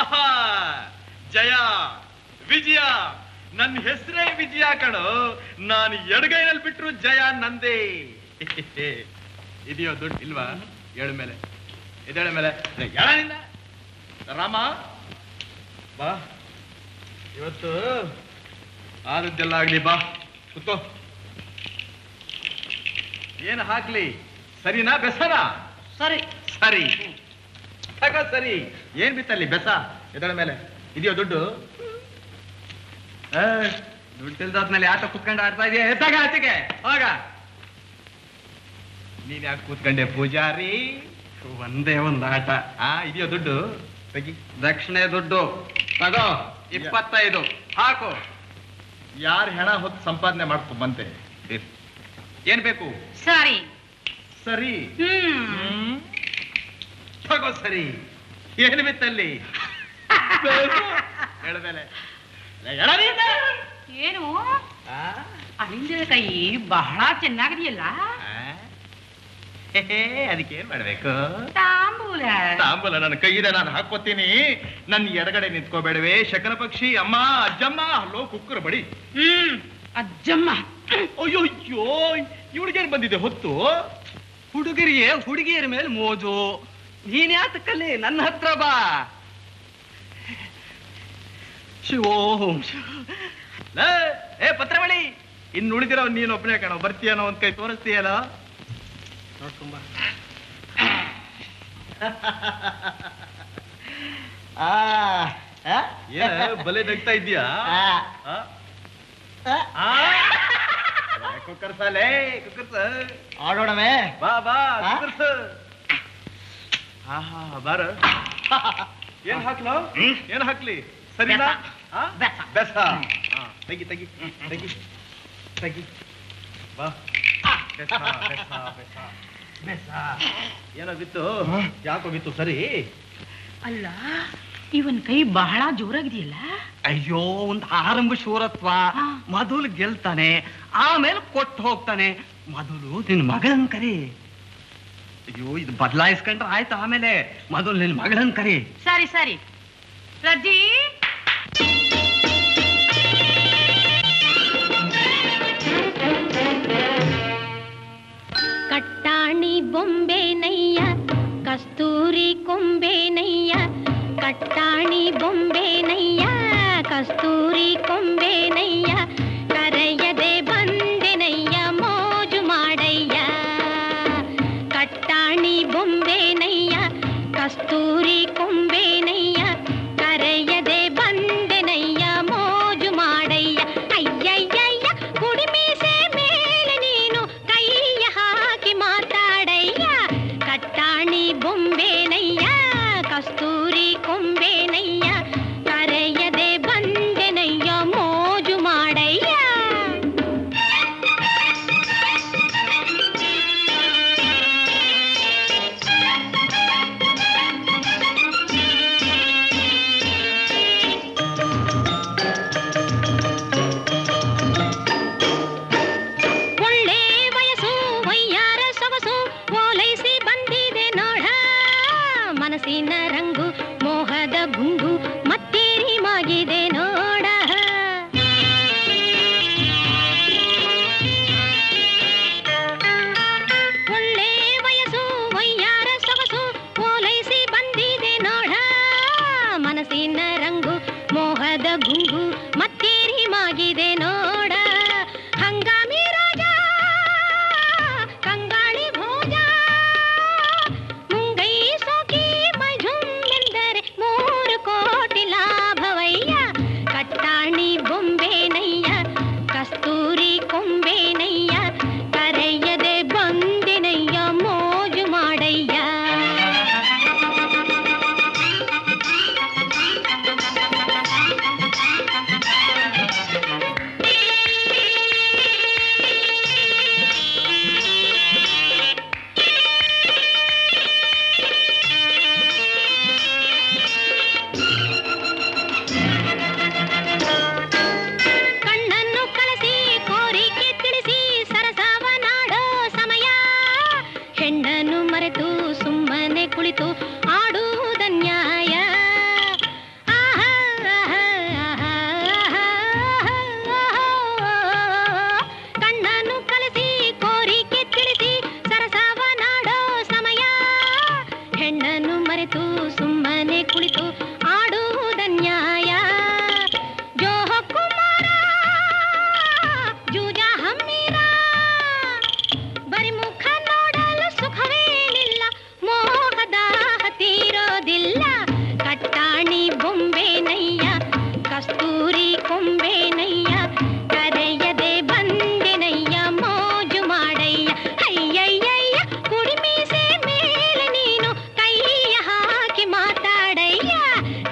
ಆಹಾ ಜಯ ವಿಜಯ ನನ್ನ ಹೆಸರೇ ವಿಜಯ ಕಣೋ ನಾನು ಎಡಗೈನಲ್ಲಿ ಬಿಟ್ರು ಜಯ ನಂದೇ ಇದೆಯೋ ದುಡ್ಡು ಇಲ್ವಾ ಏಳು ಮೇಲೆ ಇದೇಳ ಮೇಲೆ ಎಳ ನಿನ್ನ ರಾಮ ಬಾ ಇವತ್ತು ಆದದ್ದೆಲ್ಲ ಆಗ್ಲಿ ಬಾ ಕೂತೋ ಏನು ಹಾಕ್ಲಿ ಸರಿನಾ ಬೆಸರಾ ಸರಿ ಸರಿ ತಗೋ ಸರಿ ಏನ್ ಬಿತ್ತಲ್ಲಿ ಬೆಸ ಎದಳ ಮೇಲೆ ಇದೆಯೋ ದುಡ್ಡು ದುಡ್ಡು ಇಲ್ದಾದ್ಮೇಲೆ ಆಟ ಕುತ್ಕೊಂಡು ಆಡ್ತಾ ಇದೆಯಾ ಎದ್ದಾಗ ಆಚೆಗೆ ಹೋಗ ನೀನ್ ಯಾಕೆ ಕೂತ್ಕೊಂಡೆ ಪೂಜಾರಿ ಒಂದೇ ಒಂದು ಆಟ ಆ ಇದೆಯೋ ದುಡ್ಡು ತೆಗಿ ದಕ್ಷಿಣೆ ದುಡ್ಡು ತಗೋ ಇಪ್ಪತ್ತೈದು ಹಾಕು ಯಾರು ಹೆಣ ಹೊತ್ತು ಸಂಪಾದನೆ ಮಾಡ್ಕೊಂಡ್ ಬಂತೆ ಏನ್ ಬೇಕು ಸರಿ ಸರಿ ಹ್ಮ್ ಹ್ಮ್. ತಗೋ ಸರಿ ಏನು ಬಿತ್ತಲ್ಲಿ ಎಳಮೇಲೆ ಎಳ ನೀನು. ಏನು ಆ? ಅಳಿಂಜದ ಕೈ ಬಹಳ ಚೆನ್ನಾಗಿದೆಯಲ್ಲ ಆ? ಹೇ, ಹೇ, ಅದಕ್ಕೆ ಏನ್ ಮಾಡ್ಬೇಕು ತಾಂಬೂಲ ತಾಂಬೂಲ ನನ್ನ ಕೈಯಿದೆ ನಾನು ಹಾಕೋತೀನಿ ನನ್ನ ಎಡಗಡೆ ನಿಂತ್ಕೋಬೇಡವೆ ಶಕನ ಪಕ್ಷಿ ಅಮ್ಮ ಅಜ್ಜಮ್ಮ ಹಲೋ ಕುಕ್ಕರ್ ಬಡಿ ಹ್ಮ್ ಅಜ್ಜಮ್ಮ ಅಯ್ಯೋ ಅಯ್ಯೋ ಇವಳಿಗೇನ್ ಬಂದಿದೆ ಹೊತ್ತು ಹುಡುಗರಿಗೆ ಹುಡುಗಿಯರ ಮೇಲೆ ಮೋಜು ನೀನ್ ಯಾತಕ್ಕಲ್ಲಿ ನನ್ನ ಹತ್ರ ಬಾ ಶಿವೋಂ ಲೇ, ಏ ಪತ್ರಮಣಿ ಇನ್ನು ಉಳಿದಿರೋ ನೀನು ಒಬ್ಬನೇ ಕಣ ಬರ್ತೀಯನೋ ಒಂದ್ ಕೈ ತೋರಿಸ್ತೀಯಲ್ಲ ನೋಡ್ಕೊಂಬ ಆ ಏನ ಬಲೆ ನಗ್ತಾ ಇದ್ದೀಯಾ ಆ? ಆ? ಏ, ಕುಕ್ಕರ್ಸಲೇ ಕುಕ್ಕರ್ಸ ಆಡೋಣವೇ ಬಾ ಬಾ ಆ? ಕುಕ್ಕರ್ಸ ಆಹಾ ಬಾರ ಏನ್ ಹಾಕ್ಲೋ ಏನ್ ಹಾಕ್ಲಿ ಸರಿನಾ ಆ? ಬೆಸ. ಬೆಸ ಆ, ತೆಗಿ ತೆಗಿ ತೆಗಿ ತೆಗಿ ಬಾ ಬೆಸ ಬೆಸ ಬೆಸ ಬೆಸ ಏನೋ ಬಿತ್ತು ಯಾಕೋ ಬಿತ್ತು ಸರಿ ಅಲ್ಲ ಇವನ್ ಕೈ ಬಹಳ ಜೋರಾಗಿದೆಯಲ್ಲ ಅಯ್ಯೋ ಒಂದು ಆರಂಭ ಶೂರತ್ವ ಹಾ. ಮೊದಲು ಗೆಲ್ತಾನೆ ಆಮೇಲೆ ಕೊಟ್ಟು ಹೋಗ್ತಾನೆ ಮೊದಲು ನಿನ್ ಮಗಳನ್ ಕರಿ ಅಯ್ಯೋ ಇದು ಬದಲಾಯಿಸ್ಕೊಂಡ್ರೆ ಆಯ್ತು ಆಮೇಲೆ ಮೊದಲು ನಿನ್ ಮಗಳನ್ ಕರಿ ಸರಿ ಸರಿ ರಜ್ಜಿ ಕಟ್ಟಾಣಿ ಬೊಂಬೆನಯ್ಯ ಕಸ್ತೂರಿ ಕೊಂಬೆನಯ್ಯ ಕಟ್ಟಾಣಿ ಬೊಂಬೆನಯ್ಯ ಕಸ್ತೂರಿ ಕೊಂಬೆನಯ್ಯ ಕರೆಯದೆ ಬಂದೆನಯ್ಯ ಮೋಜು ಮಾಡಯ್ಯ ಕಟ್ಟಾಣಿ ಬೊಂಬೆನಯ್ಯ ಕಸ್ತೂರಿ ಕೊಂಬೆನಯ್ಯ ಕರೆಯದೆ ಬಂದೆನಯ್ಯ ಮೋಜು ಮಾಡಯ್ಯ ಅಯ್ಯಯ್ಯಯ್ಯ ಕುಡಿಮೀಸೆ ಮೇಲೆ ನೀನು ಕೈಯ ಹಾಕಿ ಮಾತಾಡಯ್ಯ ಕಟ್ಟಾಣಿ ಬೊಂಬೆನಯ್ಯ ಕಸ್ತೂರಿ ಕೊಂಬೆನಯ್ಯ ಕರೆಯದೆ ಬಂದೆನಯ್ಯ ಮೋಜು ಮಾಡಯ್ಯ ಒಳ್ಳೆ ವಯಸ್ಸು ವಯ್ಯಾರ ಸೊಗಸು ಓಲೈಸಿ ಬಂದಿದೆ ನೋಡ ಮನಸ್ಸಿನ ರಂಗು ಮೋಹದ ಗುಂಗು ಮತ್ತೇರಿ ಮಾಗಿದೆ ನೋಡ ಒಳ್ಳೆ ವಯಸ್ಸು ವಯ್ಯಾರ ಸೊಗಸು ಓಲೈಸಿ ಬಂದಿದೆ ನೋಡ ಮನಸ್ಸಿನ ರಂಗು ಮೋಹದ ಗುಂಗು ಮತ್ತೇರಿ ಮಾಗಿದೆ ನೋಡ ಹಂಗಾಮಿ ರಾಜ ಕಂಗಾಳಿ ಭೋಜ ಮುಂಗೈ ಸೋಕಿ ಮೈಝುಮ್ ಎಂದರೆ ಮೂರು ಕೋಟಿ ಲಾಭವಯ್ಯ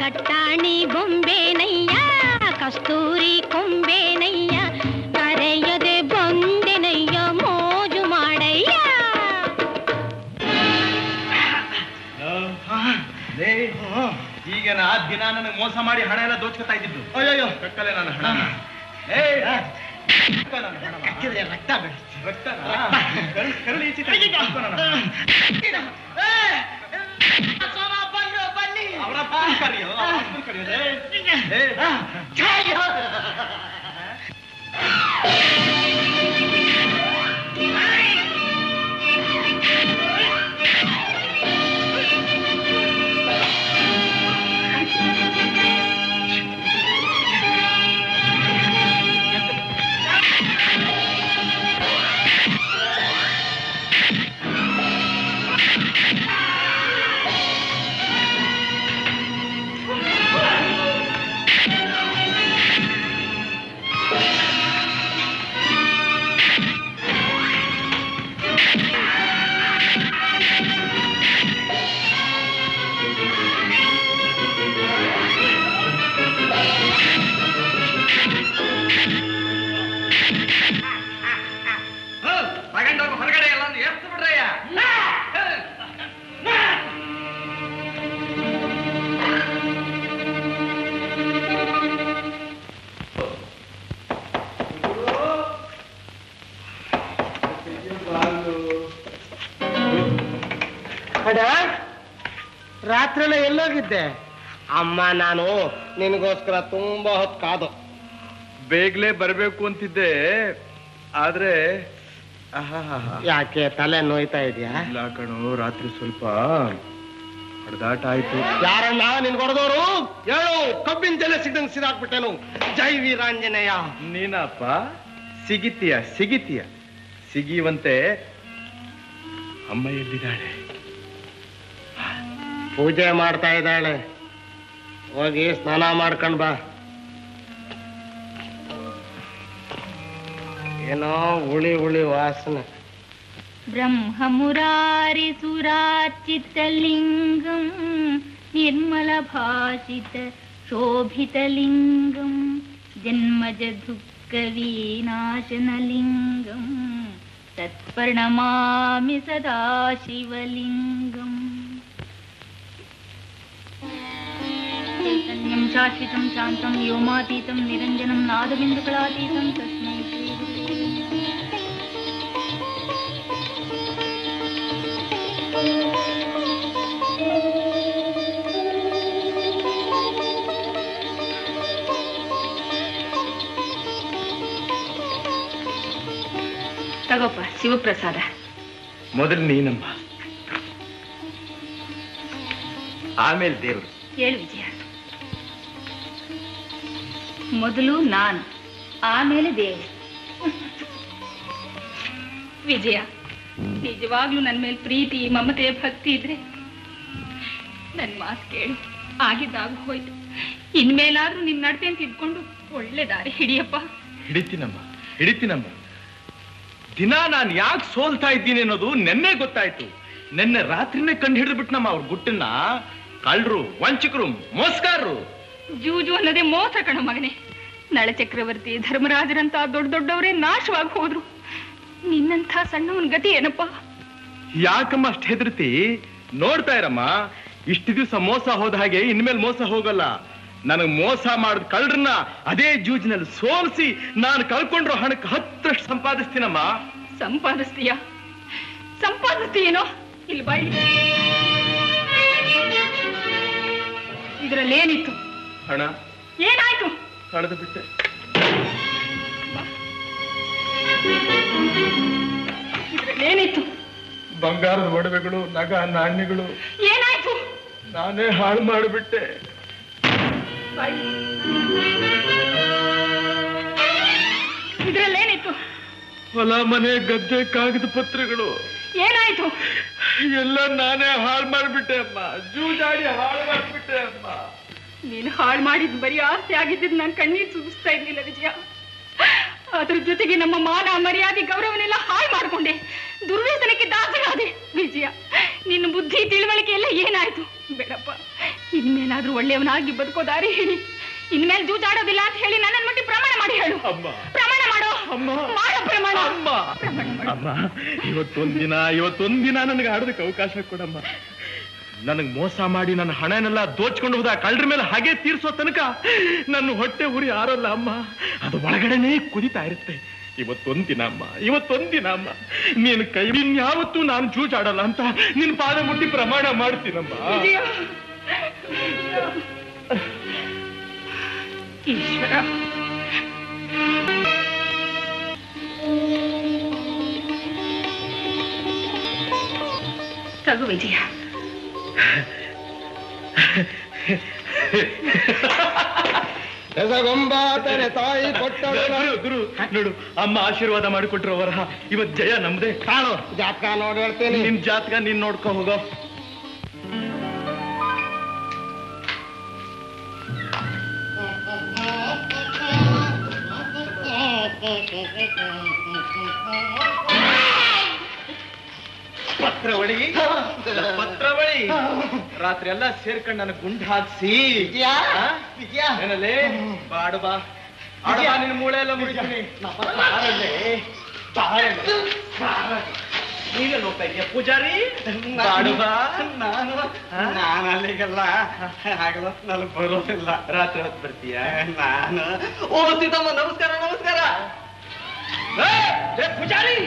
ಕಟ್ಟಾಣಿ ಬೊಂಬೆನಯ್ಯ ಕಸ್ತೂರಿ ಕೊಂಬೆನಯ್ಯ ಕರೆಯದೆ ಬಂದೆನಯ್ಯ ಮೋಜು ಮಾಡಯ್ಯ ಲೇ, ಈಗ ನಾ ದಿನ ನನಗೆ ಮೋಸ ಮಾಡಿ ಹಣ ಎಲ್ಲ ದೋಚ್ಕೊತಾ ಇದ್ದಿದ್ದು ಅಯ್ಯೋ ಕಕ್ಕಲೆ ನನ್ನ ಹಣ ಏ ಕಕ್ಕ ನನ್ನ ಹಣವ. ರಕ್ತ ರಕ್ತನಾ? ಕರುಳ್- ಕರುಳು ಈಚೆ ತೆಗಿ, ಕಕ್ಕ ನನ್ನ ಹಣ. ಅವ್ರ ಅಪ್ಪನ್ ಕರಿಯೋ, ಅವ್ರ ಅಪ್ಪನ್ ಕರಿಯೋ, ಲೇ. ಲೇ. ತಗೊಂಡೋಗ ಹೊರಗಡೆ ಎಲ್ಲ ಎಷ್ಟು ಬಿಡ್ರಯ್ಯ ಅಡ ರಾತ್ರೆಲ್ಲ ಎಲ್ಲೋಗಿದ್ದೆ ಅಮ್ಮ ನಾನು ನಿನಗೋಸ್ಕರ ತುಂಬಾ ಹೊತ್ತು ಕಾದು ಬೇಗಲೇ ಬರ್ಬೇಕು ಅಂತಿದ್ದೆ ಆದ್ರೆ ಆಹಾಹಾಹಾ. ಯಾಕೆ ತಲೆ ನೋಯ್ತಾ ಇದೆಯಾ ಇಲ್ಲ ಕಣೋ ರಾತ್ರಿ ಸ್ವಲ್ಪ ಹೊಡೆದಾಟ ಆಯ್ತು ಯಾರಣ್ಣ ನಿನ್ ಹೊಡೆದವರು ಹೇಳು ಕಬ್ಬಿನ ಜಲೆ ಸಿಗಂಗ್ ಸಿದಾಕ್ಬಿಟ್ಟೆನು ಜೈ ವೀರಾಂಜನೇಯ ನೀನಪ್ಪ ಸಿಗಿತೀಯ ಸಿಗಿತೀಯ ಸಿಗಿವಂತೆ ಅಮ್ಮ ಎಲ್ಲಿದ್ದಾಳೆ ಪೂಜೆ ಮಾಡ್ತಾ ಇದ್ದಾಳೆ ಹೋಗಿ ಸ್ನಾನ ಮಾಡ್ಕೊಂಡ್ ಬಾ ಏನೋ ಹುಳಿ ಹುಳಿ ವಾಸನೆ ब्रह्ममुरारिसुरार्चितलिङ्गं निर्मलभाषित शोभितलिङ्गं जन्मजदुःखविनाशनलिङ्गं तत्प्रणमामि सदा शिवलिङ्गम् चैतन्यं शाश्वतं शान्तं व्योमातीतं निरञ्जनं नादबिन्दुकलातीतं तस्मै श्रीगुरुवे ತಗೋಪ್ಪ ಶಿವಪ್ರಸಾದ ಮೊದಲು ನೀನಮ್ಮ ಆಮೇಲೆ ದೇವರು ಹೇಳು ವಿಜಯ ಮೊದಲು ನಾನು ಆಮೇಲೆ ದೇವರು ವಿಜಯ ನಿಜವಾಗ್ಲೂ ನನ್ನ ಮೇಲೆ ಪ್ರೀತಿ ಮಮತೆ ಭಕ್ತಿ ಇದ್ರೆ ನನ್ನ ಮಾತು ಕೇಳು ಆಗಿದ್ದಾಗ ಹೋಯ್ತು ಇನ್ಮೇಲಾದ್ರೂ ನಿನ್ನ ನಡತೆ ಅಂತ ಇದ್ಕೊಂಡು ಒಳ್ಳೆ ದಾರಿ ಹಿಡಿಯಪ್ಪ ಹಿಡಿತೀನಮ್ಮ ಹಿಡಿತೀನಮ್ಮ ದಿನ ನಾನು ಯಾಕೆ ಸೋಲ್ತಾ ಇದ್ದೀನಿ ಅನ್ನೋದು ನೆನ್ನೆ ಗೊತ್ತಾಯ್ತು ನೆನ್ನೆ ರಾತ್ರಿನೇ ಕಂಡು ಹಿಡಿದು ಬಿಟ್ನಮ್ಮ ಅವ್ರ ಗುಟ್ಟನ್ನ ಕಳ್ರು ವಂಚಕರು ಮೋಸ್ಕಾರರು ಜೂಜು ಅನ್ನೋದೇ ಮೋಸ ಕಣ ಮಗನೇ ನಳ ಚಕ್ರವರ್ತಿ ಧರ್ಮರಾಜರಂತ ದೊಡ್ಡ ದೊಡ್ಡವರೇ ನಾಶವಾಗಿ ಹೋದ್ರು ನಿನ್ನಂಥ ಸಣ್ಣವನ್ ಗತಿ ಏನಪ್ಪ ಯಾಕಮ್ಮ ಅಷ್ಟು ಹೆದರ್ತಿ ನೋಡ್ತಾ ಇರಮ್ಮ ಇಷ್ಟು ದಿವಸ ಮೋಸ ಹೋದ ಹಾಗೆ ಇನ್ಮೇಲೆ ಮೋಸ ಹೋಗಲ್ಲ ನನಗೆ ಮೋಸ ಮಾಡಿದ ಕಳ್ಳರನ್ನ ಅದೇ ಜೂಜಿನಲ್ಲಿ ಸೋಲಿಸಿ ನಾನು ಕಳ್ಕೊಂಡ್ರು ಹಣಕ್ಕೆ ಹತ್ತರಷ್ಟು ಸಂಪಾದಿಸ್ತೀನಮ್ಮ ಸಂಪಾದಿಸ್ತೀಯ ಸಂಪಾದಿಸ್ತೀಯೇನೋ ಇಲ್ಲಿ ಬಾಯಿ ಇದ್ರಲ್ಲಿ ಏನಿತ್ತು ಹಣ ಏನಾಯ್ತು ಕಳೆದು ಬಿಟ್ಟೆ ಇದ್ರಲ್ಲಿ ಏನಿತ್ತು ಬಂಗಾರದ ಒಡವೆಗಳು ನಗ ನಾಣ್ಯಗಳು ಏನಾಯ್ತು ನಾನೇ ಹಾಳು ಮಾಡಿಬಿಟ್ಟೆ ಬಾಯಿ ಇದ್ರಲ್ಲಿ ಏನಿತ್ತು ಹೊಲ ಮನೆ ಗದ್ದೆ ಕಾಗದ ಪತ್ರಗಳು ಏನಾಯ್ತು ಎಲ್ಲ ನಾನೇ ಹಾಳು ಮಾಡಿಬಿಟ್ಟೆ ಅಮ್ಮ ಜೂಜಾಡಿ ಹಾಳು ಮಾಡಿಬಿಟ್ಟೆ ಅಮ್ಮ ನೀನು ಹಾಳು ಮಾಡಿದ್ ಬರೀ ಆಸ್ತಿ ಆಗಿದ್ದು ನಾನು ಕಣ್ಣೀರು ಸುಗಿಸ್ತಾ ಇರ್ಲಿಲ್ಲ ವಿಜಯ ಅದ್ರ ಜೊತೆಗೆ ನಮ್ಮ ಮಾನ ಮರ್ಯಾದೆ ಗೌರವನೆಲ್ಲ ಹಾಳು ಮಾಡ್ಕೊಂಡೆ ದುರ್ವ್ಯಸನಕ್ಕೆ ದಾಸರಾದೆ ವಿಜಯ ನಿನ್ನ ಬುದ್ಧಿ ತಿಳುವಳಿಕೆ ಎಲ್ಲ ಏನಾಯ್ತು ಬೇಡಪ್ಪ ಇನ್ಮೇಲಾದ್ರೂ ಒಳ್ಳೆಯವನಾಗಿ ಬದುಕೋ ದಾರಿ ಹೇಳಿ ಇನ್ಮೇಲೆ ಜೂಜಾಡೋದಿಲ್ಲ ಅಂತ ಹೇಳಿ ನನ್ನ ಮಟ್ಟಿ ಪ್ರಮಾಣ ಮಾಡಿ ಹೇಳು ಅಮ್ಮ ಪ್ರಮಾಣ ಮಾಡೋ ಅಮ್ಮ. ಮಾಡೋ ಪ್ರಮಾಣ ಅಮ್ಮ ಪ್ರಮಾಣ ಮಾಡು. ಅಮ್ಮ ಇವತ್ತೊಂದಿನ ಇವತ್ತೊಂದಿನ ನನಗೆ ಆಡೋದಕ್ಕೆ ಅವಕಾಶ ಕೊಡಮ್ಮ ನನಗೆ ಮೋಸ ಮಾಡಿ ನನ್ನ ಹಣನೆಲ್ಲ ದೋಚ್ಕೊಂಡು ಹೋದ ಕಳ್ಳರ ಮೇಲೆ ಹಾಗೆ ತೀರ್ಸೋ ತನಕ ನನ್ನ ಹೊಟ್ಟೆ ಉರಿ ಆರೋಲ್ಲ ಅಮ್ಮ ಅದು ಒಳಗಡೆನೇ ಕುದಿತಾ ಇರುತ್ತೆ ಇವತ್ತೊಂದಿನ ಅಮ್ಮ ಇವತ್ತೊಂದಿನ ಅಮ್ಮ ನೀನು ಕೈ ಇನ್ಯಾವತ್ತೂ ನಾನು ಜೂಜಾಡಲ್ಲ ಅಂತ ನಿನ್ನ ಪಾದ ಮುಟ್ಟಿ ಪ್ರಮಾಣ ಮಾಡ್ತೀನಮ್ಮ ವಿಜಯ. ಈಶ್ವರ ತಗು ವಿಜಯ ಎಸಗೊಂಬಾತನೆ ತಾಯಿ ಕೊಟ್ಟಳು ಗುರು ಗುರು ನೋಡು ಅಮ್ಮ ಆಶೀರ್ವಾದ ಮಾಡಿಕೊಟ್ರು ಅವರ ಇವತ್ ಜಯ ನಮ್ದೇ ಕಾಣು ಜಾತಕ ನೋಡಿ ಹೇಳ್ತೇನೆ ನಿನ್ ಜಾತಕ ನೀನ್ ನೋಡ್ಕೊ ಹೋಗೋ ಪತ್ರವಳಿ ಪತ್ರವಳಿ ರಾತ್ರಿ ಎಲ್ಲ ಸೇರ್ಕೊಂಡು ನನಗೆ ಗುಂಡು ಹಾಕ್ಸಿ ವಿಜಯ ಆ? ವಿಜಯ ಏನಲ್ಲೇ ಬಾಡು ಬಾ ಆಡು ಬಾ, ನಿನ್ ಮೂಳೆ ಎಲ್ಲ ಮುರಿತೀನಿ ಬಾರಲ್ಲೇ, ಬಾರಲ್ಲೇ, ಬಾರಲ್ಲೇ. ನೀವೆಲ್ಲ ಹೋಗ್ತಾ ಇದೀಯ ಪೂಜಾರಿ ಬಾಡು ಬಾ ನಾನು ನಾನು ಅಲ್ಲಿಗೆಲ್ಲ ಆಗಲ್ಲ ನನಗೆ ಬರೋದಿಲ್ಲ ರಾತ್ರಿ ಹೊತ್ತು ಬರ್ತೀಯ ನಾನು ಓ ಸೀತಮ್ಮ ನಮಸ್ಕಾರ ನಮಸ್ಕಾರ ಏ, ಏ, ಪೂಜಾರಿ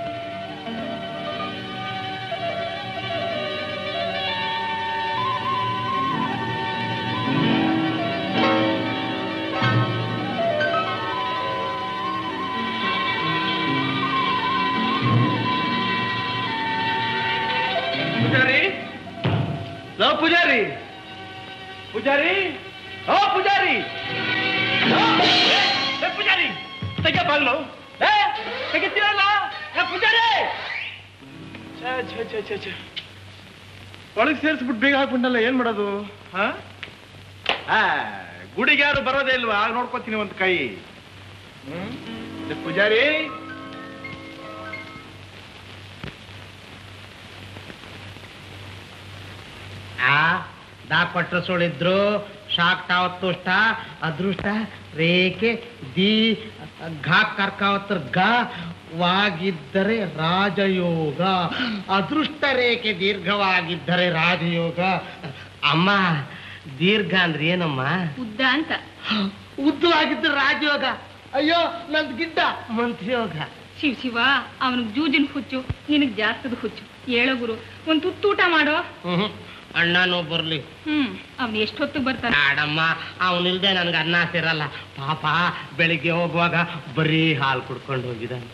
ಪೂಜಾರಿ ಲೋ ಪೂಜಾರಿ ಪೂಜಾರಿ ಓ ಪೂಜಾರಿ ಓ, ಏ, ಏ, ಪೂಜಾರಿ ತೆಗೆ ಬಾಗ್ಲು ಏ ತೆಗಿತೀರಲ್ಲ ಏ ಪೂಜಾರಿ ಛೇ, ಛೇ, ಛೇ, ಛೇ, ಛೇ. ಒಳಗೆ ಸೇರಿಸ್ಬಿಟ್ಟು ಬೇಗ ಹಾಕ್ಬಿಟ್ಟಲ್ಲ ಏನ್ ಮಾಡೋದು ಹಾ ಆ, ಗುಡಿಗೆ ಯಾರು ಬರೋದೇ ಇಲ್ವಾ ಆಗ ನೋಡ್ಕೋತೀನಿ ಒಂದು ಕೈ ಹ್ಮ್ ಏ, ಪೂಜಾರಿ ಆ ದಾ ಕೊಟ್ರ ಸುಳಿದ್ರು ಶಾಕ್ ತಾವತ್ತುಷ್ಟ ಅದೃಷ್ಟ ರೇಖೆ ದಿ ಘಾ ಕರ್ಕಾವತ್ರ ಗ ವಾಗಿದ್ದರೆ ರಾಜಯೋಗ ಅದೃಷ್ಟ ರೇಖೆ ದೀರ್ಘವಾಗಿದ್ದರೆ ರಾಜಯೋಗ ಅಮ್ಮ ದೀರ್ಘ ಅಂದ್ರೆ ಏನಮ್ಮ ಉದ್ದ ಅಂತ ಉದ್ದವಾಗಿದ್ದರೆ ರಾಜಯೋಗ ಅಯ್ಯೋ ನಂದ್ ಗಿಡ್ಡ ಮಂತ್ರಿಯೋಗ ಶಿವ ಶಿವ ಅವನಿಗೆ ಜೂಜಿನ ಹುಚ್ಚು ನಿನಗ್ ಜಾಸ್ತದ ಹುಚ್ಚು ಹೇಳೋ ಗುರು ಒಂದ್ ತುತ್ತೂಟ ಮಾಡೋ ಹ್ಮ್ ಅಣ್ಣನೂ ಬರ್ಲಿ ಹ್ಮ್ ಅವ್ನು ಎಷ್ಟೊತ್ತಿಗೆ ಬರ್ತಾನೆ ಆಡಮ್ಮ ಅವನಿಲ್ದೆ ನನ್ಗೆ ಅನ್ನ ಸೇರಲ್ಲ ಪಾಪ ಬೆಳಿಗ್ಗೆ ಹೋಗುವಾಗ ಬರೀ ಹಾಲು ಕುಡ್ಕೊಂಡು ಹೋಗಿದ್ದಾನೆ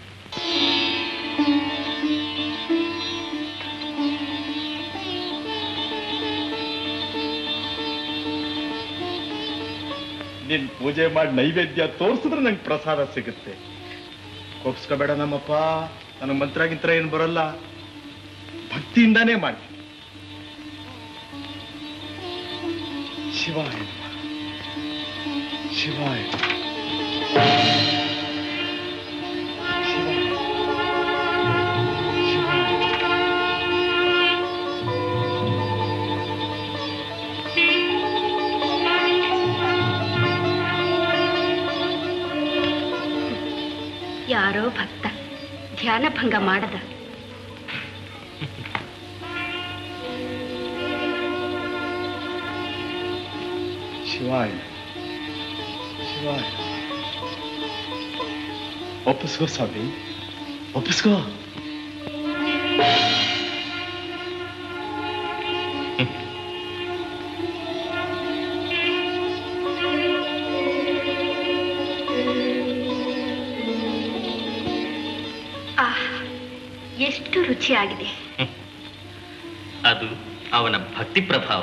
ನೀನ್ ಪೂಜೆ ಮಾಡಿ ನೈವೇದ್ಯ ತೋರಿಸಿದ್ರೆ ನಂಗೆ ಪ್ರಸಾದ ಸಿಗುತ್ತೆ ಕೋಪ್ಸ್ಕೋಬೇಡ ನಮ್ಮಪ್ಪ ನನಗೆ ಮಂತ್ರ ಗಿಂತ್ರ ಏನು ಬರಲ್ಲ ಭಕ್ತಿಯಿಂದಾನೇ ಮಾಡಿ ಶಿವಾಯ ನಮಃ. ಶಿವಾಯ ನಮಃ. ಶಿವಾಯ. ಶಿವಾಯ. ಯಾರೋ ಭಕ್ತ ಧ್ಯಾನ ಭಂಗ ಮಾಡದ ಶಿವಾಯ ಶಿವಾಯ ಒಪ್ಪಿಸ್ಕೋ ಸ್ವಾಮಿ ಒಪ್ಪಿಸ್ಕೋ ಆಹ್ ಎಷ್ಟು ರುಚಿಯಾಗಿದೆ ಅದು ಅವನ ಭಕ್ತಿ ಪ್ರಭಾವ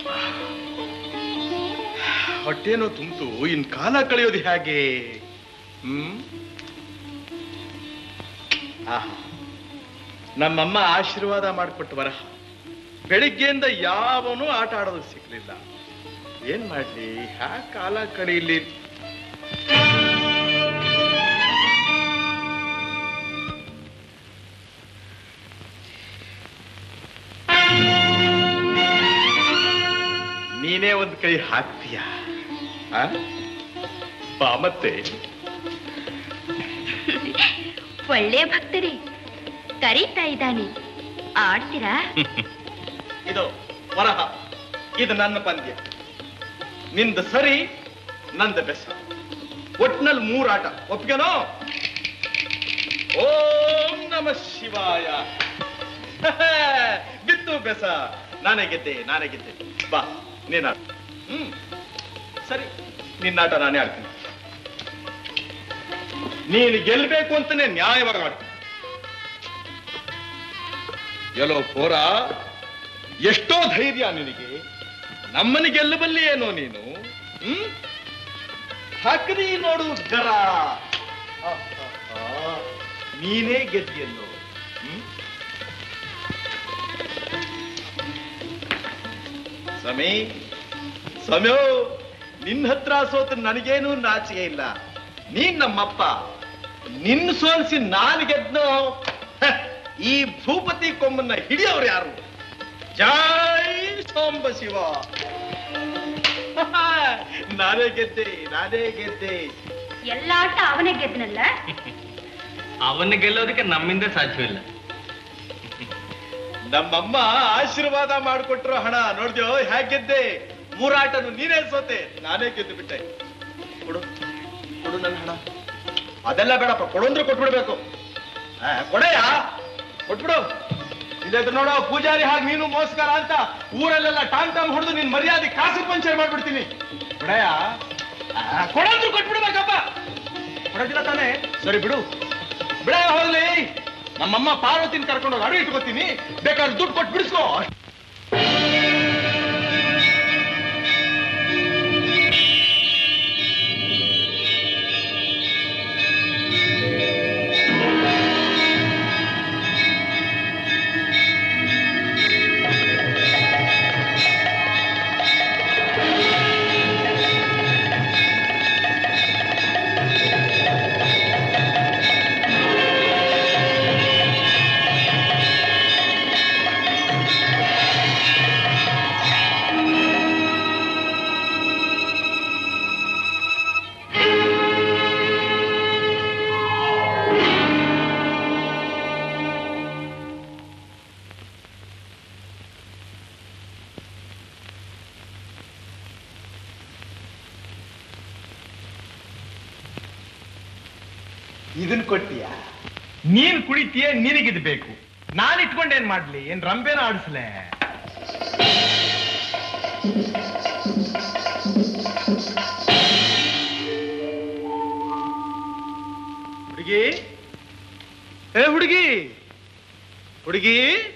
ಹೊಟ್ಟೆನೋ ತುಂಬಿತು ಇನ್ ಕಾಲ ಕಳೆಯೋದು ಹೇಗೆ ಹ್ಮ್ ಆಹಾ ನಮ್ಮಮ್ಮ ಆಶೀರ್ವಾದ ಮಾಡಿಕೊಟ್ಟು ವರಹ ಬೆಳಿಗ್ಗೆಯಿಂದ ಯಾವನೂ ಆಟ ಆಡೋದು ಸಿಗ್ಲಿಲ್ಲ ಏನ್ ಮಾಡ್ಲಿ ಹ್ಯಾ ಕಾಲ ಕಳೀಲಿ ನೀನೇ ಒಂದ್ ಕೈ ಹಾಕ್ತೀಯ ಆ? ಬಾ ಮತ್ತೆ ಒಳ್ಳೆ ಭಕ್ತರೇ ಕರೀತಾ ಇದ್ದಾನೆ ಆಡ್ತೀರಾ ಇದು ವರಹ ಇದು ನನ್ನ ಪಂದ್ಯ ನಿಂದ ಸರಿ ನಂದ ಬೆಸ ಒಟ್ನಲ್ಲಿ ಮೂರಾಟ ಒಪ್ಗೆನೋ ಓಂ ನಮ ಶಿವಾಯ ಬಿತ್ತು ಬೆಸ ನಾನೇ ಗೆದ್ದೆ ನಾನೇ ಗೆದ್ದೆ ಬಾ ನೀನಾಟ ಹ್ಮ್ ಸರಿ ನಿನ್ನಾಟ ನಾನೇ ಆಡ್ತೀನಿ ನೀನು ಗೆಲ್ಬೇಕು ಅಂತಾನೆ ನ್ಯಾಯವಾಗಿ ಆಡ್ತೀನಿ ಎಲ್ಲೋ ಪೋರ ಎಷ್ಟೋ ಧೈರ್ಯ ನಿನಗೆ ನಮ್ಮನ್ನು ಗೆಲ್ಲಬಲ್ಲಿ ಏನೋ ನೀನು ಹ್ಮ್ ಹಾಕ್ರಿ ನೋಡು ಗರ ಆಹಾಹಾ. ನೀನೇ ಗೆದ್ದಿಯಲ್ಲೋ ಹ್ಮ್ ಸಮಿ ಸಮಯೋ ನಿನ್ನ ಹತ್ರ ಸೋತ ನನಗೇನು ನಾಚಿಕೆ ಇಲ್ಲ ನೀನ್ ನಮ್ಮಪ್ಪ ನಿನ್ನ ಸೋಲಿಸಿ ನಾನು ಗೆದ್ನೋ ಹ, ಈ ಭೂಪತಿ ಕೊಂಬನ್ನ ಹಿಡಿಯೋರು ಯಾರು ಜೈ ಸಾಂಬ ಶಿವ ನಾನೇ ಗೆದ್ದೆ ನಾನೇ ಗೆದ್ದೆ ಎಲ್ಲ ಆಟ ಅವನೇ ಗೆದ್ದನಲ್ಲ ಅವನ್ನ ಗೆಲ್ಲೋದಕ್ಕೆ ನಮ್ಮಿಂದ ಸಾಧ್ಯವಿಲ್ಲ ನಮ್ಮಮ್ಮ ಆಶೀರ್ವಾದ ಮಾಡಿಕೊಟ್ರು ಹಣ ನೋಡ್ದ್ಯೋ ಹೇಗ್ ಗೆದ್ದೆ ಮೂರಾಟನು ನೀನೇ ಸೋತೆ ನಾನೇ ಗೆದ್ದು ಬಿಟ್ಟೆ ಕೊಡು ಕೊಡು ನನ್ನ ಹಣ ಅದೆಲ್ಲ ಬೇಡಪ್ಪ ಕೊಡು ಅಂದ್ರೆ ಕೊಟ್ಬಿಡ್ಬೇಕು ಆ, ಕೊಡೆಯ ಕೊಟ್ಬಿಡು ಇಲ್ಲದ್ರೆ ನೋಡೋ ಪೂಜಾರಿ ಹಾಗೆ ನೀನು ಮೋಸ್ಕರ ಅಂತ ಊರಲ್ಲೆಲ್ಲ ಟಾಮ್ ಟಾಮ್ ಹೊಡೆದು ನಿನ್ ಮರ್ಯಾದೆ ಕಾಸು ಪಂಚರ್ ಮಾಡ್ಬಿಡ್ತೀನಿ ಕೊಡೆಯ ಆ, ಕೊಡಂದ್ರು ಕೊಟ್ಬಿಡ್ಬೇಕಪ್ಪ ಕೊಡೋದಿಲ್ಲ ತಾನೇ ಸರಿ ಬಿಡು ಬಿಡ ಹೋಗ್ಲಿ ನಮ್ಮಮ್ಮ ಪಾರ್ವತಿನ ಕರ್ಕೊಂಡು ಹೋಗಿ ಅಡು ಇಟ್ಕೋತೀನಿ ಬೇಕಾದ್ರೆ ದುಡ್ಡು ಕೊಟ್ಟು ಬಿಡಿಸ್ಕೋ ಇದನ್ ಕೊಟ್ಟಿಯ ನೀನ್ ಕುಡಿತೀಯ ನಿನಗಿದ್ ಬೇಕು ನಾನ್ ಇಟ್ಕೊಂಡೇನ್ ಮಾಡ್ಲಿ ಏನ್ ರಂಬೆನ ಆಡಿಸ್ಲೆ ಹುಡುಗಿ ಏ ಹುಡುಗಿ ಹುಡುಗಿ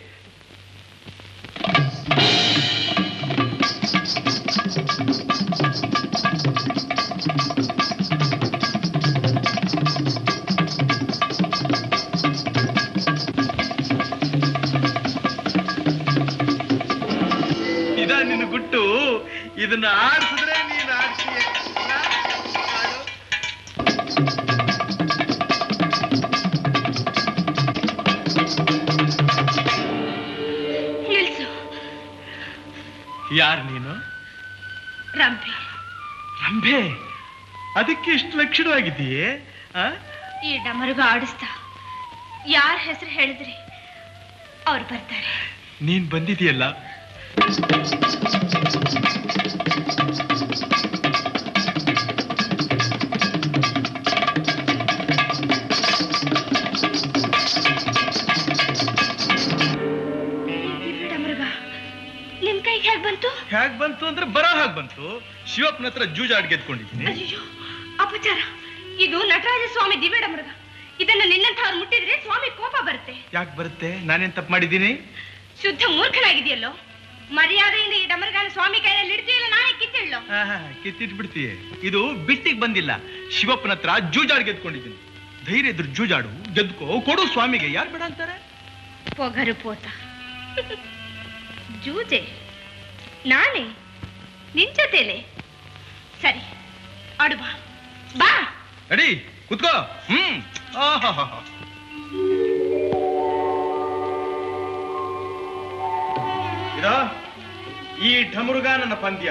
ಇದ ನಿನ್ನ ಗುಟ್ಟು ಇದನ್ನ ಆಡಿಸಿದ್ರೆ ನೀನ್ ಆಡ್ತೀಯ ಆಡು. ನಿಲ್ಸು ಯಾರ್ ನೀನು ರಂಭೆ ರಂಭೆ ಅದಕ್ಕೆ ಇಷ್ಟು ಲಕ್ಷಣವಾಗಿದ್ದೀಯೇ ಆ ಈ ಡಮರುಗ ಆಡಿಸ್ತಾ ಯಾರ ಹೆಸರು ಹೇಳಿದ್ರಿ ಅವ್ರು ಬರ್ತಾರೆ ನೀನ್ ಬಂದಿದೆಯಲ್ಲ ದಿವ್ಯ ಡಮರುಗ ನಿಮ್ ಕೈಗೆ ಹೇಗೆ ಬಂತು ಹೇಗ್ ಬಂತು ಅಂದ್ರೆ ಬರೋ ಹಾಗೆ ಬಂತು ಶಿವಪ್ಪನ ಹತ್ರ ಜೂಜಾಡ್ ಗೆದ್ಕೊಂಡಿದ್ದೀನಿ ಅಯ್ಯೋ ಅಪಚಾರ ಇದು ನಟರಾಜ ಸ್ವಾಮಿ ದಿವ್ಯ ಡಮರುಗ ಇದನ್ನ ನಿನ್ನಂಥವ್ರು ಮುಟ್ಟಿದ್ರೆ ಸ್ವಾಮಿ ಕೋಪ ಬರುತ್ತೆ ಯಾಕೆ ಬರುತ್ತೆ ನಾನೇನ್ ತಪ್ಪು ಮಾಡಿದ್ದೀನಿ ಶುದ್ಧ ಮೂರ್ಖನಾಗಿದೆಯಲ್ಲೋ ಮರ್ಯಾದೆಯಿಂದ ಈ ಡಮರುಗಾನ ಸ್ವಾಮಿ ಕೈಯಲ್ಲಿ ಇಡ್ತೀಯಲ್ಲ ನಾನೇ ಕಿತ್ತು ಹೇಳೋ ಕಿತ್ತಿಟ್ಬಿಡ್ತೀಯ ಇದು ಬಿಟ್ಟಿಗೆ ಬಂದಿಲ್ಲ ಶಿವಪ್ಪನ ಹತ್ರ ಜೂಜಾಡ್ ಗೆದ್ಕೊಂಡಿದ್ದೀನಿ ಧೈರ್ಯ ಇದ್ರು ಜೂಜಾಡು ಗೆದ್ಕೋ ಕೊಡು ಸ್ವಾಮಿಗೆ ಯಾರು ಬೇಡ ಅಂತಾರೆ ಪೊಗರು ಪೋತ ಜೂಜೆ ನಾನೇ ನಿನ್ ಜೊತೆಲೆ ಸರಿ ಆಡು ಬಾ ಬಾ ರೆಡಿ ಕುತ್ಕೋ ಹ್ಮ್ ಆಹಾಹಾಹಾ. ಇದಾ ಈ ಢಮರುಗ ನನ್ನ ಪಂದ್ಯ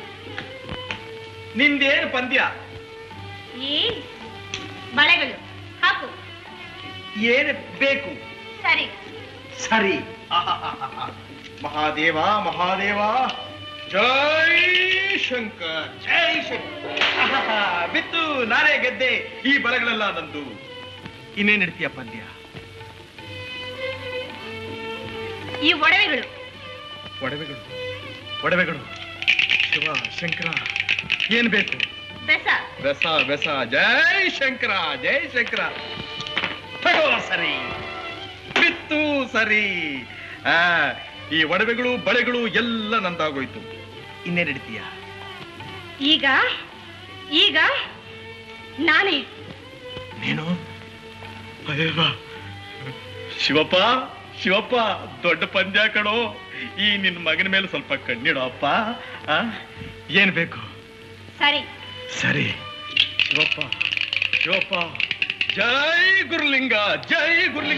ನಿಂದೇನು ಪಂದ್ಯ ಏ ಬಳೆಗಳು ಹಾಕು ಏನು ಬೇಕು ಸರಿ ಸರಿ ಆಹಾಹಾಹಾ. ಮಹಾದೇವ ಮಹಾದೇವ ಜೈ ಶಂಕರ್ ಜೈ ಶಂಕರ್ ಆಹಾಹಾ. ಬಿತ್ತು ನಾನೇ ಗೆದ್ದೆ ಈ ಬಲಗಳೆಲ್ಲ ನಂದು ಇನ್ನೇನ್ ಇಡ್ತೀಯ ಪಂದ್ಯ ಈ ಒಡವೆಗಳು ಒಡವೆಗಳು ಒಡವೆಗಳು ಶಿವ ಶಂಕರ ಏನ್ ಬೇಕು ಬೆಸ ಬೆಸ ಬೆಸ ಜೈ ಶಂಕರ ಜೈ ಶಂಕರ ತಗೋ ಸರಿ ಬಿತ್ತು ಸರಿ ಆ ಈ ಒಡವೆಗಳು ಬಳೆಗಳು ಎಲ್ಲ ನಂದಾಗೋಯ್ತು ಇನ್ನೇನ್ ಇಡ್ತೀಯ ಈಗ ಈಗ ನಾನೇ ನೀನು ಅಯ್ಯವ್ವ. ಶಿವಪ್ಪ ಶಿವಪ್ಪ ದೊಡ್ಡ ಪಂದ್ಯ ಕಣೋ ಈ ನಿನ್ ಮಗನ ಮೇಲೆ ಸ್ವಲ್ಪ ಕಣ್ಣಿಡೋ ಅಪ್ಪ ಆ? ಏನ್ ಬೇಕು ಸರಿ ಸರಿ ಶಿವಪ್ಪ ಶಿವಪ್ಪ ಜೈ ಗುರುಲಿಂಗ ಜೈ ಗುರುಲಿಂಗ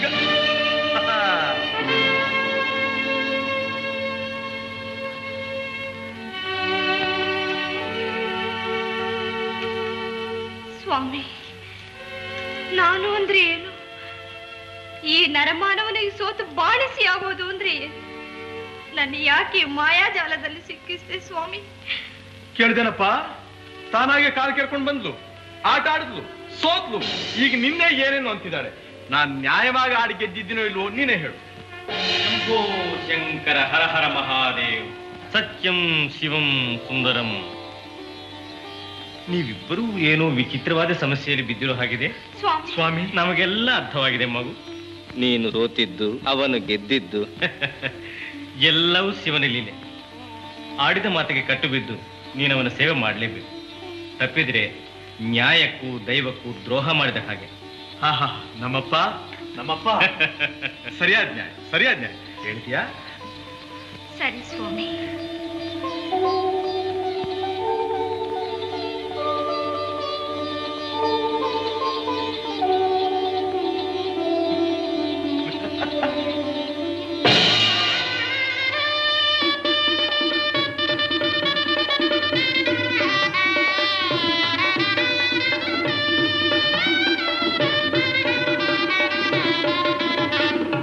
ಸ್ವಾಮಿ ನಾನು ಅಂದ್ರೆ ಏನು ಈ ನರಮಾನವನಿಗೆ ಸೋತು ಬಾಣಿಸಿ ಆಗೋದು ಅಂದ್ರೆ ಏನು ನನ್ನ ಯಾಕೆ ಮಾಯಾಜಾಲದಲ್ಲಿ ಸಿಕ್ಕಿಸ್ದೆ ಸ್ವಾಮಿ ಕೇಳ್ದೇನಪ್ಪ ತಾನಾಗೆ ಕಾಲ್ ಕೇಳ್ಕೊಂಡ್ ಬಂದ್ಲು ಆಟ ಆಡಿದ್ಲು ಸೋತ್ಲು ಈಗ ನಿನ್ನೆ ಏನೇನು ಅಂತಿದ್ದಾಳೆ ನಾನ್ ನ್ಯಾಯವಾಗಿ ಆಡಿ ಗೆದ್ದಿದ್ದೀನೋ ಇಲ್ವೋ ನೀನೇ ಹೇಳು ಶಂಭೋ ಶಂಕರ ಹರ ಹರ ಮಹಾದೇವ್ ಸತ್ಯಂ ಶಿವಂ ಸುಂದರಂ ನೀವಿಬ್ಬರೂ ಏನೋ ವಿಚಿತ್ರವಾದ ಸಮಸ್ಯೆಯಲ್ಲಿ ಬಿದ್ದಿರೋ ಹಾಗಿದೆ ಸ್ವಾಮಿ ಸ್ವಾಮಿ ನಮಗೆಲ್ಲ ಅರ್ಥವಾಗಿದೆ ಮಗು ನೀನು ಸೋತಿದ್ದು ಅವನು ಗೆದ್ದಿದ್ದು ಎಲ್ಲವೂ ಶಿವನ ಲೀಲೆ ಆಡಿದ ಮಾತಿಗೆ ಕಟ್ಟು ಬಿದ್ದು ನೀನು ಅವನ ಸೇವೆ ಮಾಡಲೇಬೇಕು ತಪ್ಪಿದ್ರೆ ನ್ಯಾಯಕ್ಕೂ ದೈವಕ್ಕೂ ದ್ರೋಹ ಮಾಡಿದ ಹಾಗೆ ಆಹಾ ನಮ್ಮಪ್ಪ ನಮ್ಮಪ್ಪ ಸರಿಯಾದ ನ್ಯಾಯ ಸರಿಯಾದ ನ್ಯಾಯ ಹೇಳ್ತೀಯಾ ಸರಿ ಸ್ವಾಮಿ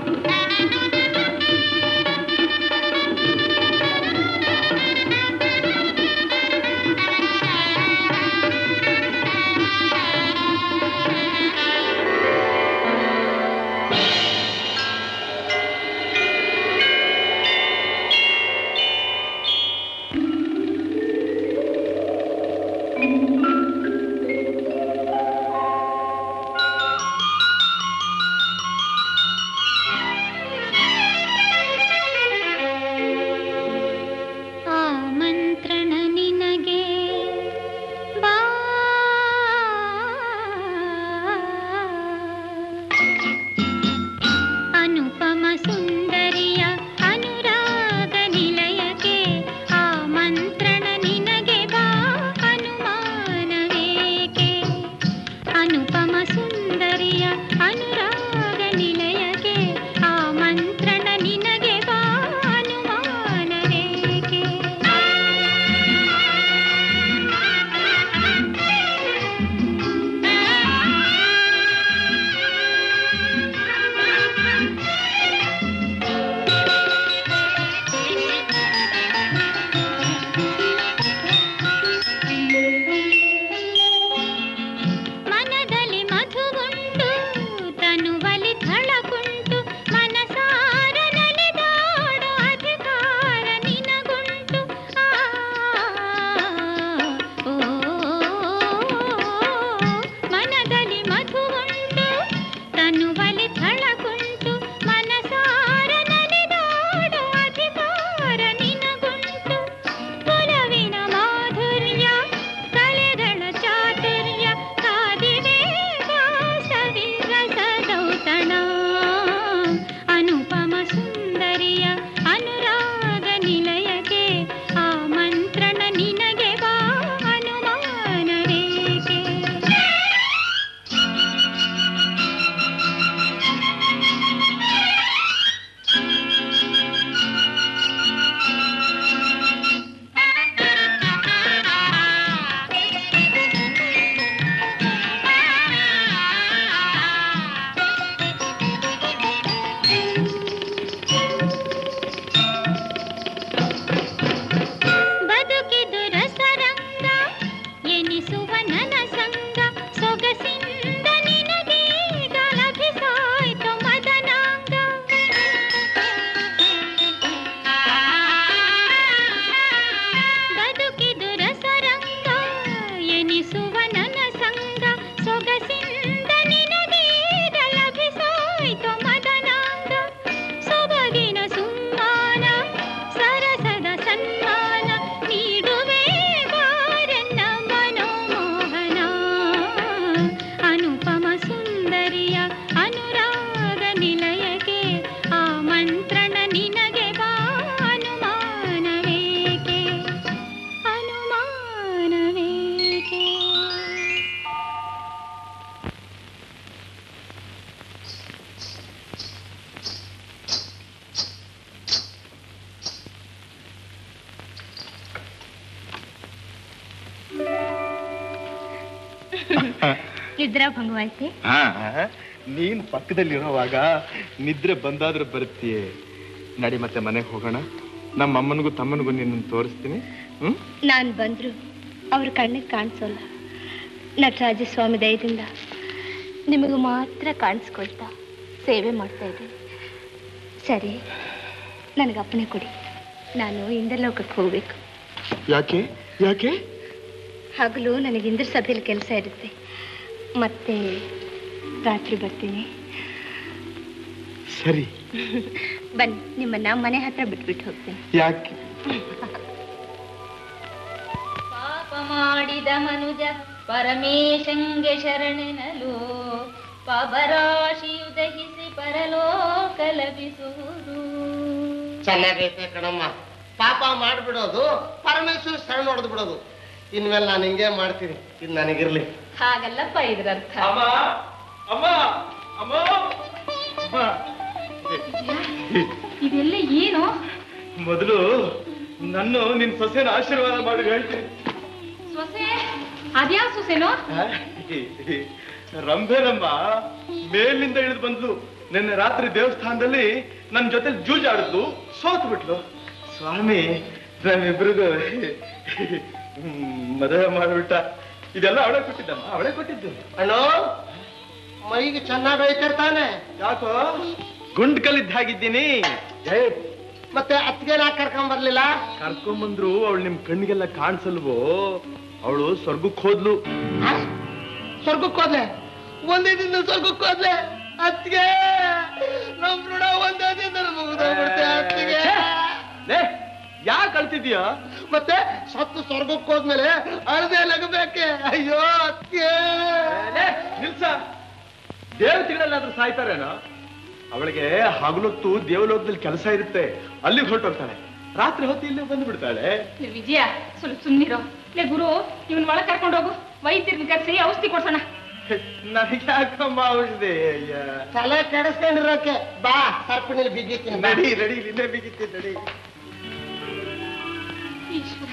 ಆ ನಿದ್ರಾ ಭಂಗವಾಯ್ತೆ ಹಾ ನೀನ್ ಪಕ್ಕದಲ್ಲಿರೋವಾಗ ನಿದ್ರೆ ಬಂದಾದ್ರೂ ಬರ್ತೀಯ ನಡಿ ಮತ್ತೆ ಮನೆಗೆ ಹೋಗೋಣ ನಮ್ಮ ಅಮ್ಮನಿಗೂ ತಮ್ಮನಿಗೂ ನಿನ್ನ ತೋರಿಸ್ತೀನಿ ಹ್ಮ್ ನಾನು ಬಂದ್ರು ಅವ್ರ ಕಣ್ಣಿಗೆ ಕಾಣಿಸೋಲ್ಲ ನಟರಾಜ ಸ್ವಾಮಿ ದಯದಿಂದ ನಿಮಗೆ ಮಾತ್ರ ಕಾಣಿಸ್ಕೊಳ್ತಾ ಸೇವೆ ಮಾಡ್ತಾ ಇದ್ದೀನಿ ಸರಿ ನನಗೆ ಅಪ್ಪಣೆ ಕೊಡಿ ನಾನು ಇಂದ್ರಲೋಕಕ್ಕೆ ಹೋಗ್ಬೇಕು ಯಾಕೆ ಯಾಕೆ ಹಗಲು ನನಗೆ ಇಂದ್ರ ಸಭೆಯಲ್ಲಿ ಕೆಲಸ ಇರುತ್ತೆ ಮತ್ತೆ ರಾತ್ರಿ ಬರ್ತೀನಿ ಸರಿ ಬನ್ನಿ ನಿಮ್ಮನ್ನ ಮನೆ ಹತ್ರ ಬಿಟ್ಬಿಟ್ಟು ಹೋಗ್ತೀನಿ ಯಾಕೆ ಪಾಪ ಮಾಡಿದ ಮನುಜ ಪರಮೇಶಂಗೆ ಶರಣೆನಲು ಪಾಪರಾಶಿಯು ದಹಿಸಿ ಪರಲೋಕ ಲಭಿಸುವುದು ಚೆನ್ನಾಗೈತೆ ಕಣಮ್ಮ ಪಾಪ ಮಾಡ್ಬಿಡೋದು ಪರಮೇಶ್ವರ ಶರಣ ಹೊಡೆದು ಬಿಡೋದು ಇನ್ಮೇಲೆ ನಾನು ಹಿಂಗೆ ಮಾಡ್ತೀನಿ ಇದು ನನಗಿರ್ಲಿ ಹಾಗಲ್ಲಪ್ಪ ಇದ್ರರ್ಥ ಅಮ್ಮ ಅಮ್ಮ ಅಮ್ಮ ಅಮ್ಮ. ಇದೆಲ್ಲ ಏನು ಮೊದಲು ನನ್ನ ನಿನ್ ಸೊಸೆನ ಆಶೀರ್ವಾದ ಮಾಡಿ ಹೇಳ್ತೀನಿ ಸೊಸೆ ಅದ್ಯಾವ ಸೊಸೆನೋ ರಂಭೆನಮ್ಮ ಮೇಲಿಂದ ಇಳಿದು ಬಂದ್ಲು ನಿನ್ನೆ ರಾತ್ರಿ ದೇವಸ್ಥಾನದಲ್ಲಿ ನನ್ನ ಜೊತೆ ಜೂಜಾಡಿದ್ಲು ಸೋತು ಬಿಟ್ಲು ಸ್ವಾಮಿ ನಮ್ಮಿಬ್ರಿಗೂ ಮದುವೆ ಮಾಡ್ಬಿಟ್ಟ ಇದೆಲ್ಲ ಅವಳೇ ಕೊಟ್ಟಿದ್ದಮ್ಮ ಅವಳೇ ಕೊಟ್ಟಿದ್ದು ಅಣ್ಣೋ ಮೈಗೆ ಚೆನ್ನಾಗಿ ಹೋಯ್ತಿರ್ತಾನೆ ಯಾಕೋ ಗುಂಡ್ ಕಲ್ಲಿದ್ದ ಹಾಗಿದ್ದೀನಿ ಏ, ಮತ್ತೆ ಅತ್ತಿಗೆ ನಾ ಕರ್ಕೊಂಡ್ ಬರ್ಲಿಲ್ಲ ಕರ್ಕೊಂಬಂದ್ರು ಅವಳು ನಿಮ್ ಕಣ್ಣಿಗೆಲ್ಲ ಕಾಣಿಸಲ್ವೋ ಅವಳು ಸ್ವರ್ಗಕ್ಕೆ ಹೋದ್ಲು ಆ? ಸ್ವರ್ಗಕ್ಕೆ ಹೋದ್ಲೆ ಒಂದೇ ದಿನ ಸ್ವರ್ಗಕ್ಕೆ ಹೋದ್ಲೆ ಅತ್ತಿಗೆ ನಮ್ ಋಣ ಒಂದೇ ದಿನದಲ್ಲಿ ಮುಗಿದೋಗ್ಬಿಡ್ತೆ ಅತ್ತಿಗೆ ಲೇ ಯಾಕೆ ಅಳ್ತಿದ್ಯಾ ಮತ್ತೆ ಸತ್ತು ಸ್ವರ್ಗಕ್ಕೆ ಹೋದ್ಮೇಲೆ ಅಳದೆ ಲಗಬೇಕೆ ಅಯ್ಯೋ ಅತ್ತಿಗೆ ಲೇ, ನಿಲ್ಸ ದೇವತೆಗಳೆಲ್ಲಾದ್ರೂ ಸಾಯ್ತಾರೇನೋ ಅವಳಿಗೆ ಹಗಲೊತ್ತು ದೇವಲೋಕದಲ್ಲಿ ಕೆಲಸ ಇರುತ್ತೆ ಅಲ್ಲಿಗೆ ಹೊರಟೋಗ್ತಾಳೆ ರಾತ್ರಿ ಹೊತ್ತು ಇಲ್ಲೇ ಬಂದು ಬಿಡ್ತಾಳೆ ಲೇ ವಿಜಯ ಸ್ವಲ್ಪ ಸುಮ್ಮನಿರೋ ಲೇ ಗುರು ಇವನ್ ಒಳಗ್ ಕರ್ಕೊಂಡು ಹೋಗು ವೈದ್ಯರನ್ನ ಕರ್ಸಿ ಔಷಧಿ ಕೊಡ್ಸೋಣ ನನಗೆ ಯಾಕಮ್ಮ ಔಷಧಿ ಅಯ್ಯ. ತಲೆ ಕೆಡಿಸ್ಕೊಂಡಿರೋಕೆ ಬಾ ಸರ್ಪಣಿಲಿ ಬಿಗಿತೀನಿ ಬಾ. ನಡಿ ನಡಿ ನಿನ್ನೆ ಬಿಗಿತ್ತಿ ನಡಿ ಈಶ್ವರ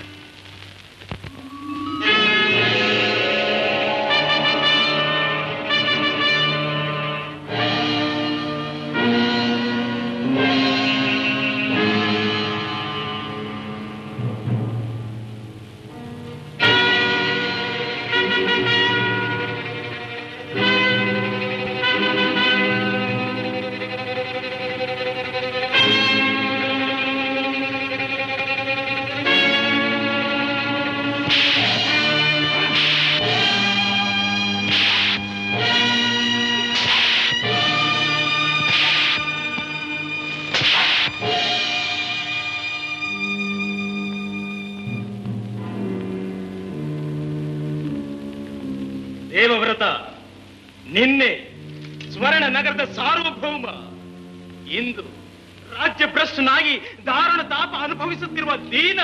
ದೇವವ್ರತ ನಿನ್ನೆ ಸ್ವರ್ಣ ನಗರದ ಸಾರ್ವಭೌಮ ಇಂದು ರಾಜ್ಯ ಭ್ರಷ್ಟನಾಗಿ ದಾರುಣ ತಾಪ ಅನುಭವಿಸುತ್ತಿರುವ ದೀನ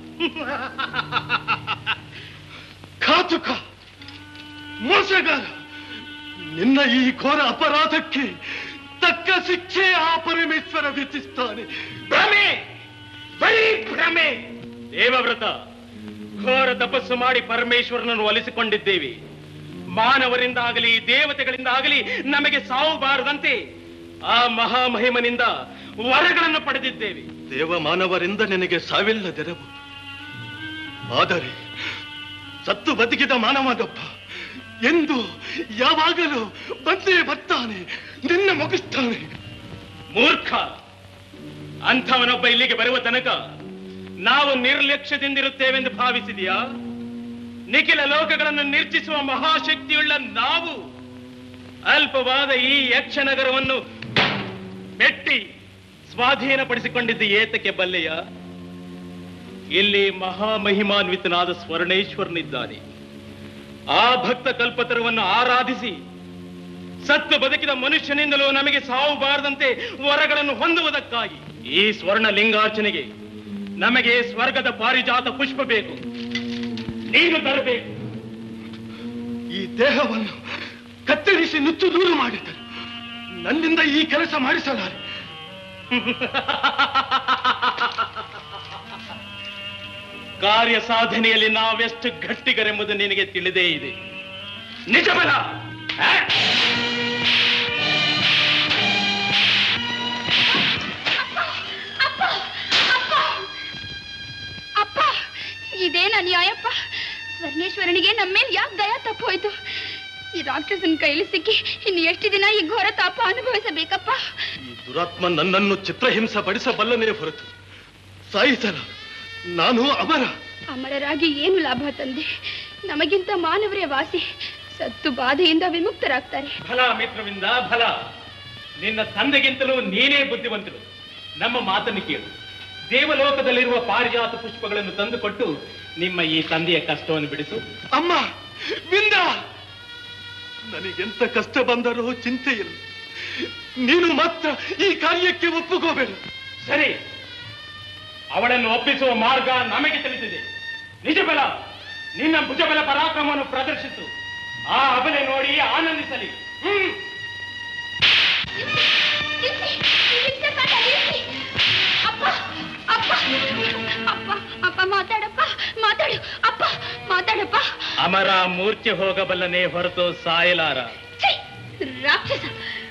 ಘಾತುಕ ಮೋಸಗಾರ ನಿನ್ನ ಈ ಘೋರ ಅಪರಾಧಕ್ಕೆ ತಕ್ಕ ಶಿಕ್ಷೆ ಆ ಪರಮೇಶ್ವರ ವಿಧಿಸ್ತಾನೆ ಭ್ರಮೆ ಬರೀ ಭ್ರಮೆ ದೇವವ್ರತ ಘೋರ ತಪಸ್ಸು ಮಾಡಿ ಪರಮೇಶ್ವರನನ್ನು ಒಲಿಸಿಕೊಂಡಿದ್ದೇವೆ ಮಾನವರಿಂದಾಗಲಿ ದೇವತೆಗಳಿಂದಾಗಲಿ ನಮಗೆ ಸಾವು ಬಾರದಂತೆ ಆ ಮಹಾಮಹಿಮನಿಂದ ವರಗಳನ್ನು ಪಡೆದಿದ್ದೇವೆ ದೇವ ಮಾನವರಿಂದ ನಿನಗೆ ಸಾವಿಲ್ಲದಿರಬಹುದು ಆದರೆ ಸತ್ತು ಬದುಕಿದ ಮಾನವನೊಬ್ಬ ಎಂದು ಯಾವಾಗಲೂ ಬಂದೇ ಬರ್ತಾನೆ ನಿನ್ನ ಮುಗಿಸ್ತಾನೆ ಮೂರ್ಖ ಅಂಥವನೊಬ್ಬ ಇಲ್ಲಿಗೆ ಬರುವ ತನಕ ನಾವು ನಿರ್ಲಕ್ಷ್ಯದಿಂದಿರುತ್ತೇವೆಂದು ಭಾವಿಸಿದೆಯಾ ನಿಖಿಲ ಲೋಕಗಳನ್ನು ನಿರ್ಜಿಸುವ ಮಹಾಶಕ್ತಿಯುಳ್ಳ ನಾವು ಅಲ್ಪವಾದ ಈ ಯಕ್ಷನಗರವನ್ನು ಮೆಟ್ಟಿ ಸ್ವಾಧೀನಪಡಿಸಿಕೊಂಡಿದ್ದು ಏತಕ್ಕೆ ಬಲ್ಲೆಯ ಇಲ್ಲಿ ಮಹಾಮಹಿಮಾನ್ವಿತನಾದ ಸ್ವರ್ಣೇಶ್ವರನಿದ್ದಾನೆ ಆ ಭಕ್ತ ಕಲ್ಪತರವನ್ನು ಆರಾಧಿಸಿ ಸತ್ತು ಬದುಕಿದ ಮನುಷ್ಯನಿಂದಲೂ ನಮಗೆ ಸಾವು ಬಾರದಂತೆ ವರಗಳನ್ನು ಹೊಂದುವುದಕ್ಕಾಗಿ ಈ ಸ್ವರ್ಣ ಲಿಂಗಾರ್ಚನೆಗೆ ನಮಗೆ ಸ್ವರ್ಗದ ಪಾರಿಜಾತ ಪುಷ್ಪ ಬೇಕು ನೀನು ತರಬೇಕು ಈ ದೇಹವನ್ನು ಕತ್ತರಿಸಿ ನುಚ್ಚು ದೂರು ಮಾಡಿದ್ದರು ನನ್ನಿಂದ ಈ ಕೆಲಸ ಮಾಡಿಸಲಾರೆ ಕಾರ್ಯ ಸಾಧನೆಯಲ್ಲಿ ನಾವೆಷ್ಟು ಗಟ್ಟಿಗರೆಂಬುದು ನಿನಗೆ ತಿಳಿದೇ ಇದೆ ನಿಜ ಬಲ ಆ? ಅಪ್ಪ ಅಪ್ಪ ಅಪ್ಪ ಇದೇನ ನ್ಯಾಯಪ್ಪ ಸ್ವರ್ಣೇಶ್ವರನಿಗೆ ನಮ್ಮ ಮೇಲೆ ಯಾಕೆ ದಯ ತಪ್ಪೋಯ್ತು ಈ ರಾಕ್ಷಸನ ಕೈಲಿ ಸಿಕ್ಕಿ ಇನ್ನು ಎಷ್ಟು ದಿನ ಈ ಘೋರ ತಾಪ ಅನುಭವಿಸಬೇಕಪ್ಪ ಈ ದುರಾತ್ಮ ನನ್ನನ್ನು ಚಿತ್ರಹಿಂಸ ಪಡಿಸಬಲ್ಲನೇ ಹೊರತು ಸಾಯಿಸಲ ನಾನು ಅಮರ ಅಮರರಾಗಿ ಏನು ಲಾಭ ತಂದೆ ನಮಗಿಂತ ಮಾನವರೇ ವಾಸಿ ಸತ್ತು ಬಾಧೆಯಿಂದ ವಿಮುಕ್ತರಾಗ್ತಾರೆ ಫಲ ಮಿತ್ರವಿಂದ ಫಲ ನಿನ್ನ ತಂದೆಗಿಂತಲೂ ನೀನೇ ಬುದ್ಧಿವಂತರು ನಮ್ಮ ಮಾತನ್ನು ಕೇಳು ದೇವಲೋಕದಲ್ಲಿರುವ ಪಾರಿಜಾತ ಪುಷ್ಪಗಳನ್ನು ತಂದುಕೊಟ್ಟು ನಿಮ್ಮ ಈ ತಂದೆಯ ಕಷ್ಟವನ್ನು ಬಿಡಿಸು ಅಮ್ಮ ವಿಂದ ನನಗೆಂತ ಕಷ್ಟ ಬಂದರೂ ಚಿಂತೆ ಇಲ್ಲ ನೀನು ಮಾತ್ರ ಈ ಕಾರ್ಯಕ್ಕೆ ಒಪ್ಪುಕೋಬೇಡ ಸರಿ ಅವಳನ್ನು ಒಪ್ಪಿಸುವ ಮಾರ್ಗ ನಮಗೆ ತಿಳಿದಿದೆ ನಿಜಬಲ ನಿನ್ನ ಭುಜಬಲ ಪರಾಕ್ರಮವನ್ನು ಪ್ರದರ್ಶಿಸು ಆ ಅಬಲೆ ನೋಡಿ ಆನಂದಿಸಲಿ ಹ್ಮ್ ಅಪ್ಪ ಅಪ್ಪ ಅಪ್ಪ ಅಪ್ಪ ಮಾತಾಡಪ್ಪ ಮಾತಾಡು ಅಪ್ಪ ಮಾತಾಡಪ್ಪ ಅಮರ ಮೂರ್ಛೆ ಹೋಗಬಲ್ಲನೆ ಹೊರತು ಸಾಯಲಾರ ಛೀ! ರಾಕ್ಷಸ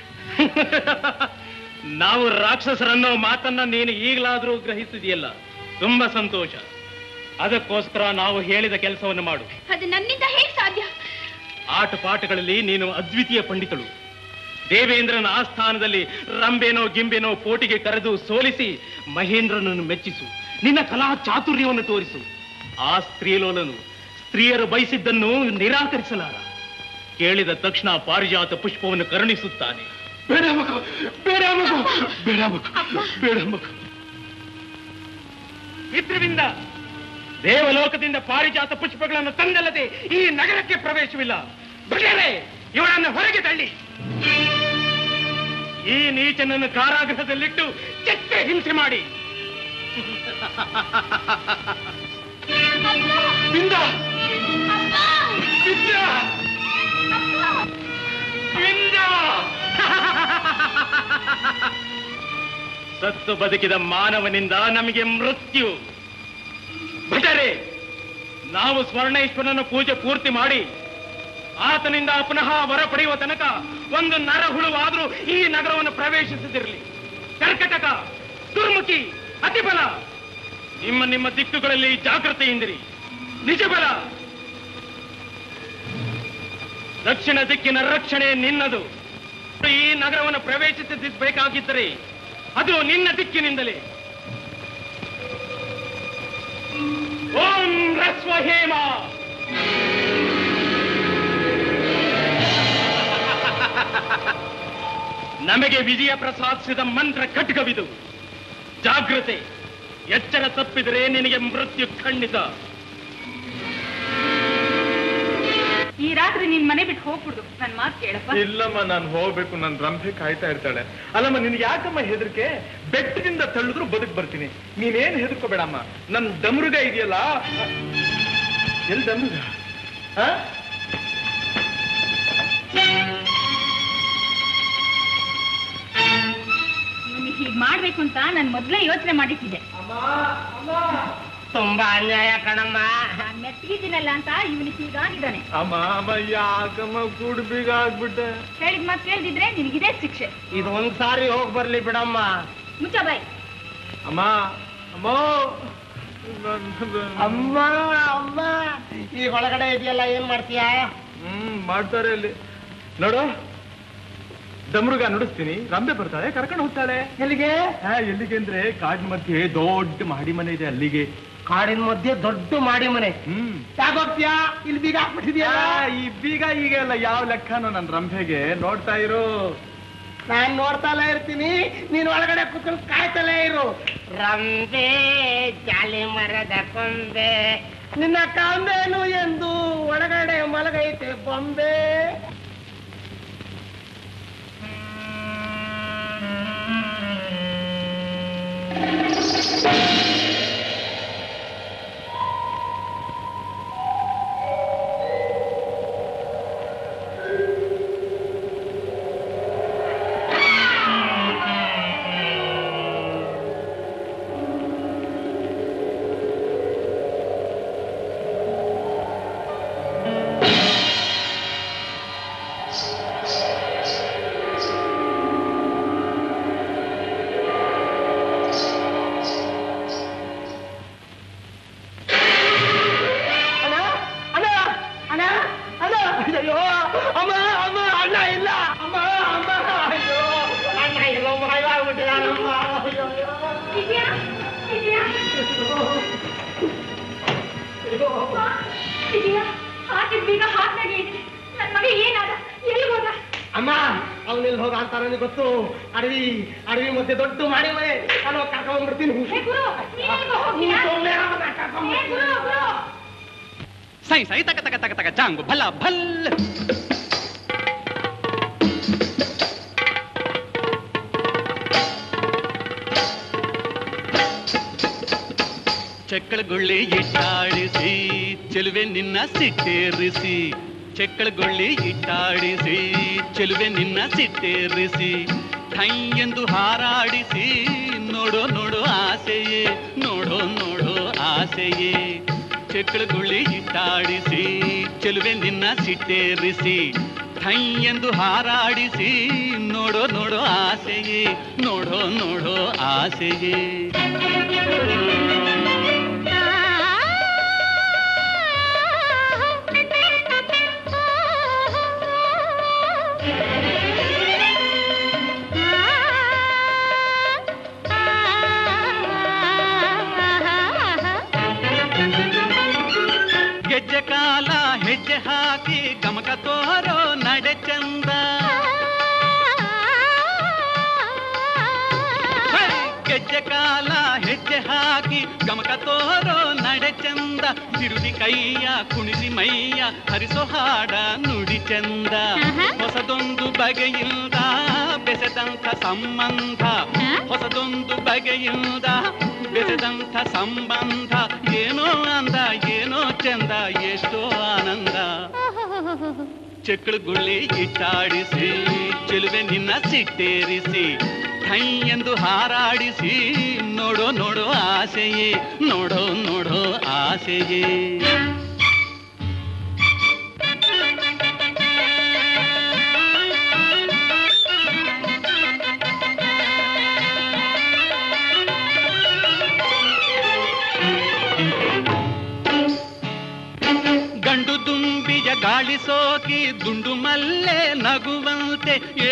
ನಾವು ರಾಕ್ಷಸರನ್ನೋ ಮಾತನ್ನ ನೀನು ಈಗಲಾದ್ರೂ ಗ್ರಹಿಸಿದೆಯಲ್ಲ ತುಂಬಾ ಸಂತೋಷ ಅದಕ್ಕೋಸ್ಕರ ನಾವು ಹೇಳಿದ ಕೆಲಸವನ್ನು ಮಾಡು ಅದು ನನ್ನಿಂದ ಹೇಗೆ ಸಾಧ್ಯ ಆಟ ಪಾಠಗಳಲ್ಲಿ ನೀನು ಅದ್ವಿತೀಯ ಪಂಡಿತಳು ದೇವೇಂದ್ರನ ಆಸ್ಥಾನದಲ್ಲಿ ರಂಬೆನೋ ಗಿಂಬೆನೋ ಪೋಟಿಗೆ ಕರೆದು ಸೋಲಿಸಿ ಮಹೇಂದ್ರನನ್ನು ಮೆಚ್ಚಿಸು ನಿನ್ನ ಕಲಾ ಚಾತುರ್ಯವನ್ನು ತೋರಿಸು ಆ ಸ್ತ್ರೀಲೋಲನು ಸ್ತ್ರೀಯರು ಬಯಸಿದ್ದನ್ನು ನಿರಾಕರಿಸಲಾರ ಕೇಳಿದ ತಕ್ಷಣ ಪಾರಿಜಾತ ಪುಷ್ಪವನ್ನು ಕರುಣಿಸುತ್ತಾನೆ ಬೇಡ ಮಗು ಬೇಡ ಮಗು ಬೇಡ ಮಗು ಬೇಡ ಮಗು ಮಿತ್ರವಿಂದ ದೇವಲೋಕದಿಂದ ಪಾರಿಜಾತ ಪುಷ್ಪಗಳನ್ನು ತಂದಲ್ಲದೆ ಈ ನಗರಕ್ಕೆ ಪ್ರವೇಶವಿಲ್ಲ ಬಗೆರೆ ಇವಳನ್ನು ಹೊರಗೆ ತಳ್ಳಿ ಈ ನೀಚನನ್ನು ಕಾರಾಗೃಹದಲ್ಲಿಟ್ಟು ಚೆತ್ತೆ ಹಿಂಸೆ ಮಾಡಿ ವಿಂದ ವಿಂದ ವಿಂದ! ಸತ್ತು ಬದುಕಿದ ಮಾನವನಿಂದ ನಮಗೆ ಮೃತ್ಯು ಭಟರೆ ನಾವು ಸ್ವರ್ಣೇಶ್ವರನ ಪೂಜೆ ಪೂರ್ತಿ ಮಾಡಿ ಆತನಿಂದ ಪುನಃ ವರ ಪಡೆಯುವ ತನಕ ಒಂದು ನರಹುಳುವಾದ್ರೂ ಈ ನಗರವನ್ನು ಪ್ರವೇಶಿಸದಿರಲಿ ಕರ್ಕಟಕ ದುರ್ಮುಖಿ ಅತಿಬಲ ನಿಮ್ಮ ನಿಮ್ಮ ದಿಕ್ಕುಗಳಲ್ಲಿ ಜಾಗೃತೆಯಿಂದಿರಿ ನಿಜಬಲ ದಕ್ಷಿಣ ದಿಕ್ಕಿನ ರಕ್ಷಣೆ ನಿನ್ನದು ಈ ನಗರವನ್ನು ಪ್ರವೇಶಿಸಬೇಕಾಗಿದ್ದರೆ ಅದು ನಿನ್ನ ದಿಕ್ಕಿನಿಂದಲೇ ಓಂ ರಸ್ವ ಹೇಮ ನಮಗೆ ವಿಜಯ ಪ್ರಸಾದಿಸಿದ ಮಂತ್ರ ಖಡ್ಗವಿದು ಜಾಗೃತೆ ಎಚ್ಚರ ತಪ್ಪಿದರೆ ನಿನಗೆ ಮೃತ್ಯು ಖಂಡಿತ ಈ ರಾತ್ರಿ ನಿನ್ ಮನೆ ಬಿಟ್ಟು ಹೋಗ್ಬಿಡು ನನ್ ಮಾತು ಕೇಳಪ್ಪ ಇಲ್ಲಮ್ಮ ನಾನು ಹೋಗ್ಬೇಕು ನನ್ ರಂಭೆ ಕಾಯ್ತಾ ಇರ್ತಾಳೆ ಅಲ್ಲಮ್ಮ ನಿನ್ಗೆ ಯಾಕಮ್ಮ ಹೆದರಿಕೆ ಬೆಟ್ಟದಿಂದ ತಳ್ಳಿದ್ರು ಬದುಕ್ ಬರ್ತೀನಿ ನೀನೇನ್ ಹೆದರ್ಕೋಬೇಡಮ್ಮ ನನ್ ಡಮರುಗ ಇದೆಯಲ್ಲ ಎಲ್ಲಿ ಡಮರುಗ ಆ? ಇವನು ಹೀಗ್ ಮಾಡ್ಬೇಕು ಅಂತ ನಾನ್ ಮೊದ್ಲೇ ಯೋಚನೆ ಮಾಡಿಟ್ಟಿದ್ದೆ ತುಂಬಾ ಅನ್ಯಾಯ ಕಣಮ್ಮ ನಾನ್ ಮೆತ್ತಿಗಿದ್ದೀನಲ್ಲ ಅಂತ ಇವನಿಗೆ ಹೀಗಾಗಿದ್ದಾನೆ ಅಮ್ಮ ಅಮ್ಮ ಯಾಕಮ್ಮ ಕೂಡ್ ಬೀಗ ಆಗ್ಬಿಟ್ಟೆ ಹೇಳಿದ ಮಾತು ಕೇಳ್ದಿದ್ರೆ ನಿನಗಿದೇ ಶಿಕ್ಷೆ ಇದು ಒಂದ್ ಸಾರಿ ಹೋಗ್ ಬರ್ಲಿ ಬಿಡಮ್ಮ ಮುಚ್ಚ ಬಾಯ್ ಅಮ್ಮ ಅಮ್ಮ ನನ್- ಅಮ್ಮ ಅಮ್ಮ ಈ ಒಳಗಡೆ ಇದೆಯಲ್ಲ ಏನ್ ಮಾಡ್ತೀಯಾ ಹ್ಮ್ ಮಾಡ್ತಾರೆ ಇಲ್ಲಿ ನೋಡು ಡಮರುಗ ನುಡಿಸ್ತೀನಿ ರಂಬೆ ಬರ್ತಾಳೆ ಕರ್ಕೊಂಡು ಹೋಗ್ತಾಳೆ ಎಲ್ಲಿಗೆ ಹಾ ಎಲ್ಲಿಗೆ ಅಂದ್ರೆ ಕಾಡ್ ಮಧ್ಯೆ ದೊಡ್ಡ ಮಹಡಿ ಮನೆ ಇದೆ ಅಲ್ಲಿಗೆ ಕಾಡಿನ ಮಧ್ಯೆ ದೊಡ್ಡ ಮಾಡಿ ಮನೆ ಹ್ಮ್ ಯಾಕೋಗ್ತೀಯಾ ಇಲ್ಲಿ ಬೀಗ ಹಾಕ್ಬಿಟ್ಟಿದ್ಯಾ ಆ, ಈ ಬೀಗ ಈಗ ಎಲ್ಲ ಯಾವ ಲೆಕ್ಕನೋ ನನ್ ರಂಭೆಗೆ ನೋಡ್ತಾ ಇರು ನಾನ್ ನೋಡ್ತಾಲೇ ಇರ್ತೀನಿ ನೀನ್ ಒಳಗಡೆ ಕುತ್ಕೊಂಡು ಕಾಯ್ತಲೇ ಇರು ರಂಬೆ ಜಾಲಿ ಮರದ ಕೊಂಬೆ ನಿನ್ನ ಕಾಂಬೇನು ಎಂದು ಒಳಗಡೆ ಮಲಗೈತೆ ಬೊಂಬೆ ಬಿಟ್ಟಿದಾನಮ್ಮ ಅಯ್ಯೋ, ಅಯ್ಯೋ. ವಿಜಯ ವಿಜಯ ವಿಜಯ ಹಾಕಿದ ಬೀಗ ಹಾಕ್ನಾಗೆ ಇದೆ ನನ್ನ ಮಗ ಏನಾದ ಎಲ್ಲಿ ಹೋದ ಅಮ್ಮ ಅವನಿಲ್ಲಿ ಹೋಗ ಅಂತ ನನಗೆ ಗೊತ್ತು ಅಡವಿ ಅಡವಿ ಮಧ್ಯೆ ದೊಡ್ಡ ಮಾಡಿ ಮನೆ ನಾನು ಕರ್ಕೊಂಡ್ಬಿಡ್ತೀನಿ ಹೇ ಗುರು ನೀನೆಲ್ಗೋ ಹೋಗ್ತೀಯಾ? ಹೇ ಗುರು ಗುರು ಸೈ ಸೈ ತಕ ತಕ ತಕ ತಕ ಜಾಂಗು ಭಲ ಭಲ್ ಚಕ್ಕಳಗುಳ್ಳಿ ಇಟ್ಟಾಡಿಸಿ ಚೆಲುವೆ ನಿನ್ನ ಸಿಟ್ಟೇರಿಸಿ ಚಕ್ಕಳಗುಳ್ಳಿ ಇಟ್ಟಾಡಿಸಿ ಚೆಲುವೆ ನಿನ್ನ ಸಿಟ್ಟೇರಿಸಿ ಥೈ ಎಂದು ಹಾರಾಡಿಸಿ ನೋಡೋ ನೋಡೋ ಆಸೆಯೇ ನೋಡೋ ನೋಡೋ ಆಸೆಯೇ ಚಕ್ಕಳಗುಳ್ಳಿ ಇಟ್ಟಾಡಿಸಿ ಚೆಲುವೆ ನಿನ್ನ ಸಿಟ್ಟೇರಿಸಿ ಥೈ ಎಂದು ಹಾರಾಡಿಸಿ ನೋಡೋ ನೋಡೋ ಆಸೆಯೇ ನೋಡೋ ನೋಡೋ ಆಸೆಯೇ ಗೆಜ್ಜೆ ಕಾಲ ಹೆಜ್ಜೆ ಹಾಕಿ ಗಮಕ ತೋರೋ ನಡೆ ಚಂದ ಹೇ! ಗೆಜ್ಜೆ ಕಾಲ ಹೆಜ್ಜೆ ಹಾಕಿ ಗಮಕ ತೋರೋ ನಡೆ ಚಂದ ತಿರುಗಿ ಕೈಯ ಕುಣಿಸಿ ಮೈಯ ಹರಿಸೋ ಹಾಡ ನುಡಿ ಚಂದ ಹೊಸದೊಂದು ಬಗೆಯಿಂದ ಬೆಸೆದಂಥ ಸಂಬಂಧ ಹೊಸದೊಂದು ಬಗೆಯಿಂದ ಬೆಸೆದಂಥ ಸಂಬಂಧ ಏನೋ ಅಂದ ಏನೋ ಚಂದ ಎಷ್ಟೋ ಆನಂದ ಚಕ್ಕಳುಗುಳ್ಳಿ ಇಟ್ಟಾಡಿಸಿ ಚೆಲುವೆ ನಿನ್ನ ಸಿಟ್ಟೇರಿಸಿ ಥೈ ಎಂದು ಹಾರಾಡಿಸಿ ನೋಡೋ ನೋಡೋ ಆಸೆಯೇ ನೋಡೋ ನೋಡೋ ಆಸೆಯೇ ಗಂಡು ದುಂಬಿಯ ಗಾಳಿ ಸೋಕಿ ದುಂಡು ಮಲ್ಲೆ ನಗುವಂತೆ ಏ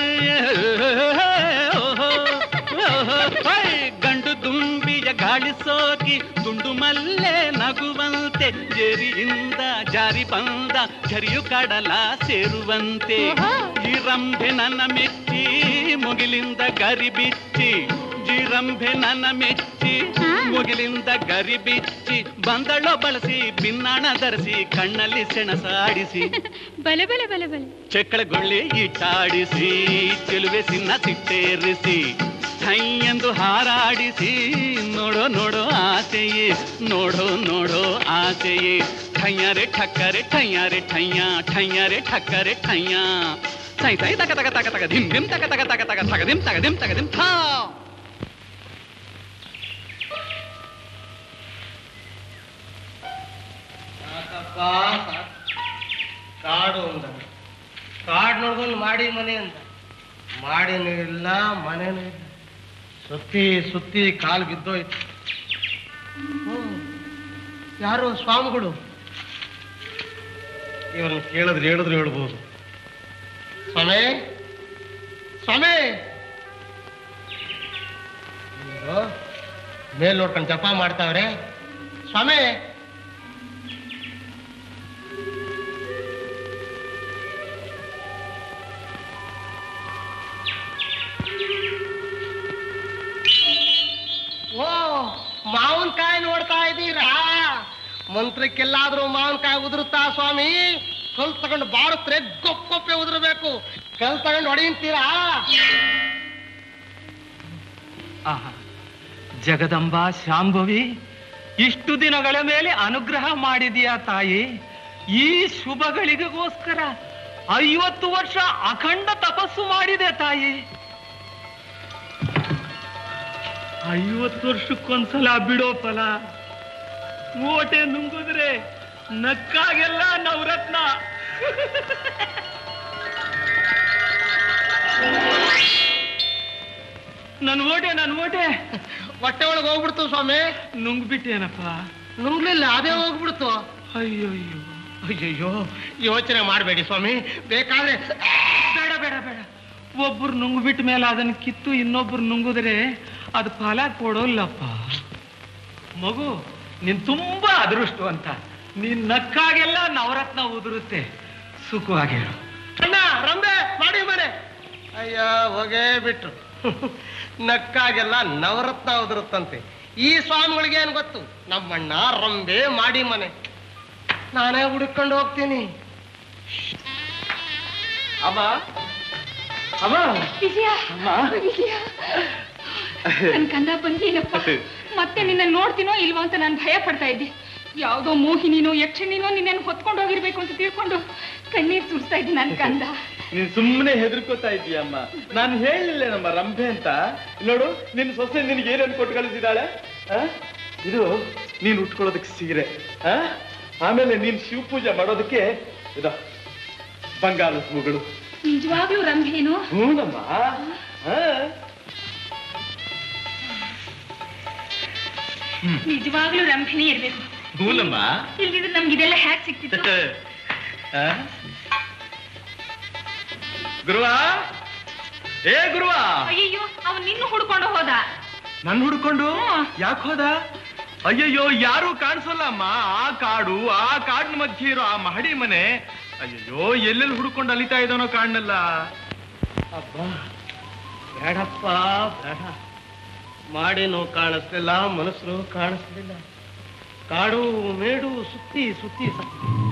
ಓಹೋ, ಓಹೋ, ಹೈ! ಗಂಡು ದುಂಬಿಯ ಗಾಳಿ ಸೋಕಿ ದುಂಡು ಮಲ್ಲೆ ನಗುವಂತೆ ಜರಿಯಿಂದ ಜಾರಿ ಬಂದ ಝರಿಯು ಕಡಲ ಸೇರುವಂತೆ ಜಿರಂಭೆ ನನ್ನ ಮೆಚ್ಚಿ ಮುಗಿಲಿಂದ ಗರಿ ಬಿಚ್ಚಿ ಜಿರಂಭೆ ನನ್ನ ಮೆಚ್ಚಿ ಮುಗಿಲಿಂದ ಗರಿ ಬಿಚ್ಚಿ ಬಂದಳೋ ಬಳಸಿ ಬಿನ್ನಾಣ ಧರಿಸಿ ಕಣ್ಣಲ್ಲಿ ಸೆಣಸಾಡಿಸಿ ಬಲೆ ಬಲೆ ಬಲೆ ಬಲೆ ಚಕ್ಕಳಗೊಳ್ಳಿ ಇಟ್ಟಾಡಿಸಿ ಚೆಲುವೆ ಸಿನ್ನ ಸಿಟ್ಟೇರಿಸಿ ಥೈ ಎಂದು ಹಾರಾಡಿಸಿ ನೋಡೋ ನೋಡೋ ಆಸೆಯೇ ನೋಡೋ ನೋಡೋ ಆಸೆಯೇ ಠಯ್ಯರೆ ಠಕ್ಕರೆ ಠಯ್ಯರೆ ಠಯ್ಯ ಠಯ್ಯರೆ ಠಕ್ಕರೆ ಠಯ್ಯ ಸೈ ಸೈ ತಕ ತಕ ತಕ ತಕ ಧಿಮ್ ಧಿಮ್ ತಕ ತಕ ತಕ ತಕ ತಕ ಧಿಮ್ ತಕ ಧಿಮ್ ತಕ ಧಿಮ್ ಥಾ ಸಾಕಪ್ಪ ಸಾಕು. ಕಾಡು ಅಂದ ಕಾಡು ನೋಡ್ಕೊಂಡು ಮಾಡಿ ಮನೆ ಅಂತ ಮಾಡಿನೂ ಇಲ್ಲ ಮನೆನೂ ಇಲ್ಲ ಸುತ್ತಿ ಸುತ್ತಿ ಕಾಲು ಬಿದ್ದೋಯ್ತು ಹ್ಮ್. ಯಾರು ಸ್ವಾಮಿಗಳು ಇವ್ರನ್ನ ಕೇಳಿದ್ರೆ ಹೇಳಿದ್ರು ಹೇಳ್ಬೋದು ಸ್ವಾಮಿ ಸ್ವಾಮಿ ಇವ್ರು ಮೇಲ್ ನೋಡ್ಕೊಂಡು ಜಪ ಮಾಡ್ತಾವ್ರೆ ಸ್ವಾಮಿ ಓ ಮಾವಿನಕಾಯಿ ನೋಡ್ತಾ ಇದ್ದೀರಾ ಮಂತ್ರಕ್ಕೆಲ್ಲಾದ್ರೂ ಮಾವಿನಕಾಯಿ ಉದುರುತ್ತಾ ಸ್ವಾಮಿ ಕಲ್ ತಗೊಂಡು ಬಾರುತ್ರೆ ಗೊಪ್ಪ ಗೊಪ್ಪೆ ಉದುರಬೇಕು ಕಲ್ ತಗೊಂಡು ಹೊಡೆಯುತ್ತೀರಾ ಆಹಾ ಜಗದಂಬಾ ಶಾಂಭವಿ ಇಷ್ಟು ದಿನಗಳ ಮೇಲೆ ಅನುಗ್ರಹ ಮಾಡಿದೀಯಾ ತಾಯಿ ಈ ಶುಭಗಳಿಗೋಸ್ಕರ ಐವತ್ತು ವರ್ಷ ಅಖಂಡ ತಪಸ್ಸು ಮಾಡಿದೆ ತಾಯಿ ಐವತ್ತು ವರ್ಷಕ್ಕೊಂದ್ಸಲ ಬಿಡೋ ಫಲ ಓಟೆ ನುಂಗಿದ್ರೆ ನಕ್ಕಾಗೆಲ್ಲ ನವರತ್ನ ನನ್ ಓಟೆ ನನ್ ಓಟೆ ಹೊಟ್ಟೆ ಒಳಗೆ ಹೋಗ್ಬಿಡ್ತು ಸ್ವಾಮಿ ನುಂಗ್ಬಿಟ್ಟೇನಪ್ಪ ನುಂಗ್ಲಿಲ್ಲ ಅದೇ ಹೋಗ್ಬಿಡ್ತು ಅಯ್ಯೋ ಅಯ್ಯಯ್ಯೋ ಯೋಚನೆ ಮಾಡಬೇಡಿ ಸ್ವಾಮಿ ಬೇಕಾದ್ರೆ ಬೇಡ ಬೇಡ ಬೇಡ ಒಬ್ರು ನುಂಗು ಬಿಟ್ಟ ಮೇಲೆ ಅದನ್ನ ಕಿತ್ತು ಇನ್ನೊಬ್ರು ನುಂಗುದ್ರೆ ಅದು ಫಲ ಕೊಡೋಲ್ಲಪ್ಪ ಮಗು ನೀನ್ ತುಂಬಾ ಅದೃಷ್ಟವಂತ ನೀನ್ ನಕ್ಕಾಗೆಲ್ಲ ನವರತ್ನ ಉದುರುತ್ತೆ ಸುಖವಾಗಿರು ಅಣ್ಣ ರಂಬೆ ಮಾಡಿ ಮನೆ ಅಯ್ಯ ಹೋಗೇ ಬಿಟ್ರು ನಕ್ಕಾಗೆಲ್ಲ ನವರತ್ನ ಉದುರುತ್ತಂತೆ ಈ ಸ್ವಾಮಿಗಳಿಗೆ ಏನ್ ಗೊತ್ತು ನಮ್ಮಣ್ಣ ರಂಬೆ ಮಾಡಿ ಮನೆ ನಾನೇ ಹುಡುಕೊಂಡು ಹೋಗ್ತೀನಿ ಅಮ್ಮ ಅಮ್ಮ ವಿಜಯ ವಿಜಯ ನನ್ ಕಂದ ಬಂದೀನಪ್ಪ ಮತ್ತೆ ನಿನ್ನ ನೋಡ್ತೀನೋ ಇಲ್ವೋ ಅಂತ ನಾನು ಭಯ ಪಡ್ತಾ ಇದ್ದೆ ಯಾವ್ದೋ ಮೋಹಿನಿನೋ ಯಕ್ಷಣಿನೋ ನಿನ್ನನ್ನು ಹೊತ್ಕೊಂಡು ಹೋಗಿರ್ಬೇಕು ಅಂತ ತಿಳ್ಕೊಂಡು ಕಣ್ಣೀರ್ ಸುರಿಸ್ತಾ ಇದ್ದೆ ನನ್ ಕಂದ ನೀನ್ ಸುಮ್ಮನೆ ಹೆದರ್ಕೋತಾ ಇದೀಯಮ್ಮ ನಾನು ಹೇಳಲಿಲ್ಲ ನಮ್ಮ ರಂಭೆ ಅಂತ ನೋಡು ನಿನ್ ಸೊಸೆ ನಿನಗೆ ಏನೇನು ಕೊಟ್ಟು ಕಳಿಸಿದಾಳೆ ಆ? ಇದು ನೀನ್ ಉಟ್ಕೊಳ್ಳೋದಕ್ಕೆ ಸೀರೆ ಆ? ಆಮೇಲೆ ನೀನ್ ಶಿವ ಪೂಜೆ ಮಾಡೋದಕ್ಕೆ ಇದ ಬಂಗಾಲ ಹೂಗಳು ನಿಜವಾಗ್ಲೂ ರಂಭೇನು ಹೂನಮ್ಮ ಆ? ನಿಜವಾಗ್ಲೂ ರಂಭಿನಿ ಇರ್ಬೇಕು ಹೂನಮ್ಮ ಇಲ್ದಿದ್ರೆ ನಮ್ಗೆ ಇದೆಲ್ಲ ಹ್ಯಾಕ್ ಸಿಕ್ತಿತ್ತು ಆ? ಗುರುವ ಏ ಗುರುವ ಅಯ್ಯಯ್ಯೋ ಅವನ್ ನಿನ್ನ ಹುಡ್ಕೊಂಡು ಹೋದ ನನ್ ಹುಡ್ಕೊಂಡು ಹ್ಮ್. ಯಾಕೆ ಹೋದ ಅಯ್ಯಯ್ಯೋ ಯಾರು ಕಾಣಿಸಲ್ಲ ಅಮ್ಮ ಆ ಕಾಡು ಆ ಕಾಡಿನ ಮಧ್ಯೆ ಇರೋ ಆ ಮಹಡಿ ಮನೆ ಅಯ್ಯಯ್ಯೋ ಎಲ್ಲೆಲ್ಲಿ ಹುಡ್ಕೊಂಡು ಅಲಿತಾ ಇದ್ದಾನೋ ಕಾಣಲ್ಲ ಅಬ್ಬ ಬೇಡಪ್ಪ ಬೇಡ ಮಾಡಿನೂ ಕಾಣಿಸ್ಲಿಲ್ಲ ಮನಸ್ಸು ಕಾಣಿಸ್ಲಿಲ್ಲ ಕಾಡು ಮೇಡು ಸುತ್ತಿ ಸುತ್ತಿ ಸ-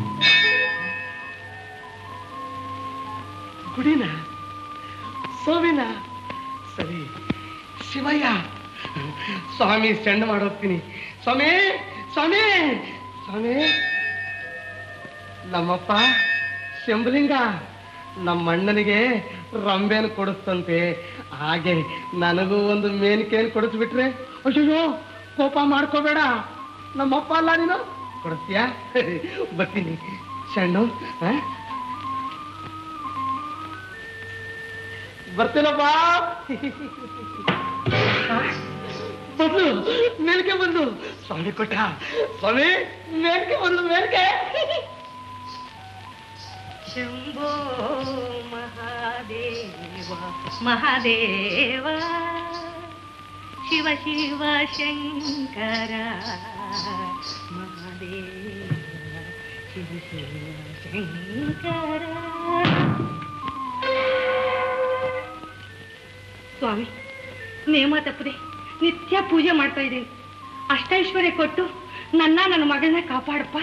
ಗುಡಿನ ಸೋವಿನ ಸರಿ ಶಿವಯ್ಯ ಸ್ವಾಮಿ ಸೆಂಡ್ ಮಾಡೋಗ್ತೀನಿ ಸ್ವಾಮಿ ಸ್ವಾಮಿ ಸ್ವಾಮಿ ನಮ್ಮಪ್ಪ ಶಂಭಲಿಂಗ ನಮ್ಮ ಅಣ್ಣನಿಗೆ ರಂಬೆನ್ ಕೊಡಿಸ್ತಂತೆ ಹಾಗೆ ನನಗೂ ಒಂದು ಮೇನಿಕೆಯನ್ನು ಕೊಡಿಸ್ಬಿಟ್ರೆ ಅಯ್ಯೋ ಕೋಪ ಮಾಡ್ಕೋಬೇಡ ನಮ್ಮಪ್ಪ ಅಲ್ಲ ನೀನು ಕೊಡಿಸ್ತೀಯಾ ಬರ್ತೀನಿ ಶಣ್ಣು ಆ? ಬರ್ತೀನಪ್ಪ ಬಂದು ಮೇಲ್ಕೆ ಬಂದು ಸ್ವಾಮಿ ಕೊಟ್ಟ ಸ್ವಾಮಿ ಮೇಲ್ಕೆ ಬಂದು ಮೇಲ್ಕೆ ಶಂಭೋ ಮಹಾದೇವ ಮಹಾದೇವ ಶಿವ ಶಿವ ಶಂಕರ ಮಹಾದೇವ ಶಿವ ಶಿವ ಶಂಕರ ಸ್ವಾಮಿ ನೇಮ ತಪ್ಪದೆ ನಿತ್ಯ ಪೂಜೆ ಮಾಡ್ತಾ ಇದ್ದೀನಿ ಅಷ್ಟೈಶ್ವರ್ಯ ಕೊಟ್ಟು ನನ್ನ ನನ್ನ ಮಗಳನ್ನ ಕಾಪಾಡಪ್ಪ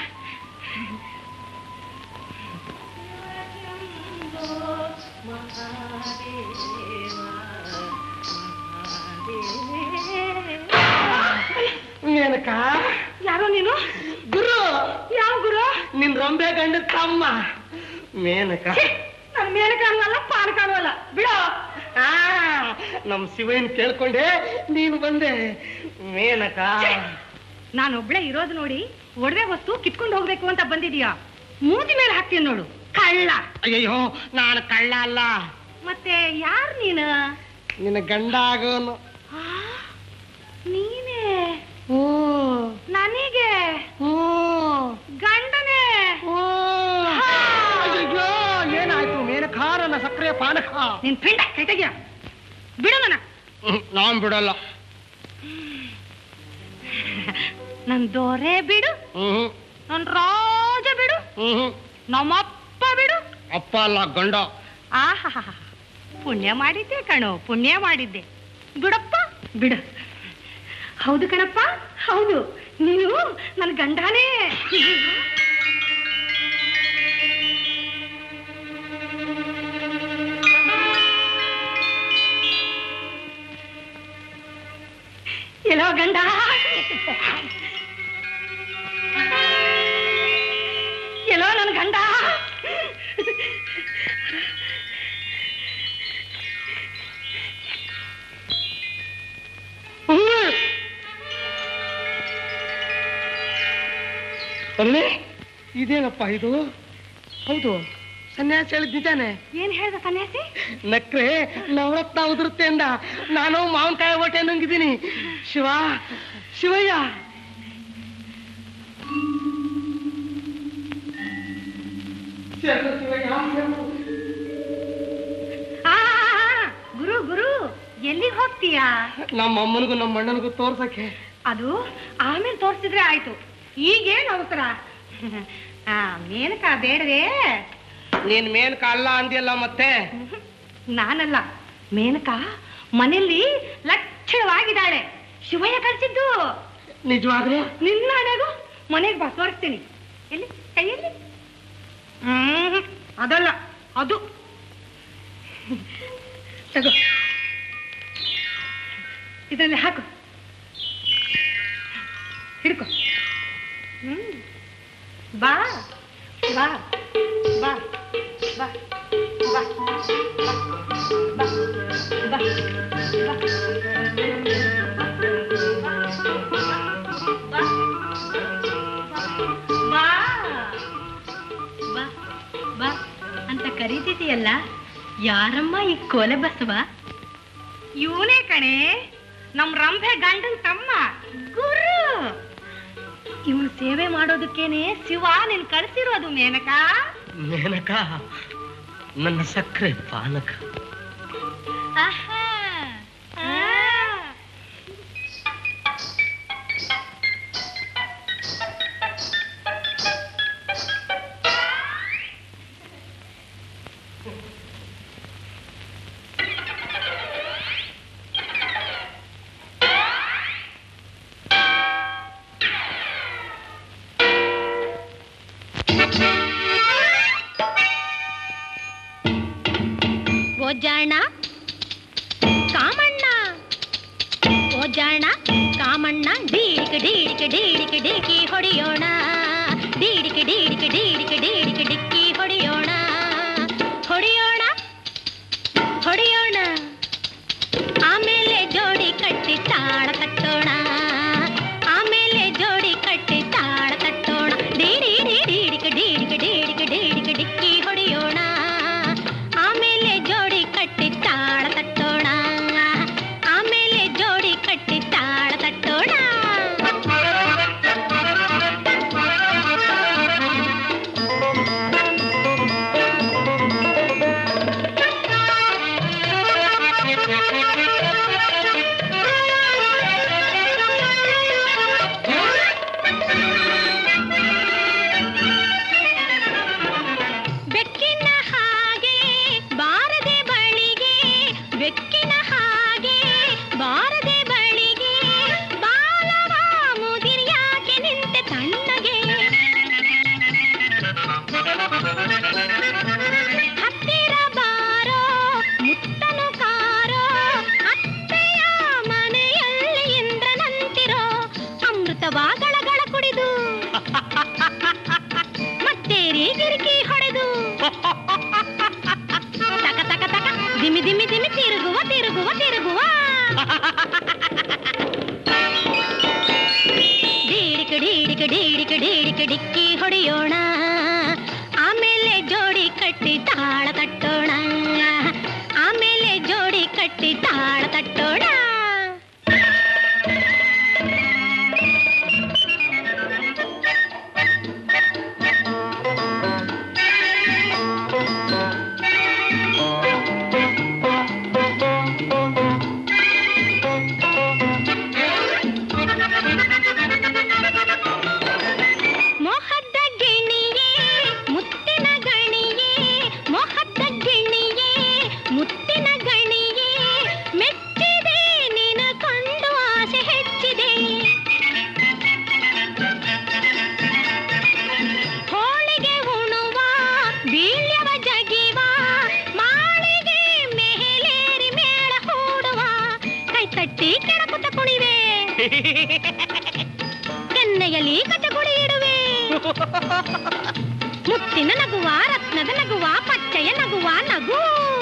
ಮೇನಕ ಯಾರೋ ನೀನು ಗುರು ಯಾವ ಗುರು ನಿನ್ ರೊಂಬೆ ಗಂಡ ತಮ್ಮ ಮೇನಕ ನನ್ನ ಮೇಲೆ ಕಾಣುವಲ್ಲ ಪಾನ ಕಾಣುವಲ್ಲ ಬಿಡೋ ಆ ನಮ್ ಶಿವನ್ ಕೇಳ್ಕೊಂಡೆ ನೀನು ಬಂದೆ ಮೇನಕ ನಾನೊಬ್ಳೆ ಇರೋದು ನೋಡಿ ಒಡವೆ ವಸ್ತು ಕಿತ್ಕೊಂಡು ಹೋಗ್ಬೇಕು ಅಂತ ಬಂದಿದೀಯಾ ಮೂತಿ ಮೇಲೆ ಹಾಕ್ತೀನಿ ನೋಡು ಕಳ್ಳ ಅಯ್ಯಯ್ಯೋ ನಾನು ಕಳ್ಳ ಅಲ್ಲ ಮತ್ತೆ ಯಾರ್ ನೀನು ನಿನ್ನ ಗಂಡ ಆಗೋನು ಆ, ನೀನೇ ಓ ನನಗೆ ಓ ಗಂಡನೇ ಓ ಅಯ್ಯಯ್ಯೋ ಏನಾಯ್ತು ಮೇನಕ ನನ್ನ ಸಕ್ಕರೆ ಪಾನಕ ನಿನ್ ಪಿಂಡ ಕೆಟ್ಟಗ್ಯ ಬಿಡು ನನ್ನ ನಾನ್ ಬಿಡಲ್ಲ ನನ್ ದೊರೆ ಬಿಡು ಹ್ಮ್ ನನ್ ರಾಜ ಬಿಡು ಹ್ಮ್ ನಮ್ಮಪ್ಪ ಬಿಡು ಅಪ್ಪ ಅಲ್ಲ ಗಂಡ ಆಹಾ ಪುಣ್ಯ ಮಾಡಿದ್ದೆ ಕಣೋ ಪುಣ್ಯ ಮಾಡಿದ್ದೆ ಬಿಡಪ್ಪ ಬಿಡು ಹೌದು ಕಣಪ್ಪ ಹೌದು ನೀನು ನನ್ನ ಗಂಡನೇ ಎಲ್ಲೋ ಗಂಡ ಎಲ್ಲೋ ನನ್ನ ಗಂಡ ಅಲ್ಲೇ ಇದೇನಪ್ಪ ಇದು ಹೌದು ಸನ್ಯಾಸಿ ಹೇಳಿದ್ ನಿಜಾನೆ ಏನ್ ಹೇಳ್ದ ಸನ್ಯಾಸಿ ನಕ್ರೆ ನವರತ್ನ ಉದುರುತ್ತೆ ಅಂದ ನಾನು ಮಾವಿನಕಾಯಿ ಹೊಟ್ಟೆ ನುಂಗಿದ್ದೀನಿ ಶಿವ ಶಿವಯ್ಯ ಶರಣ ಶಿವಯ್ಯ, ಶರಣು. ಆ ಎಲ್ಲಿಗೆ ಹೋಗ್ತೀಯಾ ನಮ್ಮ ಅಮ್ಮನಿಗೂ ನಮ್ಮ ಅಣ್ಣನಿಗೂ ತೋರ್ಸಕ್ಕೆ ಅದು ಆಮೇಲೆ ತೋರಿಸಿದ್ರೆ ಆಯ್ತು ಈಗೇನು ಅವಸರ ಆ ಮೇನಕ ಬೇಡವೇ ನೀನ್ ಮೇನ್ಕ ಅಲ್ಲ ಅಂದಿಯಲ್ಲ ಮತ್ತೆ ನಾನಲ್ಲ ಮೇನಕ ಮನೆಯಲ್ಲಿ ಲಕ್ಷಣವಾಗಿದ್ದಾಳೆ ಶಿವಯ್ಯ ಕಳ್ಸಿದ್ದು ನಿಜವಾಗ್ಲೂ ನಿನ್ನ ಹಣೆಗೂ ಮನೆಗೆ ಬಾ ತೋರಿಸ್ತೀನಿ ಎಲ್ಲಿ ಕೈಯಲ್ಲಿ ಹ್ಮ್ ಅದಲ್ಲ ಅದು ತಗೋ ಇದರಲ್ಲಿ ಹಾಕು ಹಿಡ್ಕೊ ಹ್ಮ್ ಬಾ ಬಾ ಬಾ ಬಾ ಬಾ ಬಾ ಬಾ ಬಾ ಬಾ ಬಾ ಬಾ ಅಂತ ಕರೀತಿದೀಯಲ್ಲ ಯಾರಮ್ಮ ಈ ಕೋಲೆ ಬಸವ ಇವನೇ ಕಣೆ ನಮ್ ರಂಭೆ ಗಂಡನ್ ತಮ್ಮ ಗುರು ಇವನು ಸೇವೆ ಮಾಡೋದಕ್ಕೇನೆ ಶಿವ ನಿನ್ ಕಳ್ಸಿರೋದು ಮೇನಕ ಮೇನಕ ನನ್ನ ಸಕ್ಕರೆ ಪಾನಕ ಆಹಾ. ಆ. ಓ ಜಾಣ ಕಾಮಣ್ಣ ಓ ಜಾಣ ಕಾಮಣ್ಣ ಡೀಡಿಕ ಡೀಡಿಕ ಡೀಡಿಕ ಡಿಕ್ಕಿ ಹೊಡೆಯೋಣ ಡೀಡಿಕ ಡೀಡಿಕ ಡೀಡಿಕ ಡೀಡಿಕ ಡಿಕ್ಕಿ ಹೊಡೆಯೋಣ ಹೊಡೆಯೋಣ ಹೊಡೆಯೋಣ ಆಮೇಲೆ ಜೋಡಿ ಕಟ್ಟಿ ತಾಳ ಕಟ್ಟೋಣ ಆಮೇಲೆ ಜೋಡಿ ಕಟ್ಟಿ ತಾಳ ಕಟ್ಟೋಣ ಡೀಡಿ ಡೀಡಿಕ ಡೀಡಿಕ ಡೀಡಿಕ ಡೀಡಿಕ ಡಿಕ್ಕಿ ಹೊಡೆಯೋಣ ಆಮೇಲೆ ಜೋಡಿ ಕಟ್ಟಿ ತಾಳ ತಟ್ಟೋಣ ಆಮೇಲೆ ಜೋಡಿ ಕಟ್ಟಿ ತಾಳ ತಟ್ಟೋಣ ಬೆಕ್ಕಿನ ಹಾಗೆ ಬಾರದೆ ಬಳಿಗೆ ಬೆಕ್ಕಿನ ಹಾಗೆ ಬಾರದೆ ಬಳಿಗೆ ಬಾಲವ ಮುದಿರ್ಯಾಕೆ ನಿಂತೆ ತಣ್ಣಗೆ ಹತ್ತಿರ ಬಾರೋ ಮುತ್ತನು ಕಾರೋ ಅತ್ತೆಯ ಮನೆಯಲ್ಲಿ ಇಂದ್ರನಂತಿರೋ ಅಮೃತವಾ ಗಳಗಳ ಕುಡಿದು ಮತ್ತೇರಿ ಗಿರಿಕಿ ಹೊಡೆದು ತಕ ತಕ ತಕ ದಿಮಿ ದಿಮಿ ದಿಮಿ ತಿರುಗುವ ತಿರುಗುವ ತಿರುಗುವ ಡೀಡಿಕ ಡೀಡಿಕ ಡೀಡಿಕ ಡೀಡಿಕ ಡಿಕ್ಕಿ ಹೊಡೆಯೋಣ ಆಮೇಲೆ ಜೋಡಿ ಕಟ್ಟಿ ತಾಳ ತಟ್ಟೋಣ ಆಮೇಲೆ ಜೋಡಿ ಕಟ್ಟಿ ತಾಳ ತಟ್ಟೋಣ ಮೋಹದ ಗಿಣಿಯೇ ಮುತ್ತಿನ ಗಣಿಯೇ ಮೋಹದ ಗಿಣಿಯೇ ಮುತ್ತಿನ ಗಣಿಯೇ ಮೆಚ್ಚಿದೆ ನಿನ ಕಂಡು ಆಸೆ ಹೆಚ್ಚಿದೆ ಹೋಳಿಗೆ ಉಣುವ ಬೀಳ್ಯವ ಜಗಿವ ಮಾಳಿಗೆ ಮೇಲೇರಿ ಮೇಳ ಹೂಡುವ ಕೈ ತಟ್ಟಿ ಕೆಳಕುತ ಕುಣಿವೆ ಕೆನ್ನೆಯಲ್ಲಿ ಕಚಗುಡಿ ಇಡುವೆ ಮುತ್ತಿನ ನಗುವ ರತ್ನದ ನಗುವ ಪಚ್ಚೆಯ ನಗುವ ನಗು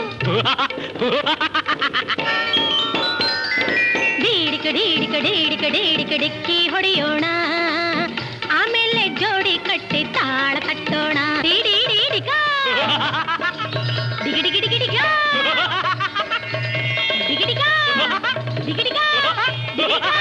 ಡೀಡಿಕ ಡೀಡಿಕ ಡೀಡಿಕ ಡೀಡಿಕ ಡಿಕ್ಕಿ ಹೊಡೆಯೋಣ ಆಮೇಲೆ ಜೋಡಿ ಕಟ್ಟಿ ತಾಳ ಕಟ್ಟೋಣ ಡೀಡಿ ಡೀಡಿಕ ಡಿಗಿ ಡಿಗಿ ಡಿಗಿ ಡಿಗ. ಡಿಗಿ ಡಿಗ. ಡಿಗಿ ಡಿಗ. ಡಿಗಿ ಡಿಗ.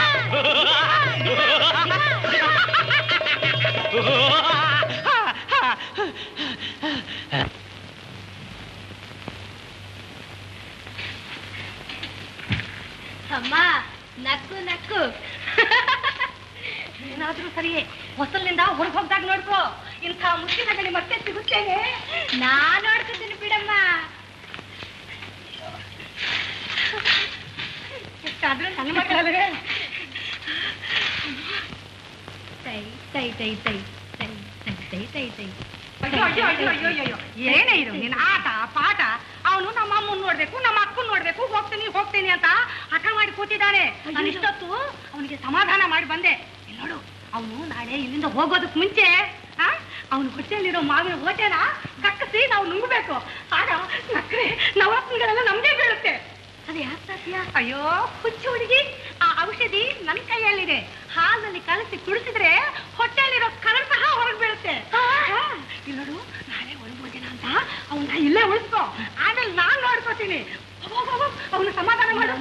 ಅಮ್ಮ ನಕ್ಕು ನಕ್ಕು ಏನಾದ್ರೂ ಸರಿಯೇ ಹೊಸಲಿನಿಂದ ಹೊರಗೆ ಹೋಗ್ದಾಗ ನೋಡ್ಕೋ ಇಂಥ ಮುಚ್ಚಿನ ಗಡಿ ಮತ್ತೆ ಸಿಗುತ್ತೇನೆ ನಾ ನೋಡ್ತಿದ್ದೀನಿ ಬಿಡಮ್ಮ ಎಷ್ಟಾದ್ರೂ ನನ್ನ ಮಗಳಲ್ವೇ ತೈ ತೈ ತೈ ತೈ ತೈ ತೈ ತೈ ತೈ ತೈ ಅಯ್ಯೋ ಅಯ್ಯೋ ಅಯ್ಯೋ ಅಯ್ಯೋ ಅಯ್ಯೋ ಏನೇ ಇದು ನಿನ್ನ ಆಟ ಪಾಠ ಅವನು ನಮ್ಮ ಅಮ್ಮನ್ ನೋಡ್ಬೇಕು ನಮ್ಮ ಅಕ್ಕನ್ ನೋಡ್ಬೇಕು ಹೋಗ್ತೀನಿ ಹೋಗ್ತೀನಿ ಅಂತ ಹಠ ಮಾಡಿ ಕೂತಿದ್ದಾನೆ ನಾನು ಇಷ್ಟೊತ್ತು ಅವನಿಗೆ ಸಮಾಧಾನ ಮಾಡಿ ಬಂದೆ ಇಲ್ಲಿ ನೋಡು ಅವನು ನಾಳೆ ಇಲ್ಲಿಂದ ಹೋಗೋದಕ್ ಮುಂಚೆ ಅವನ ಹೊಟ್ಟೆಯಲ್ಲಿರೋ ಮಾವಿನ ಹೊಟ್ಟೆನ ಕಕ್ಕಸಿ ನಾವು ನುಂಗ್ಬೇಕು ಆಗ ಸಕ್ಕರೆ ನವರತ್ನಗಳೆಲ್ಲ ನಮ್ಗೆ ಬೀಳುತ್ತೆ ಅದು ಯಾಕೆ ಸಾಧ್ಯ ಅಯ್ಯೋ ಹುಚ್ಚು ಹುಡುಗಿ ಆ ಔಷಧಿ ನನ್ನ ಕೈಯಲ್ಲಿದೆ ಹಾಲಿನಲ್ಲಿ ಕಲಸಿ ಕುಡಿಸಿದ್ರೆ ಹೊಟ್ಟೆಯಲ್ಲಿರೋ ಕರಳು ಸಹ ಹೊರಗೆ ಬೀಳುತ್ತೆ ಇಲ್ಲಿ ನೋಡು ನಾಳೆ ಒಳಗೋದಿನ ಅಂತ ಅವನ್ನ ಇಲ್ಲೇ ಉಳಿಸ್ಕೋ ಆಮೇಲೆ ನಾನ್ ನೋಡ್ಕೋತೀನಿ ಅವನು ಸಮಾಧಾನ ಮಾಡು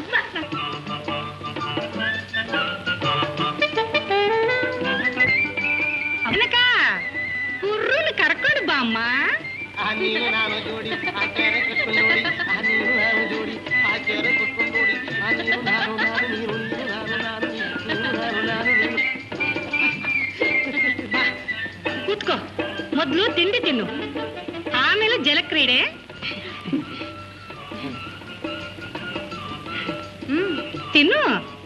ಅವನಕ ಕುರ್ರುನ್ ಕರ್ಕೊಂಡು ಬಾ ಅಮ್ಮ ಆ ನೀನು ನಾನು ಜೋಡಿ ಆ ಕೆರೆ ಕಟ್ಕೊಂಡು ನೋಡಿ ಆ ನೀನು ನಾನು ಜೋಡಿ ಆ ಕೆರೆ ಕಟ್ಕೊಂಡು ನೋಡಿ ಆ ನೀನು ನಾನು ನಾನು ನೀನು ನೀನು ನಾನು ನಾನು ನೀನು ನಾನು ನಾನು ನೀನು ಕೂತ್ಕೋ ಮೊದ್ಲು ತಿಂಡಿ ತಿನ್ನು ಆಮೇಲೆ ಜಲಕ್ರೀಡೆ ಹ್ಮ್ ತಿನ್ನು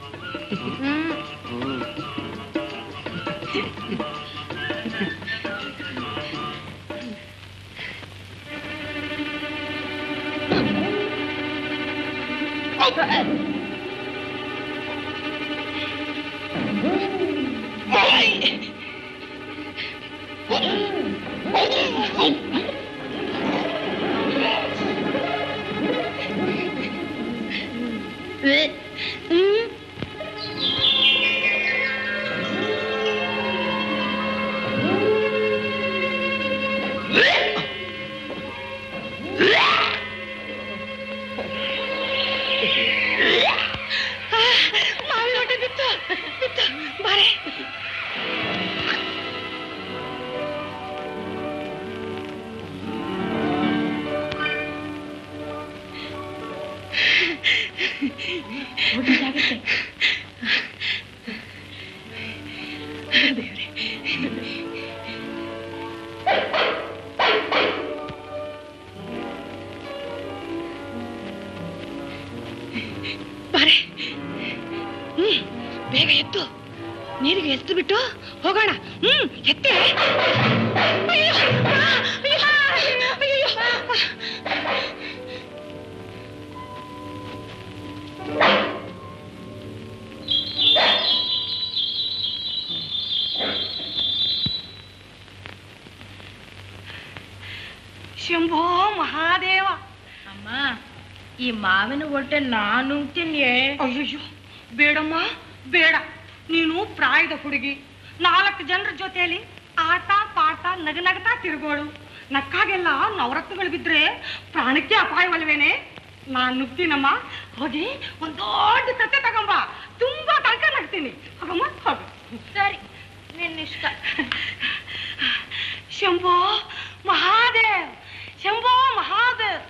ಮಾವಿನ ಹೊಟ್ಟೆ ಬಿತ್ತು ಬಿತ್ತು ಬಾರೆ ಬಾರೆ ಹ್ಮ್ ಬೇಗ ಎತ್ತು ನೀರಿಗೆ ಎತ್ತು ಬಿಟ್ಟು ಹೋಗೋಣ ಹ್ಮ್ ಎತ್ತೆ ಅಯ್ಯೋ ಆ, ಅಯ್ಯೋ, ಅಯ್ಯೋ. ಶಂಭೋ ಮಹಾದೇವ ಅಮ್ಮ ಈ ಮಾವಿನ ಹೊಟ್ಟೆ ನಾನು ತಿನ್ಯೆ ಅಯ್ಯಯ್ಯೋ ಬೇಡಮ್ಮ ಬೇಡ ನೀನು ಪ್ರಾಯದ ಹುಡುಗಿ ನಾಲ್ಕು ಜನರ ಜೊತೆಯಲ್ಲಿ ಆಟ ಪಾಠ ನಗ ನಗತಾ ತಿರುಗೋಳು ನಕ್ಕಾಗೆಲ್ಲ ನವರತ್ನಗಳು ಬಿದ್ರೆ ಪ್ರಾಣಕ್ಕೆ ಅಪಾಯವಲ್ವೇನೆ ನಾನ್ ನುಗ್ತೀನಮ್ಮ ಹೋಗಿ ಒಂದ್ ದೊಡ್ಡ ತಟ್ಟೆ ತಗೊಂಬ ತುಂಬಾ ತನಕ ನಗ್ತೀನಿ ಹೋಗಮ್ಮ ಹೋಗು ಸರಿ ನಿನ್ನಿಷ್ಟ ಶಂಭೋ ಮಹಾದೇವ್ ಶಂಭೋ ಮಹಾದೇವ್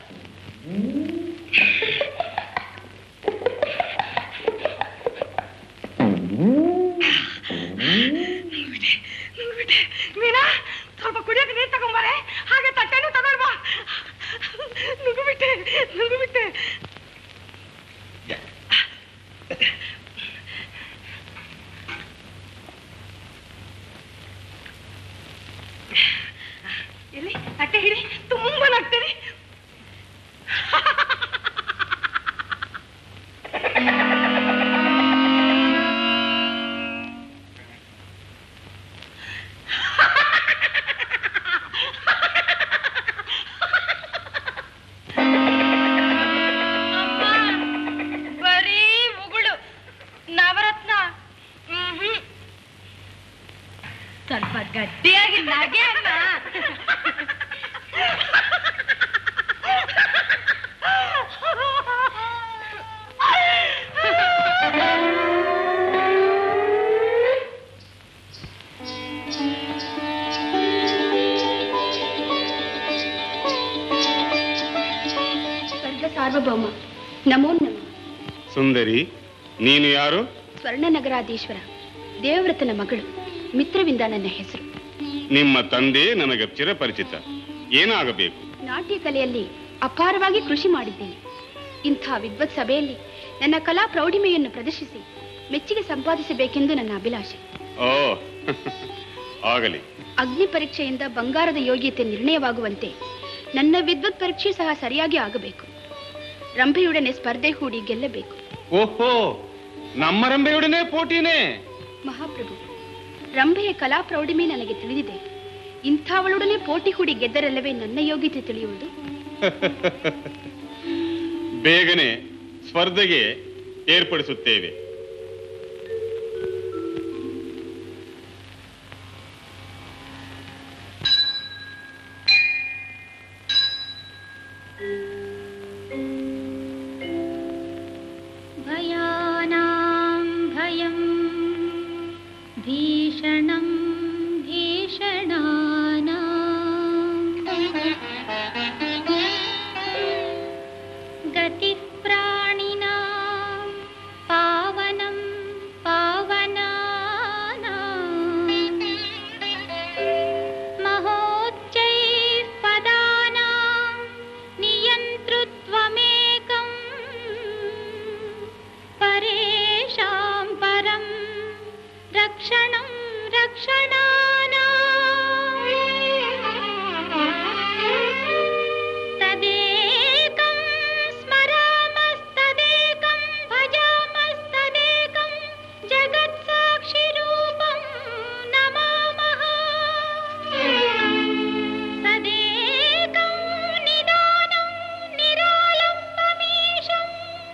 ನುಂಗ್ಬಿಟ್ಟೆ, ನುಂಗ್ಬಿಟ್ಟೆ. ಮೀನಾ ಸ್ವಲ್ಪ ಕುಡಿಯೋಕೆ ನೀರು ತಗೊಂಬಾರೆ ಹಾಗೆ ತಟ್ಟೆನೂ ತಗೊಂಡ್ಬಾ ನುಗ್ಗುಬಿಟ್ಟೆ ನುಗ್ಗುಬಿಟ್ಟೆ ಎಲ್ಲಿ ತಟ್ಟೆ ಹಿಡಿ ತುಂಬಾ ನಗ್ತೀನಿ ಬರೀ ಉಗುಳು ನವರತ್ನ ಹ್ಮ್ ಸ್ವಲ್ಪ ಗಟ್ಟಿಯಾಗಿ ನಗೆ ಅಮ್ಮ ಸ್ವರ್ಗ ಸಾರ್ವಭೌಮ ನಮೋ ನಮ ಸುಂದರಿ ನೀನು ಯಾರು ಸ್ವರ್ಣನಗರಾಧೀಶ್ವರ ದೇವವ್ರತನ ಮಗಳು ಮಿತ್ರವಿಂದ ನನ್ನ ಹೆಸರು ನಿಮ್ಮ ತಂದೆ ನನಗೆ ಚಿರಪರಿಚಿತ ಏನಾಗಬೇಕು ನಾಟ್ಯ ಕಲೆಯಲ್ಲಿ ಅಪಾರವಾಗಿ ಕೃಷಿ ಮಾಡಿದ್ದೇನೆ ಇಂಥ ವಿದ್ವತ್ ಸಭೆಯಲ್ಲಿ ನನ್ನ ಕಲಾ ಪ್ರೌಢಿಮೆಯನ್ನು ಪ್ರದರ್ಶಿಸಿ ಮೆಚ್ಚುಗೆ ಸಂಪಾದಿಸಬೇಕೆಂದು ನನ್ನ ಅಭಿಲಾಷೆ ಓ ಆಗಲಿ ಅಗ್ನಿ ಪರೀಕ್ಷೆಯಿಂದ ಬಂಗಾರದ ಯೋಗ್ಯತೆ ನಿರ್ಣಯವಾಗುವಂತೆ ನನ್ನ ವಿದ್ವತ್ ಪರೀಕ್ಷೆ ಸಹ ಸರಿಯಾಗಿ ಆಗಬೇಕು ರಂಭೆಯೊಡನೆ ಸ್ಪರ್ಧೆ ಹೂಡಿ ಗೆಲ್ಲಬೇಕು ಓಹೋ ನಮ್ಮ ರಂಬೆಯೊಡನೆ ಪೋಟಿನೇ ಮಹಾಪ್ರಭು ರಂಭೆಯ ಕಲಾ ಪ್ರೌಢಿಮೆ ನನಗೆ ತಿಳಿದಿದೆ ಇಂಥವಳೊಡನೆ ಪೋಟಿ ಹೂಡಿ ಗೆದ್ದರಲ್ಲವೇ ನನ್ನ ಯೋಗ್ಯತೆ ತಿಳಿಯುವುದು ಬೇಗನೆ ಸ್ಪರ್ಧೆಗೆ ಏರ್ಪಡಿಸುತ್ತೇವೆ भयानां भयं भीषणं भीषणानाम् गतिः प्राणिनां पावनं पावनानाम् महोच्चैः पदानां नियन्तृत्वमेकम् परेषां परं रक्षणं रक्षणानाम् तदेकं स्मरामस्तदेकं भजामस्तदेकं जगत्साक्षिरूपं नमामः तदेकं निदानं निरालम्बमीशं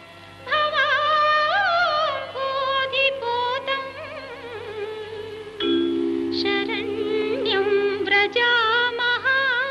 भवाम्भोधिपोतं शरण्यं व्रजामः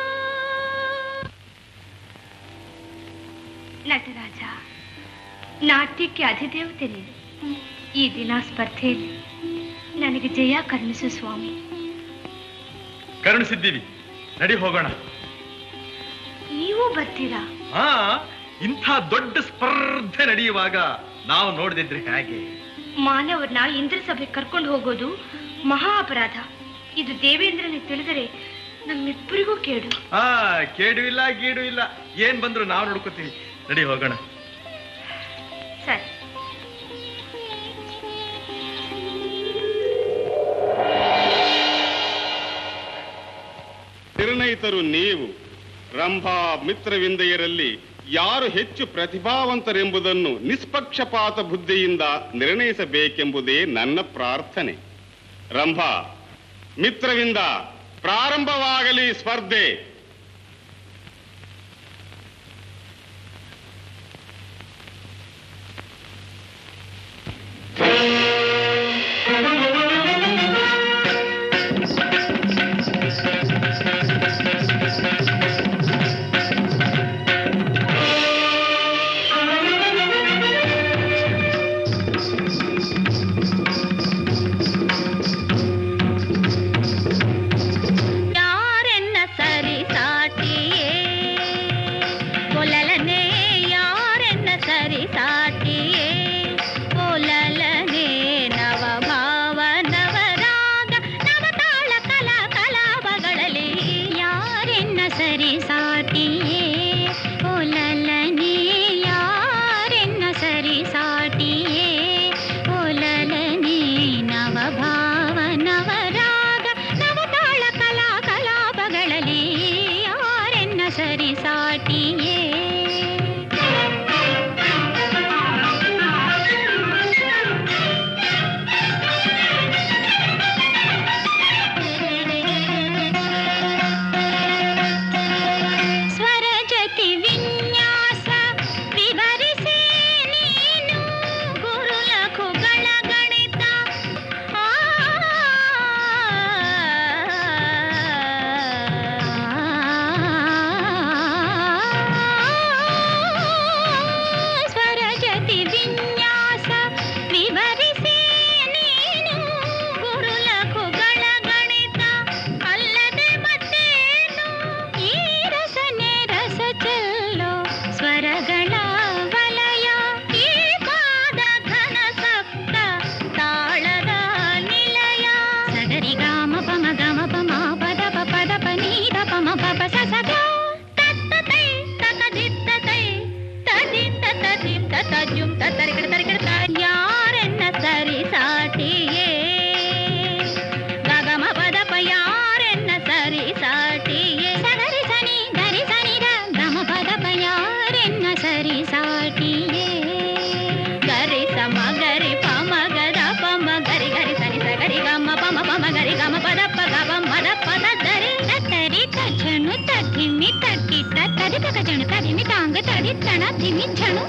ನಟರಾಜ ನಾಟ್ಯಕ್ಕೆ ಅಧಿದೇವತೆ ನೀನು ಈ ದಿನ ಸ್ಪರ್ಧೆಯಲ್ಲಿ ನನಗೆ ಜಯ ಕರುಣಿಸು ಸ್ವಾಮಿ ಕರುಣಿಸಿದ್ದೀವಿ ನಡಿ ಹೋಗೋಣ ನೀವು ಬರ್ತೀರಾ ಹಾ ಇಂಥ ದೊಡ್ಡ ಸ್ಪರ್ಧೆ ನಡೆಯುವಾಗ ನಾವು ನೋಡದಿದ್ರೆ ಹೇಗೆ ಮಾನವರನ್ನ ಇಂದ್ರ ಸಭೆ ಕರ್ಕೊಂಡು ಹೋಗೋದು ಮಹಾ ಅಪರಾಧ ಇದು ದೇವೇಂದ್ರನಿಗೆ ತಿಳಿದರೆ ನಮ್ಮಿಬ್ಬರಿಗೂ ಕೇಡು ಆ ಕೇಡು ಇಲ್ಲ ಗೀಡು ಇಲ್ಲ ಏನ್ ಬಂದ್ರು ನಾವು ನೋಡ್ಕೋತೀವಿ ನಡಿ ಹೋಗೋಣ ಸರಿ ನಿರ್ಣಯಿತರು ನೀವು ರಂಭಾ ಮಿತ್ರವಿಂದೆಯರಲ್ಲಿ ಯಾರು ಹೆಚ್ಚು ಪ್ರತಿಭಾವಂತರೆಂಬುದನ್ನು ನಿಷ್ಪಕ್ಷಪಾತ ಬುದ್ಧಿಯಿಂದ ನಿರ್ಣಯಿಸಬೇಕೆಂಬುದೇ ನನ್ನ ಪ್ರಾರ್ಥನೆ ರಂಭಾ ಮಿತ್ರವಿಂದ ಪ್ರಾರಂಭವಾಗಲಿ ಸ್ಪರ್ಧೆ ಯಾರೆನ್ನ ಸರಿಸ ಜಣ ತದಿಮಿ ತಾಂಗ ತದಿ ತಣ ದಿಮಿ ಝಣು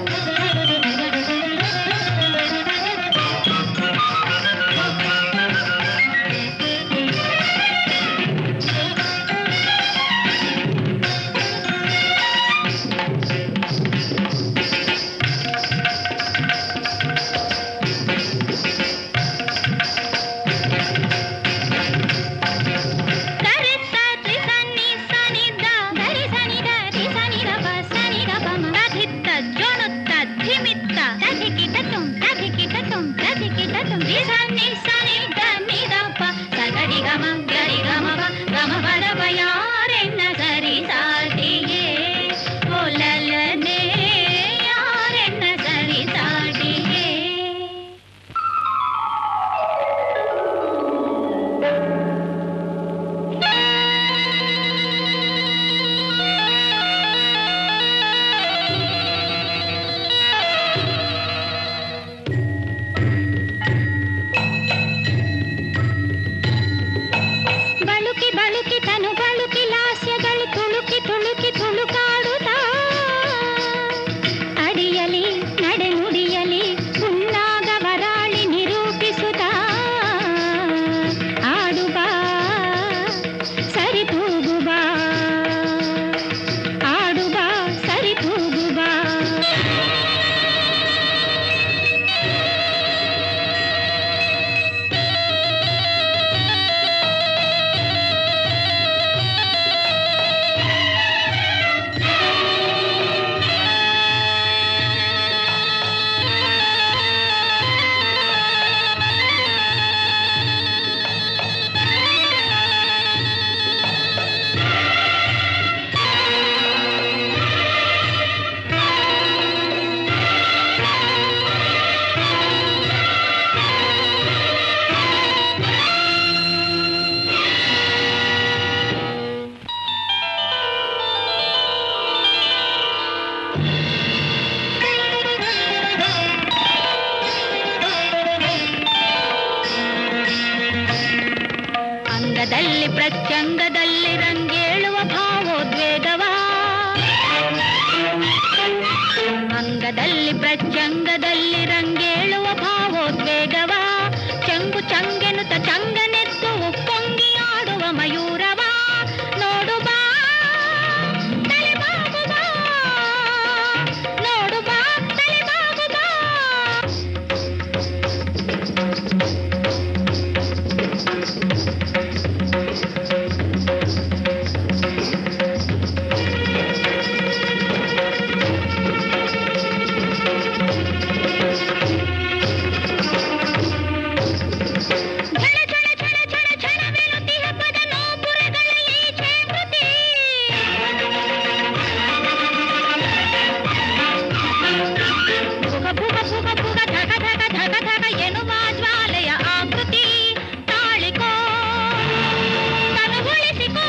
ಸರಿ ಸರಿ ಸನಿ ಸನಿ ದ ಧರಿ ಸನಿ ದ ರಿ ಸನಿ ದ ಪ ಸನಿ ದ ಪ ಮ ತಧಿತ್ತ ಜೊಣುತ್ತ ಧಿಮಿತ್ತ ತಧಿಕಿಟ ತುಂ ತಧಿಕಿಟ ತುಂ ತಧಿಕಿಟ ತುಂ ರಿ ಸನಿ ಸನಿ ದ ನಿ ದ ಪ ಸಗರಿ ಗಮ ಗರಿ ಗಮ ಪ ಗಮ ಪದ ಪ ಯಾರೆನ್ನ ಸರಿ ಸಾಟಿಯೇ ಓ ಲಲನೆ ಯಾರೆನ್ನ ಸರಿ ಸಾಟಿಯೇ ಬಳುಕಿ ಬಳುಕಿ ತನು ಬಳುಕಿ ಲಾಸ್ಯಗಳು ತುಳುಕಿ ತುಳುಕಿ ತುಳುಕಾಡುತ್ತಾ ಅಡಿಯಲಿ ನಡೆ ನುಡಿಯಲಿ ಹುನ್ನಾಗ ವರಾಳಿ ನಿರೂಪಿಸುತ್ತಾ ಆಡು ಬಾ ಸರಿ ತೂಗು ಬಾ ಆಡು ಬಾ ಸರಿ ತೂಗು ಬಾ ಅಂಗದಲ್ಲಿ ಪ್ರತ್ಯಂಗದಲ್ಲಿ ರಂಗೇಳುವ ಭಾವೋದ್ವೇಗವ ಅಂಗದಲ್ಲಿ ಪ್ರತ್ಯಂಗದಲ್ಲಿ ರಂಗೇಳುವ ಭಾವೋದ್ವೇಗವ ಚಂಗು ಚಂಗೆನುತ ಚಂಗನೆದ್ದು ಉಪ್ಪೊಂಗಿ ಆಡುವ ಮಯೂರವ ನೋಡು ಬಾ ತಲೆಬಾಗು ಬಾ ನೋಡು ಬಾ ತಲೆಬಾಗು ಬಾ ಭುಗ ಭುಗ ಭುಗ ಭುಗ ಧಗ ಧಗ ಧಗ ಧಗ ಎನ್ನುವ ಜ್ವಾಲೆಯ ಆಕೃತಿ ತಾಳಿಕೋ ತನುಗೊಳಿಸಿಕೋ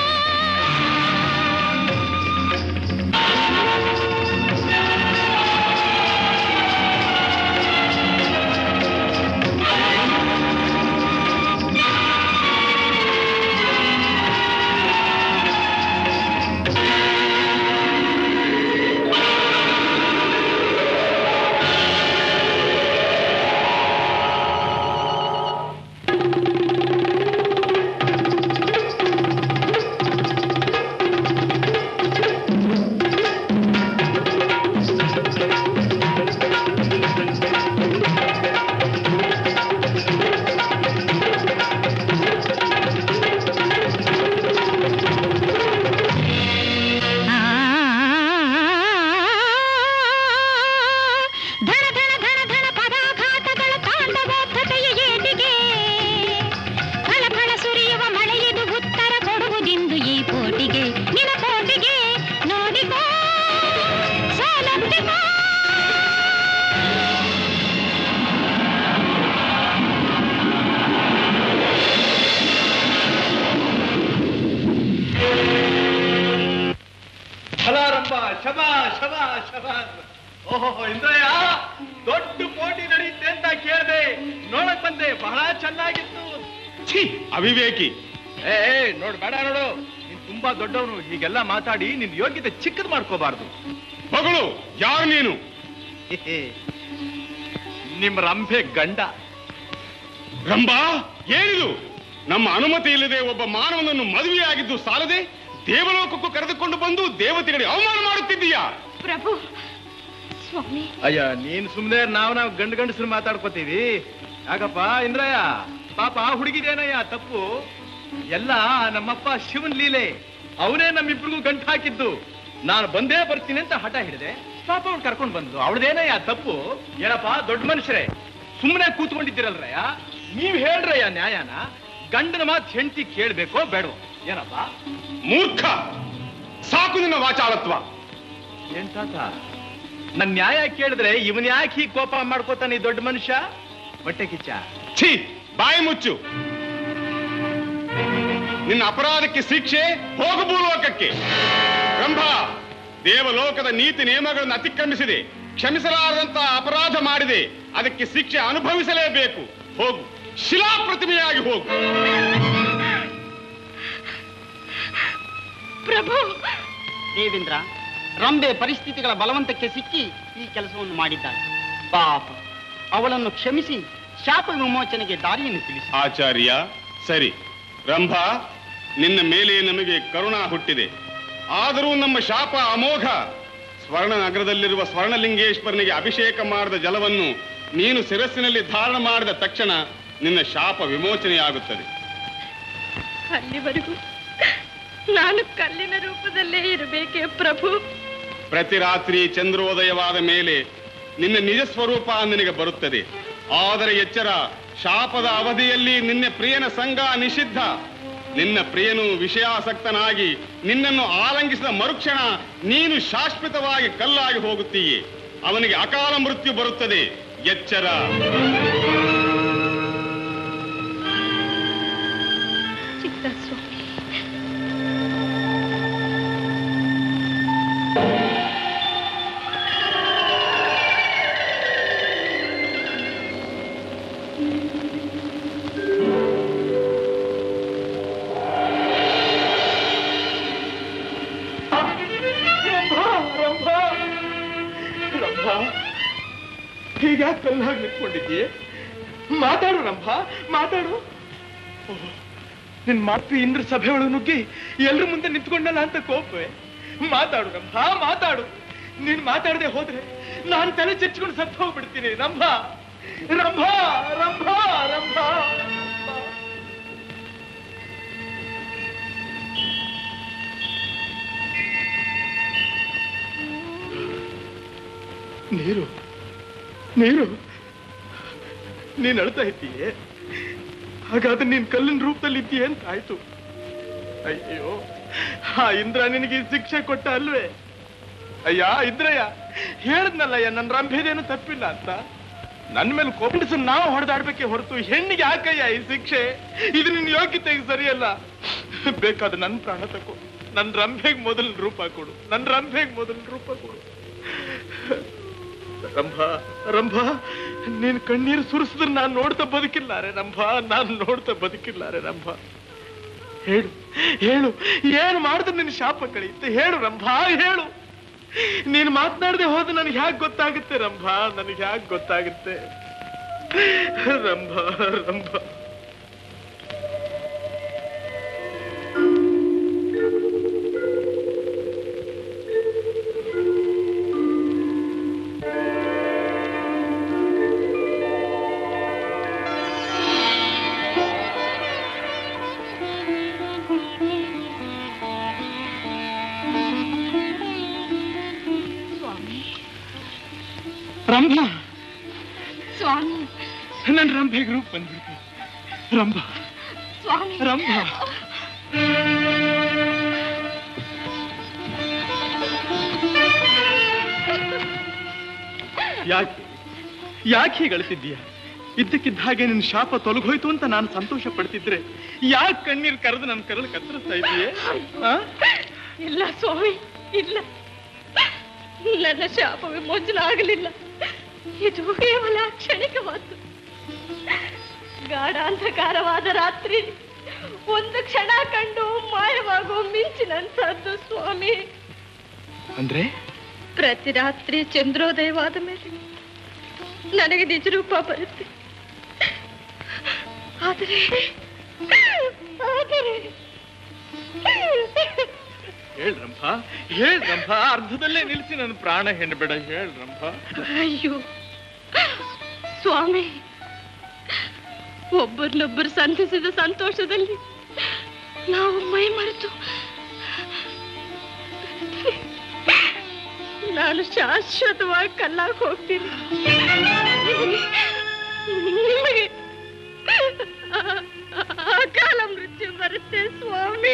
ಧನ ಧನ ಧನ ಧನ ಪದಾಘಾತಗಳ ತಾಂಡವೋದ್ಧತೆಯ ಏಟಿಗೆ ಫಳ ಫಳ ಸುರಿಯುವ ಮಳೆಯಿದು ಉತ್ತರ ಕೊಡುವುದಿಂದು ಈ ಪೋಟಿಗೆ ನಿನ ಪೋಟಿಗೆ ನೋಡಿಕೋ ಸೋಲೊಪ್ಪಿಕೋ ಫಲಾರಂಭ ಶಬಾ ಶಬಾ ಶಬಾ ಓಹೋ ಇಂದ್ರಯ್ಯ ದೊಡ್ಡ ಪೋಟಿ ನಡೆಯುತ್ತೆ ಅಂತ ಕೇಳಿದೆ ನೋಡಕ್ ಬಂದೆ ಬಹಳ ಚೆನ್ನಾಗಿತ್ತು ಛೀ ಅವಿವೇಕಿ ಏ ಏ, ನೋಡು ಬೇಡ ನೋಡು ನೀನ್ ತುಂಬಾ ದೊಡ್ಡವನು ಹೀಗೆಲ್ಲ ಮಾತಾಡಿ ನಿನ್ ಯೋಗ್ಯತೆ ಚಿಕ್ಕದ್ ಮಾಡ್ಕೋಬಾರ್ದು ಮಗಳು ಯಾರು ನೀನು ನಿಮ್ ರಂಭೆ ಗಂಡ ರಂಭಾ ಏನಿದು ನಮ್ಮ ಅನುಮತಿ ಇಲ್ಲದೆ ಒಬ್ಬ ಮಾನವನನ್ನು ಮದುವೆಯಾಗಿದ್ದು ಸಾಲದೆ ದೇವಲೋಕಕ್ಕೂ ಕರೆದುಕೊಂಡು ಬಂದು ದೇವತೆಗಳಿಗೆ ಅವಮಾನ ಮಾಡುತ್ತಿದ್ದೀಯಾ ಪ್ರಭು ಸ್ವಾಮಿ ಅಯ್ಯ ನೀನ್ ಸುಮ್ನೆ ನಾವ್ ನಾವ್ ಗಂಡ ಗಂಡಸ್ರು ಮಾತಾಡ್ಕೋತೀವಿ ಯಾಕಪ್ಪ ಇಂದ್ರಯ್ಯ ಪಾಪ ಹುಡುಗಿದೇನಯ್ಯ ತಪ್ಪು ಎಲ್ಲ ನಮ್ಮಪ್ಪ ಶಿವನ್ ಲೀಲೆ ಅವನೇ ನಮ್ಮಿಬ್ರಿಗೂ ಗಂಟು ಹಾಕಿದ್ದು ನಾನು ಬಂದೇ ಬರ್ತೀನಿ ಅಂತ ಹಠ ಹಿಡಿದೆ ಪಾಪ ಅವ್ನು ಕರ್ಕೊಂಡು ಬಂದು ಅವಳದೇನಯ್ಯ ತಪ್ಪು ಏನಪ್ಪ ದೊಡ್ಡ ಮನುಷ್ಯರೇ ಸುಮ್ಮನೆ ಕೂತ್ಕೊಂಡಿದ್ದೀರಲ್ರಯ್ಯ ನೀವ್ ಹೇಳ್ರಯ್ಯ ನ್ಯಾಯನ ಗಂಡನ ಮಾತು ಹೆಂಡತಿ ಕೇಳ್ಬೇಕೋ ಬೇಡವೋ ಏನಪ್ಪ ಮೂರ್ಖ ಸಾಕು ನಿನ್ನ ವಾಚಾಳತ್ವ ಏನ್ ತಾತ ನನ್ ನ್ಯಾಯ ಕೇಳಿದ್ರೆ ಇವನ್ ಯಾಕೆ ಹೀಗ್ ಕೋಪ ಮಾಡ್ಕೋತಾನೆ ಈ ದೊಡ್ಡ ಮನುಷ್ಯ ಹೊಟ್ಟೆ ಕಿಚ್ಚ ಛೀ ಬಾಯಿ ಮುಚ್ಚು ನಿನ್ನ ಅಪರಾಧಕ್ಕೆ ಶಿಕ್ಷೆ ಹೋಗು ಭೂಲೋಕಕ್ಕೆ ರಂಭ ದೇವಲೋಕದ ನೀತಿ ನಿಯಮಗಳನ್ನು ಅತಿಕ್ರಮಿಸಿದೆ ಕ್ಷಮಿಸಲಾರದಂತ ಅಪರಾಧ ಮಾಡಿದೆ ಅದಕ್ಕೆ ಶಿಕ್ಷೆ ಅನುಭವಿಸಲೇಬೇಕು ಹೋಗು ಶಿಲಾ ಪ್ರತಿಮೆಯಾಗಿ ಹೋಗು ಪ್ರಭು ದೇವೇಂದ್ರ ರಂಬೆ ಪರಿಸ್ಥಿತಿಗಳ ಬಲವಂತಕ್ಕೆ ಸಿಕ್ಕಿ ಈ ಕೆಲಸವನ್ನು ಮಾಡಿದ್ದಾಳೆ ಪಾಪ ಅವಳನ್ನು ಕ್ಷಮಿಸಿ ಶಾಪ ವಿಮೋಚನೆಗೆ ದಾರಿಯನ್ನು ತಿಳಿಸಿ ಆಚಾರ್ಯ ಸರಿ ರಂಭ ನಿನ್ನ ಮೇಲೆ ನಮಗೆ ಕರುಣಾ ಹುಟ್ಟಿದೆ ಆದರೂ ನಮ್ಮ ಶಾಪ ಅಮೋಘ ಸ್ವರ್ಣ ನಗರದಲ್ಲಿರುವ ಸ್ವರ್ಣಲಿಂಗೇಶ್ವರನಿಗೆ ಅಭಿಷೇಕ ಮಾಡಿದ ಜಲವನ್ನು ನೀನು ಶಿರಸ್ಸಿನಲ್ಲಿ ಧಾರಣ ಮಾಡಿದ ತಕ್ಷಣ ನಿನ್ನ ಶಾಪ ವಿಮೋಚನೆಯಾಗುತ್ತದೆ ಅಲ್ಲಿವರೆಗೂ ನಾನು ಕಲ್ಲಿನ ರೂಪದಲ್ಲೇ ಇರಬೇಕೆ ಪ್ರಭು ಪ್ರತಿ ರಾತ್ರಿ ಚಂದ್ರೋದಯವಾದ ಮೇಲೆ ನಿನ್ನ ನಿಜ ಸ್ವರೂಪ ನಿನಗೆ ಬರುತ್ತದೆ ಆದರೆ ಎಚ್ಚರ ಶಾಪದ ಅವಧಿಯಲ್ಲಿ ನಿನ್ನ ಪ್ರಿಯನ ಸಂಘ ನಿಷಿದ್ಧ ನಿನ್ನ ಪ್ರಿಯನು ವಿಷಯಾಸಕ್ತನಾಗಿ ನಿನ್ನನ್ನು ಆಲಂಗಿಸಿದ ಮರುಕ್ಷಣ ನೀನು ಶಾಶ್ವತವಾಗಿ ಕಲ್ಲಾಗಿ ಹೋಗುತ್ತೀಯೆ ಅವನಿಗೆ ಅಕಾಲ ಮೃತ್ಯು ಬರುತ್ತದೆ ಎಚ್ಚರ ಚಿತ್ತ ಸ್ವಾಮಿ ಹೀಗ ಕಲ್ಲಾಗಿ ನಿಂತ್ಕೊಂಡಿದ್ದೀಯ ಮಾತಾಡು ರಂಭ ಮಾತಾಡು ಓಹ್, ನಿನ್ ಮಾತು ಇಂದ್ರ ಸಭೆ ಒಳಗೆ ನುಗ್ಗಿ ಎಲ್ರ ಮುಂದೆ ನಿಂತ್ಕೊಂಡಲ್ಲ ಅಂತ ಕೋಪವೇ ಮಾತಾಡು ರಂಭ ಮಾತಾಡು ನೀನ್ ಮಾತಾಡದೆ ಹೋದ್ರೆ ನಾನ್ ತಲೆ ಚಚ್ಕೊಂಡು ಸತ್ತು ಹೋಗ್ಬಿಡ್ತೀನಿ ರಂಭ ರಂಭ ರಂಭ ರಂಭ ನೀರು ನೀರು ನೀನ್ ಅಳ್ತಾ ಇದ್ದೀಯೆ ಹಾಗಾದ್ರೆ ನೀನ್ ಕಲ್ಲಿನ ರೂಪದಲ್ಲಿ ಇದ್ದೀಯ ಅಂತ ಆಯ್ತು ಅಯ್ಯೋ ಆ ಇಂದ್ರ ನಿನಗೆ ಈ ಶಿಕ್ಷೆ ಕೊಟ್ಟ ಅಲ್ವೇ ಅಯ್ಯ ಇಂದ್ರಯ್ಯ ಹೇಳದ್ನಲ್ಲಯ್ಯ ನನ್ನ ರಂಭೆದೇನು ತಪ್ಪಿಲ್ಲ ಅಂತ ನನ್ನ ಮೇಲೆ ಕೋಪಿಡಿಸಿ ನಾವು ಹೊಡೆದಾಡ್ಬೇಕೆ ಹೊರತು ಹೆಣ್ಣಿಗೆ ಯಾಕಯ್ಯ ಈ ಶಿಕ್ಷೆ ಇದು ನಿನ್ ಯೋಗ್ಯತೆಗೆ ಸರಿಯಲ್ಲ ಬೇಕಾದ್ರೆ ನನ್ನ ಪ್ರಾಣ ತಕೋ ನನ್ನ ರಂಭೆಗೆ ಮೊದಲು ರೂಪ ಕೊಡು ನನ್ನ ರಂಭೆಗೆ ಮೊದಲು ರೂಪ ಕೊಡು ರಂಭ ರಂಭ ನೀನ್ ಕಣ್ಣೀರು ಸುರಿಸಿದ್ರೆ ನಾನ್ ನೋಡ್ತಾ ಬದುಕಿಲ್ಲಾರೆ ರಂಭ ನಾನ್ ನೋಡ್ತಾ ಬದುಕಿಲ್ಲಾರೆ ರಂಭ ಹೇಳು ಹೇಳು ಏನ್ ಮಾಡಿದ್ರೆ ನಿನ್ ಶಾಪ ಕಳೆಯುತ್ತೆ ಹೇಳು ರಂಭ ಹೇಳು ನೀನ್ ಮಾತನಾಡದೆ ಹೋದ್ರೆ ನನಗೆ ಹ್ಯಾಕ್ ಗೊತ್ತಾಗುತ್ತೆ ರಂಭ ನನಗೆ ಹ್ಯಾಕ್ ಗೊತ್ತಾಗುತ್ತೆ ರಂಭ ರಂಭ ಸ್ವಾಮಿ ರಂಭ ಸ್ವಾಮಿ ನನ್ ರಂಭೆಗೆ ರೂಪ ಬಂದ್ಬಿಡ್ತು ರಂಭ ಸ್ವಾಮಿ ರಂಭ ಯಾಕೆ ಯಾಕೆ ಹೀಗೆ ಅಳ್ತಿದ್ದೀಯ ಇದ್ದಕ್ಕಿದ್ದ ಹಾಗೆ ನಿನ್ನ ಶಾಪ ತೊಲಗೋಯ್ತು ಅಂತ ನಾನು ಸಂತೋಷ ಪಡ್ತಿದ್ರೆ ಯಾಕೆ ಕಣ್ಣೀರ್ ಕರೆದು ನನ್ನ ಕರಳು ಕತ್ತರಿಸ್ತಾ ಇದೀಯೆ ಆ? ಇಲ್ಲ ಸ್ವಾಮಿ ಇಲ್ಲ ನನ್ನ ಶಾಪ ವಿಮೋಚನ ಆಗಲಿಲ್ಲ ಇದು ಕೇವಲ ಕ್ಷಣಿಕವಾದ್ದು ಗಾಢಾಂಧಕಾರವಾದ ರಾತ್ರಿ ಒಂದು ಕ್ಷಣ ಕಂಡು ಮಾಯವಾಗೋ ಮಿಂಚಿನಂತಹದ್ದು ಸ್ವಾಮಿ ಅಂದ್ರೆ ಪ್ರತಿ ರಾತ್ರಿ ಚಂದ್ರೋದಯವಾದ ಮೇಲೆ ನನಗೆ ನಿಜ ರೂಪ ಬರುತ್ತೆ ಆದರೆ ಆದರೆ ಹೇಳ್ರಂಭ ಹೇಳ್ರಂಭ ಅರ್ಧದಲ್ಲೇ ನಿಲ್ಲಿಸಿ ನನ್ನ ಪ್ರಾಣ ಹೆಣ್ಬೇಡ ಹೇಳ್ರಂಭ ಅಯ್ಯೋ ಸ್ವಾಮಿ ಒಬ್ಬರನ್ನೊಬ್ಬರು ಸಂಧಿಸಿದ ಸಂತೋಷದಲ್ಲಿ ನಾವು ಮೈ ಮರೆತು ನಾನು ಶಾಶ್ವತವಾಗಿ ಕಲ್ಲಾಗ ಹೋಗ್ತೀನಿ ನಿಮಗೆ ಆ- ಅಕಾಲ ಮೃತ್ಯು ಬರುತ್ತೆ ಸ್ವಾಮಿ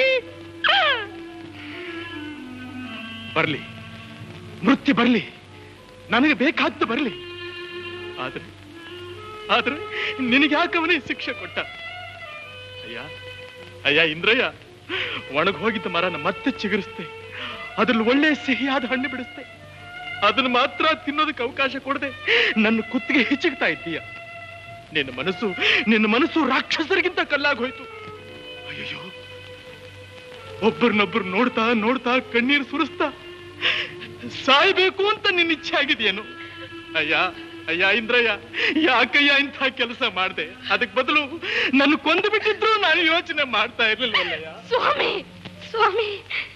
ಬರ್ಲಿ ಮೃತ್ಯು ಬರ್ಲಿ ನನಗೆ ಬೇಕಾದ್ದು ಬರ್ಲಿ ಆದ್ರೆ ಆದ್ರೆ ನಿನಗೆ ಯಾಕವನೇ ಶಿಕ್ಷೆ ಕೊಟ್ಟ ಅಯ್ಯ ಅಯ್ಯ ಇಂದ್ರಯ್ಯ ಒಣಗ್ ಹೋಗಿದ್ದ ಮರನ ಮತ್ತೆ ಚಿಗುರಿಸ್ತೆ ಅದ್ರಲ್ಲಿ ಒಳ್ಳೆ ಸಿಹಿಯಾದ ಹಣ್ಣು ಬಿಡಿಸ್ತೆ ಅದನ್ನ ಮಾತ್ರ ತಿನ್ನೋದಕ್ಕೆ ಅವಕಾಶ ಕೊಡದೆ ನನ್ನ ಕುತ್ತಿಗೆ ಹಿಚ್ಚುಗ್ತಾ ಇದ್ದೀಯ ನಿನ್ನ ಮನಸ್ಸು ನಿನ್ನ ಮನಸ್ಸು ರಾಕ್ಷಸರಿಗಿಂತ ಕಲ್ಲಾಗಿ ಹೋಯ್ತು ಅಯ್ಯೋ ಒಬ್ಬರನ್ನೊಬ್ರು ನೋಡ್ತಾ ನೋಡ್ತಾ ಕಣ್ಣೀರು ಸುರಿಸ್ತಾ ಸಾಯ್ಬೇಕು ಅಂತ ನಿನ್ನ ಇಚ್ಛೆ ಆಗಿದೆಯೇನು ಅಯ್ಯ ಅಯ್ಯ ಇಂದ್ರಯ್ಯ ಯಾಕಯ್ಯ ಇಂಥ ಕೆಲಸ ಮಾಡ್ದೆ ಅದಕ್ ಬದಲು ನನ್ನ ಕೊಂದು ಬಿಟ್ಟಿದ್ರು ನಾನು ಯೋಚನೆ ಮಾಡ್ತಾ ಇರ್ಲಿಲ್ವಲ್ಲಯ್ಯ ಸ್ವಾಮಿ ಸ್ವಾಮಿ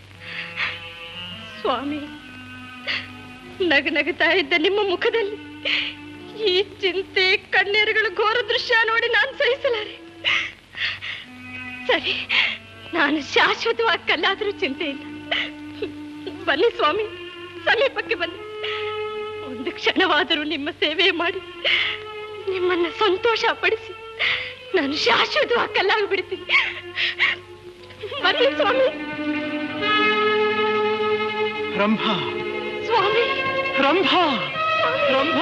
ಸ್ವಾಮಿ ನಗ ನಗುತ್ತಾ ಇದ್ದ ನಿಮ್ಮ ಮುಖದಲ್ಲಿ ಈ ಚಿಂತೆ ಕಣ್ಣೀರುಗಳ ಘೋರ ದೃಶ್ಯ ನೋಡಿ ನಾನು ಸಹಿಸಲಾರೆ ಸರಿ ನಾನು ಶಾಶ್ವತವಾಗಿ ಕಲ್ಲಾದರೂ ಚಿಂತೆ ಇಲ್ಲ ಬನ್ನಿ ಸ್ವಾಮಿ ಸಮೀಪಕ್ಕೆ ಬನ್ನಿ ಒಂದು ಕ್ಷಣವಾದರೂ ನಿಮ್ಮ ಸೇವೆ ಮಾಡಿ ನಿಮ್ಮನ್ನ ಸಂತೋಷ ಪಡಿಸಿ ನಾನು ಶಾಶ್ವತವಾಗಿ ಕಲ್ಲಾಗಿ ಬಿಡ್ತೀನಿ ಬನ್ನಿ ಸ್ವಾಮಿ ರಂಭ ಸ್ವಾಮಿ ರಂಭ ರಂಭ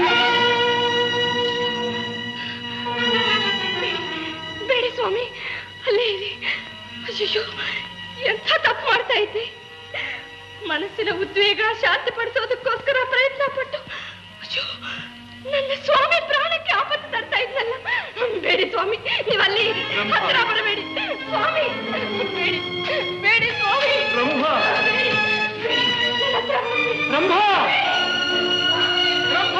ಬೇಡಿ ಸ್ವಾಮಿ ಅಲ್ಲೇ ಇರಿ ಅಯ್ಯೋ ಎಂಥ ತಪ್ಪು ಮಾಡ್ತಾ ಇದ್ದೆ ಮನಸ್ಸಿನ ಉದ್ವೇಗ ಶಾಂತಪಡಿಸೋದಕ್ಕೋಸ್ಕರ ಪ್ರಯತ್ನ ಪಟ್ಟು ಅಯ್ಯೋ ನನ್ನ ಸ್ವಾಮಿ ಪ್ರಾಣಕ್ಕೆ ಆಪತ್ತು ತರ್ತಾ ಇದ್ನಲ್ಲ ಬೇಡಿ ಸ್ವಾಮಿ ನೀವಲ್ಲಿ ಇರಿ. ಹತ್ರ ಬರಬೇಡಿ ಸ್ವಾಮಿ ಬೇಡಿ ಬೇಡಿ ಸ್ವಾಮಿ ರಂಭ ಬೇಡಿ ಬೇಡಿ. ನನ್ನ ಹತ್ರ ಬರಬೇಡಿ. ರಂಭ ರಂಭ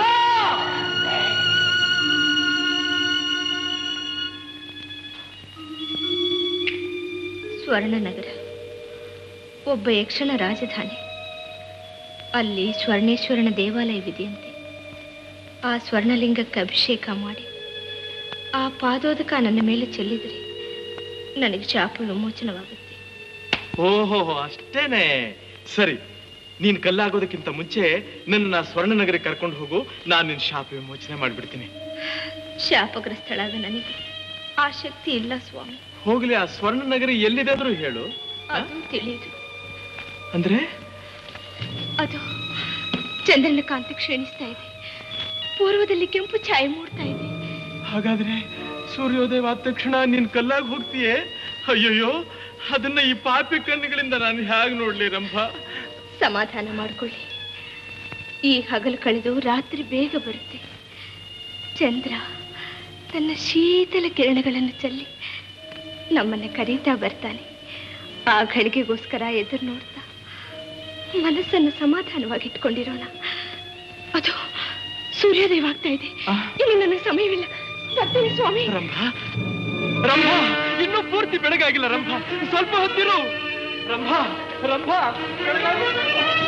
ಸ್ವರ್ಣನಗರ ಒಬ್ಬ ಯಕ್ಷನ ರಾಜಧಾನಿ ಅಲ್ಲಿ ಸ್ವರ್ಣೇಶ್ವರನ ದೇವಾಲಯವಿದೆಯಂತೆ ಆ ಸ್ವರ್ಣಲಿಂಗಕ್ಕೆ ಅಭಿಷೇಕ ಮಾಡಿ ಆ ಪಾದೋದಕ ನನ್ನ ಮೇಲೆ ಚೆಲ್ಲಿದರೆ ನನಗೆ ಶಾಪ ವಿಮೋಚನವಾಗುತ್ತೆ ಓಹೋ ಅಷ್ಟೇನೆ ಸರಿ ನೀನ್ ಕಲ್ಲಾಗೋದಕ್ಕಿಂತ ಮುಂಚೆ ನನ್ನ ಸ್ವರ್ಣನಗರಿಗೆ ಕರ್ಕೊಂಡು ಹೋಗು ನಾನು ನಿನ್ ಶಾಪ ವಿಮೋಚನೆ ಮಾಡ್ಬಿಡ್ತೀನಿ ಶಾಪಗ್ರಸ್ತಳಾದ ನನಗೆ ಆ ಶಕ್ತಿ ಇಲ್ಲ ಸ್ವಾಮಿ ಹೋಗ್ಲಿ ಆ ಸ್ವರ್ಣನಗರಿ ಎಲ್ಲಿದೆ ಆದ್ರೂ ಹೇಳು ಅದು ತಿಳಿಯುದು ಅಂದ್ರೆ ಅದು ಚಂದ್ರನ ಕಾಂತಿ ಕ್ಷೀಣಿಸ್ತಾ ಇದೆ ಪೂರ್ವದಲ್ಲಿ ಕೆಂಪು ಛಾಯೆ ಮೂಡ್ತಾ ಇದೆ ಹಾಗಾದ್ರೆ ಸೂರ್ಯೋದಯ ಆದ ತಕ್ಷಣ ನೀನ್ ಕಲ್ಲಾಗಿ ಹೋಗ್ತೀಯೇ ಅಯ್ಯಯ್ಯೋ ಅದನ್ನ ಈ ಪಾಪಿ ಕಣ್ಣುಗಳಿಂದ ನಾನು ಹೇಗ್ ನೋಡ್ಲಿ ರಂಭ ಸಮಾಧಾನ ಮಾಡಿಕೊಳ್ಳಿ ಈ ಹಗಲು ಕಳೆದು ರಾತ್ರಿ ಬೇಗ ಬರುತ್ತೆ ಚಂದ್ರ ತನ್ನ ಶೀತಲ ಕಿರಣಗಳನ್ನು ಚೆಲ್ಲಿ ನಮ್ಮನ್ನ ಕರೀತಾ ಬರ್ತಾನೆ ಆ ಘಳಿಗೆಗೋಸ್ಕರ ಎದುರು ನೋಡ್ತಾ ಮನಸ್ಸನ್ನು ಸಮಾಧಾನವಾಗಿಟ್ಕೊಂಡಿರೋಣ ಅದು ಸೂರ್ಯೋದಯವಾಗ್ತಾ ಇದೆ ಇನ್ನು ನನಗೆ ಸಮಯವಿಲ್ಲ ಬರ್ತೀನಿ ಸ್ವಾಮಿ ರಂಭ ರಂಭ ಇನ್ನೂ ಪೂರ್ತಿ ಬೆಳಗಾಗಿಲ್ಲ ರಂಭ ಸ್ವಲ್ಪ ಹೊತ್ತಿರು ರಂಭ ರಂಭ ಬೆಳಗಾಗಿಲ್ಲ.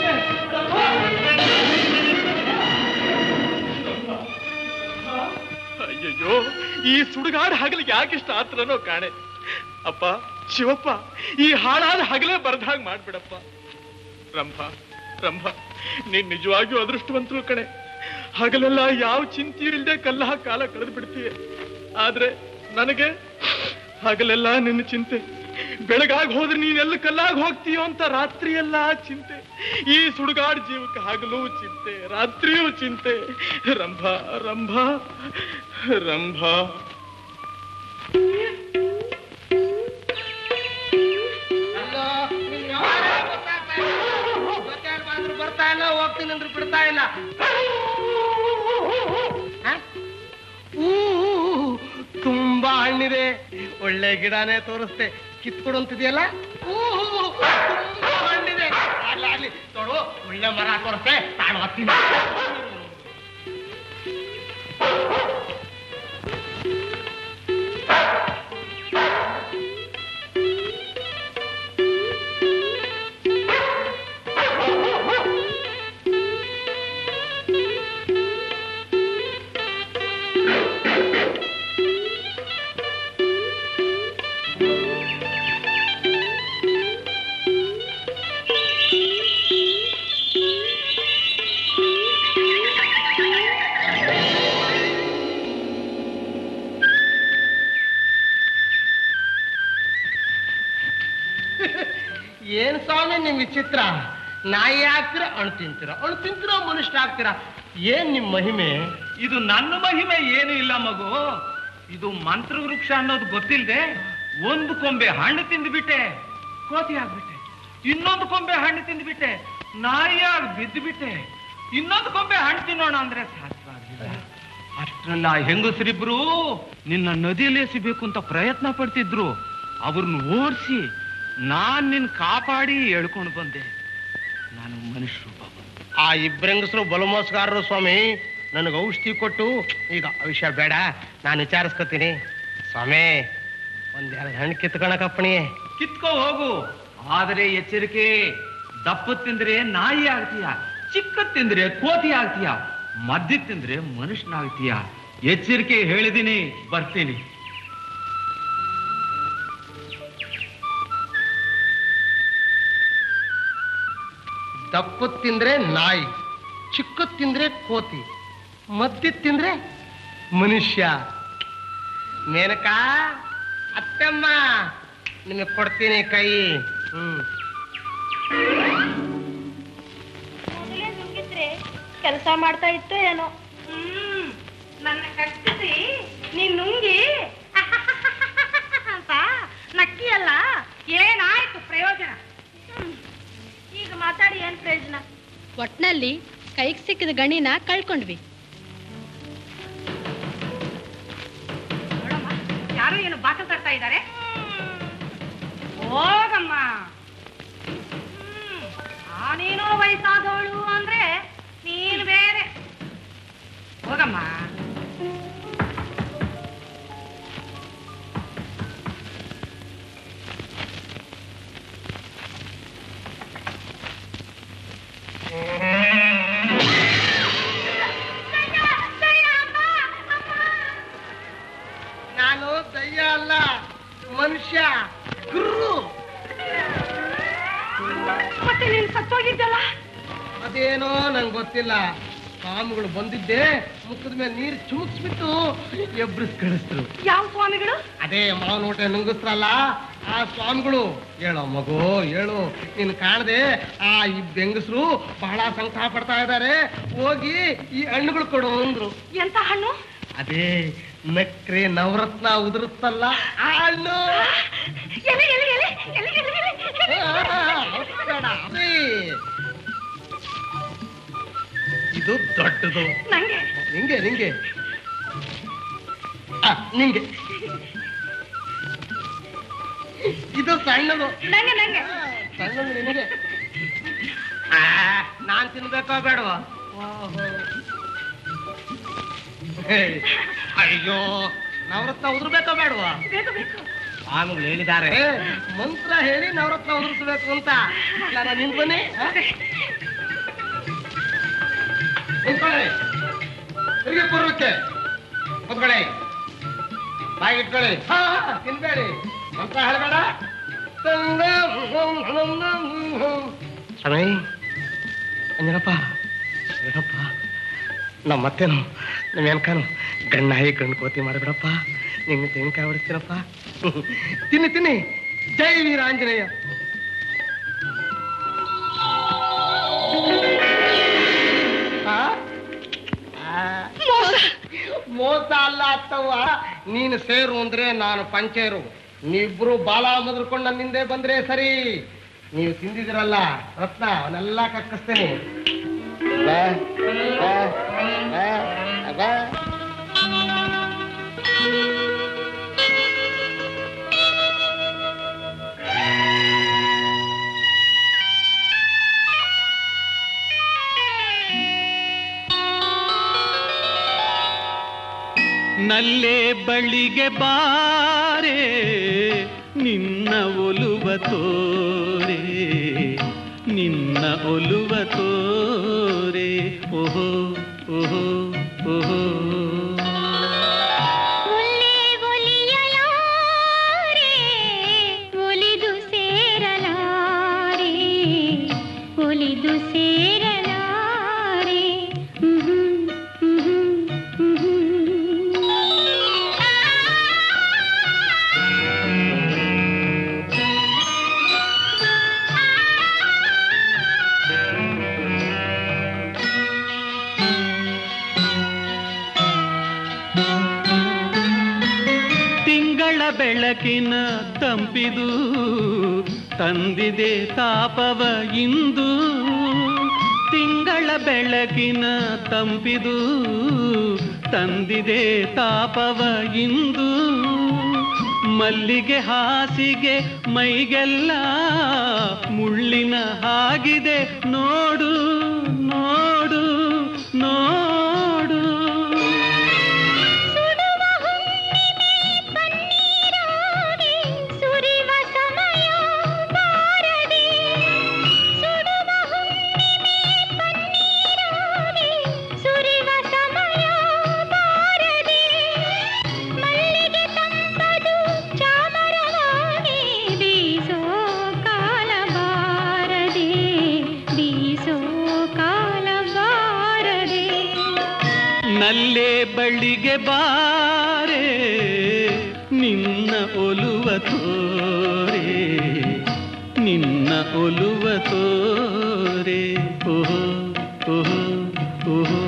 ಅಯ್ಯಯ್ಯೋ ಈ ಸುಡುಗಾಡು ಹಗಲಿಗೆ ಯಾಕಿಷ್ಟ ಆತ್ರನೋ ಕಾಣೆ ಅಪ್ಪ ಶಿವಪ್ಪ ಈ ಹಾಳಾದ ಹಗಲೇ ಬರ್ದಾಗ ಮಾಡ್ಬಿಡಪ್ಪ ರಂಭ ರಂಭ ನೀನ್ ನಿಜವಾಗಿಯೂ ಅದೃಷ್ಟವಂತರು ಕಣೆ ಹಗಲೆಲ್ಲ ಯಾವ ಚಿಂತೆಯೂ ಇಲ್ಲದೆ ಕಲ್ಲ ಕಾಲ ಕಳೆದು ಬಿಡ್ತೀಯ ಆದ್ರೆ ನನಗೆ ಹಗಲೆಲ್ಲ ನಿನ್ನ ಚಿಂತೆ ಬೆಳಗಾಗಿ ಹೋದ್ರೆ ನೀನೆಲ್ಲ ಕಲ್ಲಾಗಿ ಹೋಗ್ತೀಯೋ ಅಂತ ರಾತ್ರಿ ಎಲ್ಲ ಚಿಂತೆ ಈ ಸುಡುಗಾಡು ಜೀವಕ್ಕೆ ಹಗಲು ಚಿಂತೆ ರಾತ್ರಿಯೂ ಚಿಂತೆ ರಂಭ ರಂಭ ರಂಭ ಬರ್ತಾ ಇಲ್ಲ ಹೋಗ್ತೀನಿ ಅಂದ್ರೆ ಬಿಡ್ತಾ ಇಲ್ಲ ಹ? ಊ, ತುಂಬಾ ಹಣ್ಣಿದೆ ಒಳ್ಳೆ ಗಿಡನೇ ತೋರಿಸ್ತೆ ಕಿತ್ಕೊಡು ಅಂತಿದೆಯಲ್ಲ ಊಹು, ತುಂಬಾ ಹಣ್ಣಿದೆ ಆಗ್ಲಿ ಆಗ್ಲಿ ನೋಡು ಒಳ್ಳೆ ಮರ ತೋರಿಸ್ತೆ ತಾಳು ಹತ್ತೀನಿ ಏನ್ ಸ್ವಾಮಿ ನಿಮ್ ವಿಚಿತ್ರ ನಾಯಿ ಹಾಕ್ತೀರಾ ಅಣು ತಿಂತೀರಾ ಅಣು ತಿಂತೀರಾ ಮನುಷ್ಯ ಹಾಕ್ತೀರಾ ಏನ್ ನಿಮ್ ಮಹಿಮೆ ಇದು ನನ್ನ ಮಹಿಮೆ ಏನು ಇಲ್ಲ ಮಗು ಇದು ಮಂತ್ರ ವೃಕ್ಷ ಅನ್ನೋದು ಗೊತ್ತಿಲ್ಲದೆ ಒಂದು ಕೊಂಬೆ ಹಣ್ಣು ತಿಂದ್ಬಿಟ್ಟೆ ಕೋತಿ ಆಗ್ಬಿಟ್ಟೆ ಇನ್ನೊಂದು ಕೊಂಬೆ ಹಣ್ಣು ತಿಂದ್ಬಿಟ್ಟೆ ನಾಯಿಯಾಗಿ ಬಿದ್ದುಬಿಟ್ಟೆ ಇನ್ನೊಂದು ಕೊಂಬೆ ಹಣ್ಣು ತಿನ್ನೋಣ ಅಂದ್ರೆ ಸಾಧ್ಯವಾಗಿಲ್ಲ ಅಷ್ಟ್ರಲ್ಲ ಹೆಂಗಸರಿಬ್ರು ನಿನ್ನ ನದಿಯಲ್ಲಿ ಎಸಿಬೇಕು ಅಂತ ಪ್ರಯತ್ನ ಪಡ್ತಿದ್ರು ಅವ್ರನ್ನ ಓಡಿಸಿ ನಾನ್ ನಿನ್ ಕಾಪಾಡಿ ಎಳ್ಕೊಂಡು ಬಂದೆ ನಾನು ಮನುಷ್ಯರು ಬಾಬು ಆ ಇಬ್ಬರಂಗಸರು ಬಲಮೋಸಗಾರರು ಸ್ವಾಮಿ ನನಗೆ ಔಷಧಿ ಕೊಟ್ಟು ಈಗ ಆ ವಿಷಯ ಬೇಡ ನಾನು ವಿಚಾರಿಸ್ಕೊತೀನಿ ಸ್ವಾಮಿ ಒಂದೆರಡು ಹಣ್ಣು ಕಿತ್ಕೊಳಕಪ್ಪಣಿ ಕಿತ್ಕೋ ಹೋಗು ಆದರೆ ಎಚ್ಚರಿಕೆ ದಪ್ಪ ತಿಂದ್ರೆ ನಾಯಿ ಆಗ್ತೀಯ ಚಿಕ್ಕ ತಿಂದ್ರೆ ಕೋತಿ ಆಗ್ತೀಯ ಮದ್ಯ ತಿಂದ್ರೆ ಮನುಷ್ಯನಾಗ್ತೀಯ ಎಚ್ಚರಿಕೆ ಹೇಳಿದೀನಿ ಬರ್ತೀನಿ ದಪ್ಪ ತಿಂದ್ರೆ ನಾಯಿ ಚಿಕ್ಕ ತಿಂದ್ರೆ ಕೋತಿ ಮದ್ಯ ತಿಂದ್ರೆ ಮನುಷ್ಯ ಮೇನಕ ಅತ್ತಮ್ಮ ನಿಮಗೆ ಕೊಡ್ತೀನಿ ಕೈ ಹ್ಮ್ ಮೊದಲೇ ನುಂಗಿದ್ರೆ ಕೆಲಸ ಮಾಡ್ತಾ ಇತ್ತು ಏನೋ ಹ್ಮ್ ನನ್ನ ಕಟ್ಟಿಸಿ ನೀನ್ ನುಂಗಿ ಅಂತ ನಕ್ಕಿಯಲ್ಲ ಏನಾಯ್ತು ಪ್ರಯೋಜನ ಈಗ ಮಾತಾಡಿ ಏನ್ ಪ್ರಯೋಜನ ಒಟ್ನಲ್ಲಿ ಕೈಗೆ ಸಿಕ್ಕಿದ ಗಣಿನ ಕಳ್ಕೊಂಡ್ವಿ ನೋಡಮ್ಮ ಯಾರು ಏನು ಬಾಕಲ್ ತರ್ತಾ ಇದ್ದಾರೆ ಹೋಗಮ್ಮ ಹ್ಮ್. ನಾನೇನೋ ವಯಸ್ಸಾದವಳು ಅಂದ್ರೆ ನೀನು ಬೇರೆ ಹೋಗಮ್ಮ ನಾನು ದಯ್ಯ ಅಲ್ಲ ಮನುಷ್ಯ ಗುರು ಮತ್ತೆ ನೀನು ಸತ್ತೋಗಿದ್ದಲ್ಲ ಅದೇನೋ ನಂಗೆ ಗೊತ್ತಿಲ್ಲ ಸ್ವಾಮಿಗಳು ಬಂದಿದ್ದೆ ಮುಖದ ಮೇಲೆ ನೀರು ಚುಮುಕ್ಸ್ಬಿಟ್ಟು ಎಬ್ರಿಸ್ ಕಳಿಸ್ರು ಯಾವ ಸ್ವಾಮಿಗಳು ಅದೇ ಮಾವನ ಊಟ ನುಂಗಿಸ್ರಲ್ಲ ಆ ಸ್ವಾಮಿಗಳು ಹೇಳೋ ಮಗು ಹೇಳು ನೀನು ಕಾಣದೆ ಆ ಈ ಬೆಂಗಸರು ಬಹಳ ಸಂಕಟ ಪಡ್ತಾ ಇದ್ದಾರೆ ಹೋಗಿ ಈ ಹಣ್ಣುಗಳು ಕೊಡು ಅಂದ್ರು ಎಂತ ಹಣ್ಣು ಅದೇ ನಕ್ರೆ ನವರತ್ನ ಉದುರುತ್ತಲ್ಲ ಆ ಹಣ್ಣು ಎಲೆ ಎಲೆ ಎಲೆ ಎಲೆ ಎಲೆ ಎಲೆ ಆ, ಬೇಡ, ಅದೇ. ಇದು ದೊಡ್ಡದು ನಂಗೆ ನಿಂಗೆ ನಿಂಗೆ ಆ, ನಿಂಗೆ ಇದು ಸಣ್ಣದು ನಂಗೆ ನಂಗೆ ಸಣ್ಣದು ನಿನಗೆ ಆ, ನಾನ್ ತಿನ್ಬೇಕೋ ಬೇಡವಾ ಹೇ, ಅಯ್ಯೋ ನವರತ್ನ ಉದುರ್ಬೇಕೋ ಬೇಡವಾ ಬೇಕು ಬೇಕು ಸ್ವಾಮಿಗಳು ಹೇಳಿದ್ದಾರೆ ಮಂತ್ರ ಹೇಳಿ ನವರತ್ನ ಉದುರಿಸ್ಬೇಕು ಅಂತ ನಾನು ನಿನ್ ಬನ್ನಿ ಆ? ನಿಂತ್ಕೊಳ್ಳಿ ತಿರುಗಿ ಪೂರ್ವಕ್ಕೆ ಕೂತ್ಕೊಳ್ಳಿ ಬಾಯಿ ಇಟ್ಕೊಳ್ಳಿ ಹಾ ತಿನ್ಬೇಡಿ ಮಂತ್ರ ಹೇಳಬೇಡ ಸ್ವಾಮಿ ಅಂಜನಪ್ಪ ಏನಪ್ಪ ನಮ್ಮ ಅತ್ತೆನು ನಮ್ಮ ಎನ್ಕಾನು ಗಣ್ಣಾಯಿ ಗಂಡು ಕೋತಿ ಮಾಡಿಬಿಡಪ್ಪ ನಿಂಗೆ ತೆಂಗಿನಕಾಯಿ ಹೊಡಿಸ್ತೀನಪ್ಪ ತಿನ್ನಿ ತಿನ್ನಿ ಜೈ ವೀರ ಆಂಜನೇಯ ಆ? ಆ. ಮೋಸ ಅಲ್ಲ ಅತ್ತವ್ವ ನೀನು ಸೇರು ಅಂದ್ರೆ ನಾನು ಪಂಚೇರು ನೀವಿಬ್ರು ಬಾಲ ಮುದ್ರಕೊಂಡು ನನ್ನ ಹಿಂದೆ ಬಂದ್ರೆ ಸರಿ ನೀವು ತಿಂದಿದಿರಲ್ಲ ರತ್ನ ಅವನ್ನೆಲ್ಲ ಕಕ್ಕಿಸ್ತೇನೆ ಬಾ, ಬಾ, ಬಾ, ಬಾ. ನಲ್ಲೇ ಬಳಿಗೆ ಬಾರೆ ನಿನ್ನ ಒಲುವ ತೋರೆ ನಿನ್ನ ಒಲುವ ತೋರೆ ಓಹೋ ಓಹೋ ಓಹೋ ಒಲ್ಲೆ ಒಲಿಯಲಾರೆ ಒಲಿದು ಸೇರಲಾರೆ ಒಲಿದು ಸೇರಲಾರೆ ಹ್ಮ್ ತಿಂಗಳ ಬೆಳಕಿನ ತಂಪಿದು ತಂದಿದೆ ತಾಪವ ಇಂದು ತಿಂಗಳ ಬೆಳಕಿನ ತಂಪಿದು ತಂದಿದೆ ತಾಪವ ಇಂದು ಮಲ್ಲಿಗೆ ಹಾಸಿಗೆ ಮೈಗೆಲ್ಲ ಮುಳ್ಳಿನ ಹಾಗಿದೆ ನೋಡು ನೋಡು ನೋಡು ಸುಡುವ ಹುಣ್ಣಿಮೆ ಪನ್ನೀರಾಗಿ ಸುರಿವ ಸಮಯ ಬಾರದೆ ಸುಡುವ ಹುಣ್ಣಿಮೆ ಪನ್ನೀರಾಗಿ ಸುರಿವ ಸಮಯ ಬಾರದೆ ಮಲ್ಲಿಗೆ ತಂಪದು ಚಾಮರವಾಗಿ ಬೀಸೋ ಕಾಲ ಬಾರದೆ ಬೀಸೋ ಕಾಲ ಬಾರದೆ ನಲ್ಲೇ ಬಳ್ಳಿಗೆ ಬಾರೆ ನಿನ್ನ ಒಲುವ ತೋರೆ ನಿನ್ನ ಒಲುವ ತೋರೆ ಓಹೋ ಓಹೋ ಓಹೋ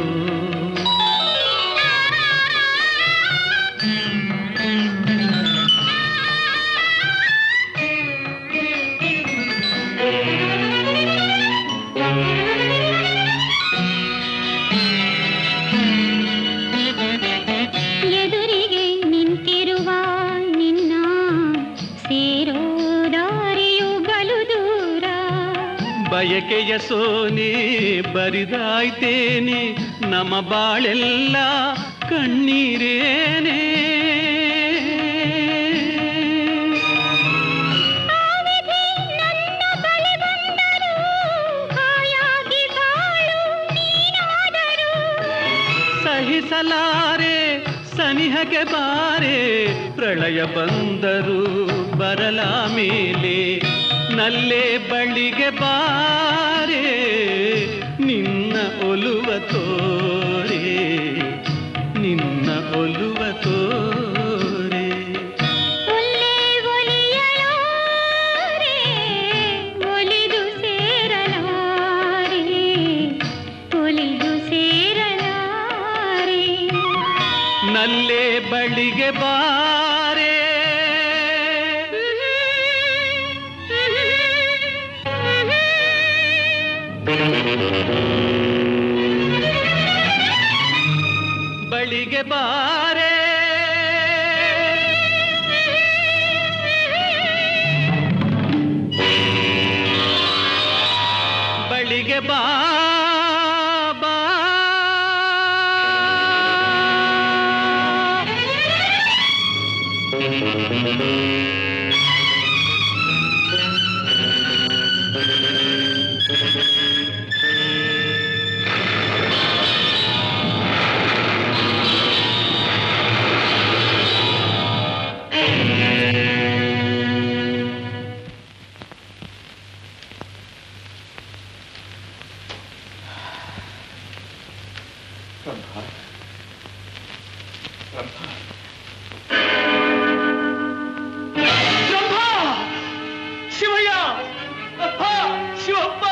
ಎದುರಿಗೆ ನಿಂತಿರುವ ನಿನ್ನ ಸೇರೋ ದಾರಿಯು ಬಲು ದೂರ ಬಯಕೆಯ ಸೋನೆ ಬರಿದಾಯ್ತೇನೆ ನಮ ಬಾಳೆಲ್ಲ ಕಣ್ಣೀರೇನೆ ಆವಿಧಿ ನನ್ನ ಬಳಿ ಬಂದರು ಹಾಯಾಗಿ ಬಾಳು ನೀನಾದರು ಸಹಿಸಲಾರೆ ಸನಿಹಗೆ ಬಾರೆ ಪ್ರಳಯ ಬಂದರು ಬರಲ ಮೇಲೆ ನಲ್ಲೇ ಬಳಿಗೆ ಬಾರೆ ನಿನ್ನ ಒಲುವ ತೋರೆ ನಿನ್ನ ಒಲುವ ತೋರೆ ಒಲ್ಲೆ ಒಲಿಯಲಾರೆ ಒಲಿದು ಸೇರಲಾರೆ ಒಲಿದು ಸೇರಲಾರೆ ನಲ್ಲೇ ಬಳಿಗೆ ಬಾರೆ ಬಳಿಗೆ ಬಾರೆ ಬಳಿಗೆ ಬಾ ಬಾ ಶಿವಯ್ಯ ಅಪ್ಪ ಶಿವಪ್ಪ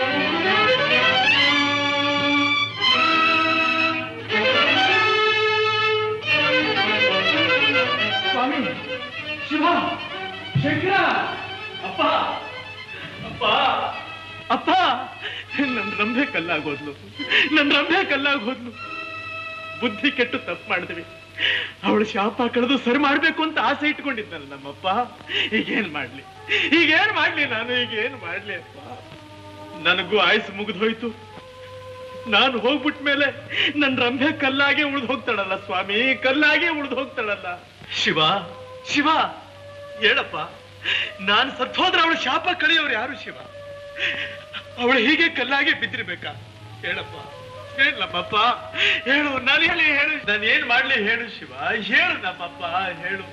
ಸ್ವಾಮಿ ಶಿವ ಶಂಕರ ಅಪ್ಪ ಅಪ್ಪ ಅಪ್ಪ ನನ್ ರಂಭೆ ಕಲ್ಲಾಗೋದ್ಲು ನನ್ ರಂಭೆ ಕಲ್ಲಾಗೋದ್ಲು ಬುದ್ಧಿ ಕೆಟ್ಟು ತಪ್ಪು ಮಾಡಿದ್ವಿ ಅವಳು ಶಾಪ ಕಳೆದು ಸರಿ ಮಾಡ್ಬೇಕು ಅಂತ ಆಸೆ ಇಟ್ಕೊಂಡಿದ್ನಲ್ಲ ನಮ್ಮಪ್ಪ ಈಗೇನ್ ಮಾಡ್ಲಿ ಈಗೇನ್ ಮಾಡ್ಲಿ ನಾನು ಈಗೇನ್ ಮಾಡ್ಲಿ ಅಪ್ಪ ನನಗೂ ಆಯುಸ್ ಮುಗಿದು ಹೋಯ್ತು ನಾನು ಹೋಗ್ಬಿಟ್ಟ ಮೇಲೆ ನನ್ ರಂಭೆ ಕಲ್ಲಾಗೆ ಉಳಿದು ಹೋಗ್ತಾಳಲ್ಲ ಸ್ವಾಮಿ ಕಲ್ಲಾಗೆ ಉಳಿದು ಹೋಗ್ತಾಳಲ್ಲ ಶಿವ ಶಿವ ಹೇಳಪ್ಪ ನಾನು ಸತ್ತೋದ್ರೆ ಅವಳು ಶಾಪ ಕಳೆಯೋರು ಯಾರು ಶಿವ ಅವಳು ಹೀಗೆ ಕಲ್ಲಾಗೆ ಬಿದ್ದಿರ್ಬೇಕಾ ಹೇಳಪ್ಪ ಹೇಳಪ್ಪಪ್ಪ ಹೇಳು ನಾನು ಹೇಳಿ ಹೇಳು ನಾನು ಏನ್ ಮಾಡ್ಲಿ ಹೇಳು ಶಿವ ಹೇಳು ನಮ್ಮಪ್ಪ ಹೇಳು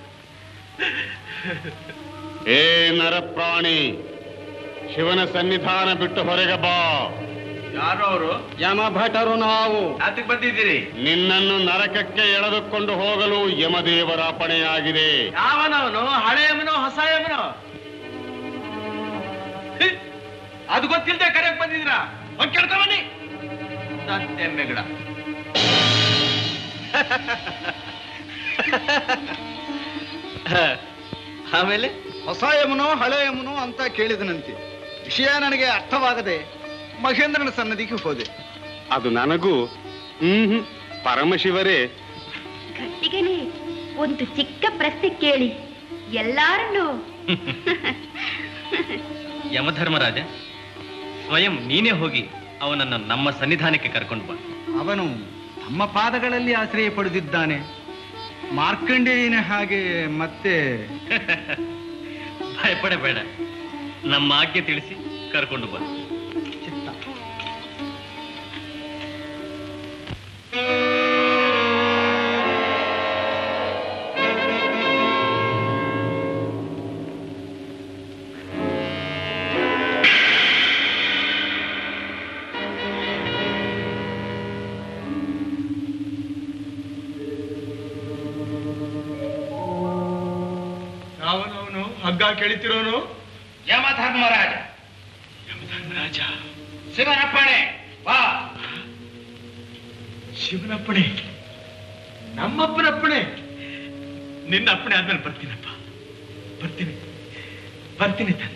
ಏ ನರಪ್ರಾಣಿ ಶಿವನ ಸನ್ನಿಧಾನ ಬಿಟ್ಟು ಹೊರಗೆ ಬಾ ಯಾರು ಅವರು ಯಮಭಟರು ನಾವು ಯಾತಕ್ ಬಂದಿದ್ದೀರಿ ನಿನ್ನನ್ನು ನರಕಕ್ಕೆ ಎಳೆದುಕೊಂಡು ಹೋಗಲು ಯಮದೇವರ ಅಪ್ಪಣೆಯಾಗಿದೆ ಯಾವನವನು ಹಳೆಯವನೋ ಹೊಸ ಯಮನೋ ಹಿ, ಅದು ಗೊತ್ತಿಲ್ಲದೆ ಕರೆಕ್ ಬಂದಿದ್ದೀರಾ ಹೋಗಿ ಕೇಳ್ಕೊ ಬನ್ನಿ ಸತ್ಯಮ್ಮೆ ಗಿಡ ಆಮೇಲೆ ಹೊಸ ಯಮುನೋ ಹಳೆ ಯಮುನೋ ಅಂತ ಕೇಳಿದನಂತೆ ವಿಷಯ ನನಗೆ ಅರ್ಥವಾಗದೆ ಮಹೇಂದ್ರನ ಸನ್ನದಿಗೆ ಹೋದೆ ಅದು ನನಗೂ ಹ್ಮ್ ಪರಮಶಿವರೇ ಗಟ್ಟಿಗನೇ ಒಂದು ಚಿಕ್ಕ ಪ್ರಶ್ನೆ ಕೇಳಿ ಎಲ್ಲಾರನ್ನು ಯಮಧರ್ಮರಾಜ ಸ್ವಯಂ ನೀನೇ ಹೋಗಿ ಅವನನ್ನು ನಮ್ಮ ಸನ್ನಿಧಾನಕ್ಕೆ ಕರ್ಕೊಂಡು ಬಾ ಅವನು ತಮ್ಮ ಪಾದಗಳಲ್ಲಿ ಆಶ್ರಯ ಪಡೆದಿದ್ದಾನೆ ಮಾರ್ಕಂಡೇಯನ ಹಾಗೆ ಮತ್ತೆ ಭಯಪಡಬೇಡ ನಮ್ಮ ಆಜ್ಞೆ ತಿಳಿಸಿ ಕರ್ಕೊಂಡು ಬಾ ಯಾವನವನು ಹಗ್ಗ ಕೆಳಿತಿರೋನು ಯಮಧರ್ಮರಾಜ ಯಮಧರ್ಮರಾಜ ಶಿವನಪ್ಪಣೆ ಬಾ ಶಿವನಪ್ಪಣೆ ನಮ್ಮಪ್ಪನಪ್ಪಣೆ ನಿನ್ನ ಅಪ್ಪಣೆ ಆದ್ಮೇಲೆ ಬರ್ತೀನಪ್ಪ ಬರ್ತೀನಿ ಬರ್ತೀನಿ ತಂದೆ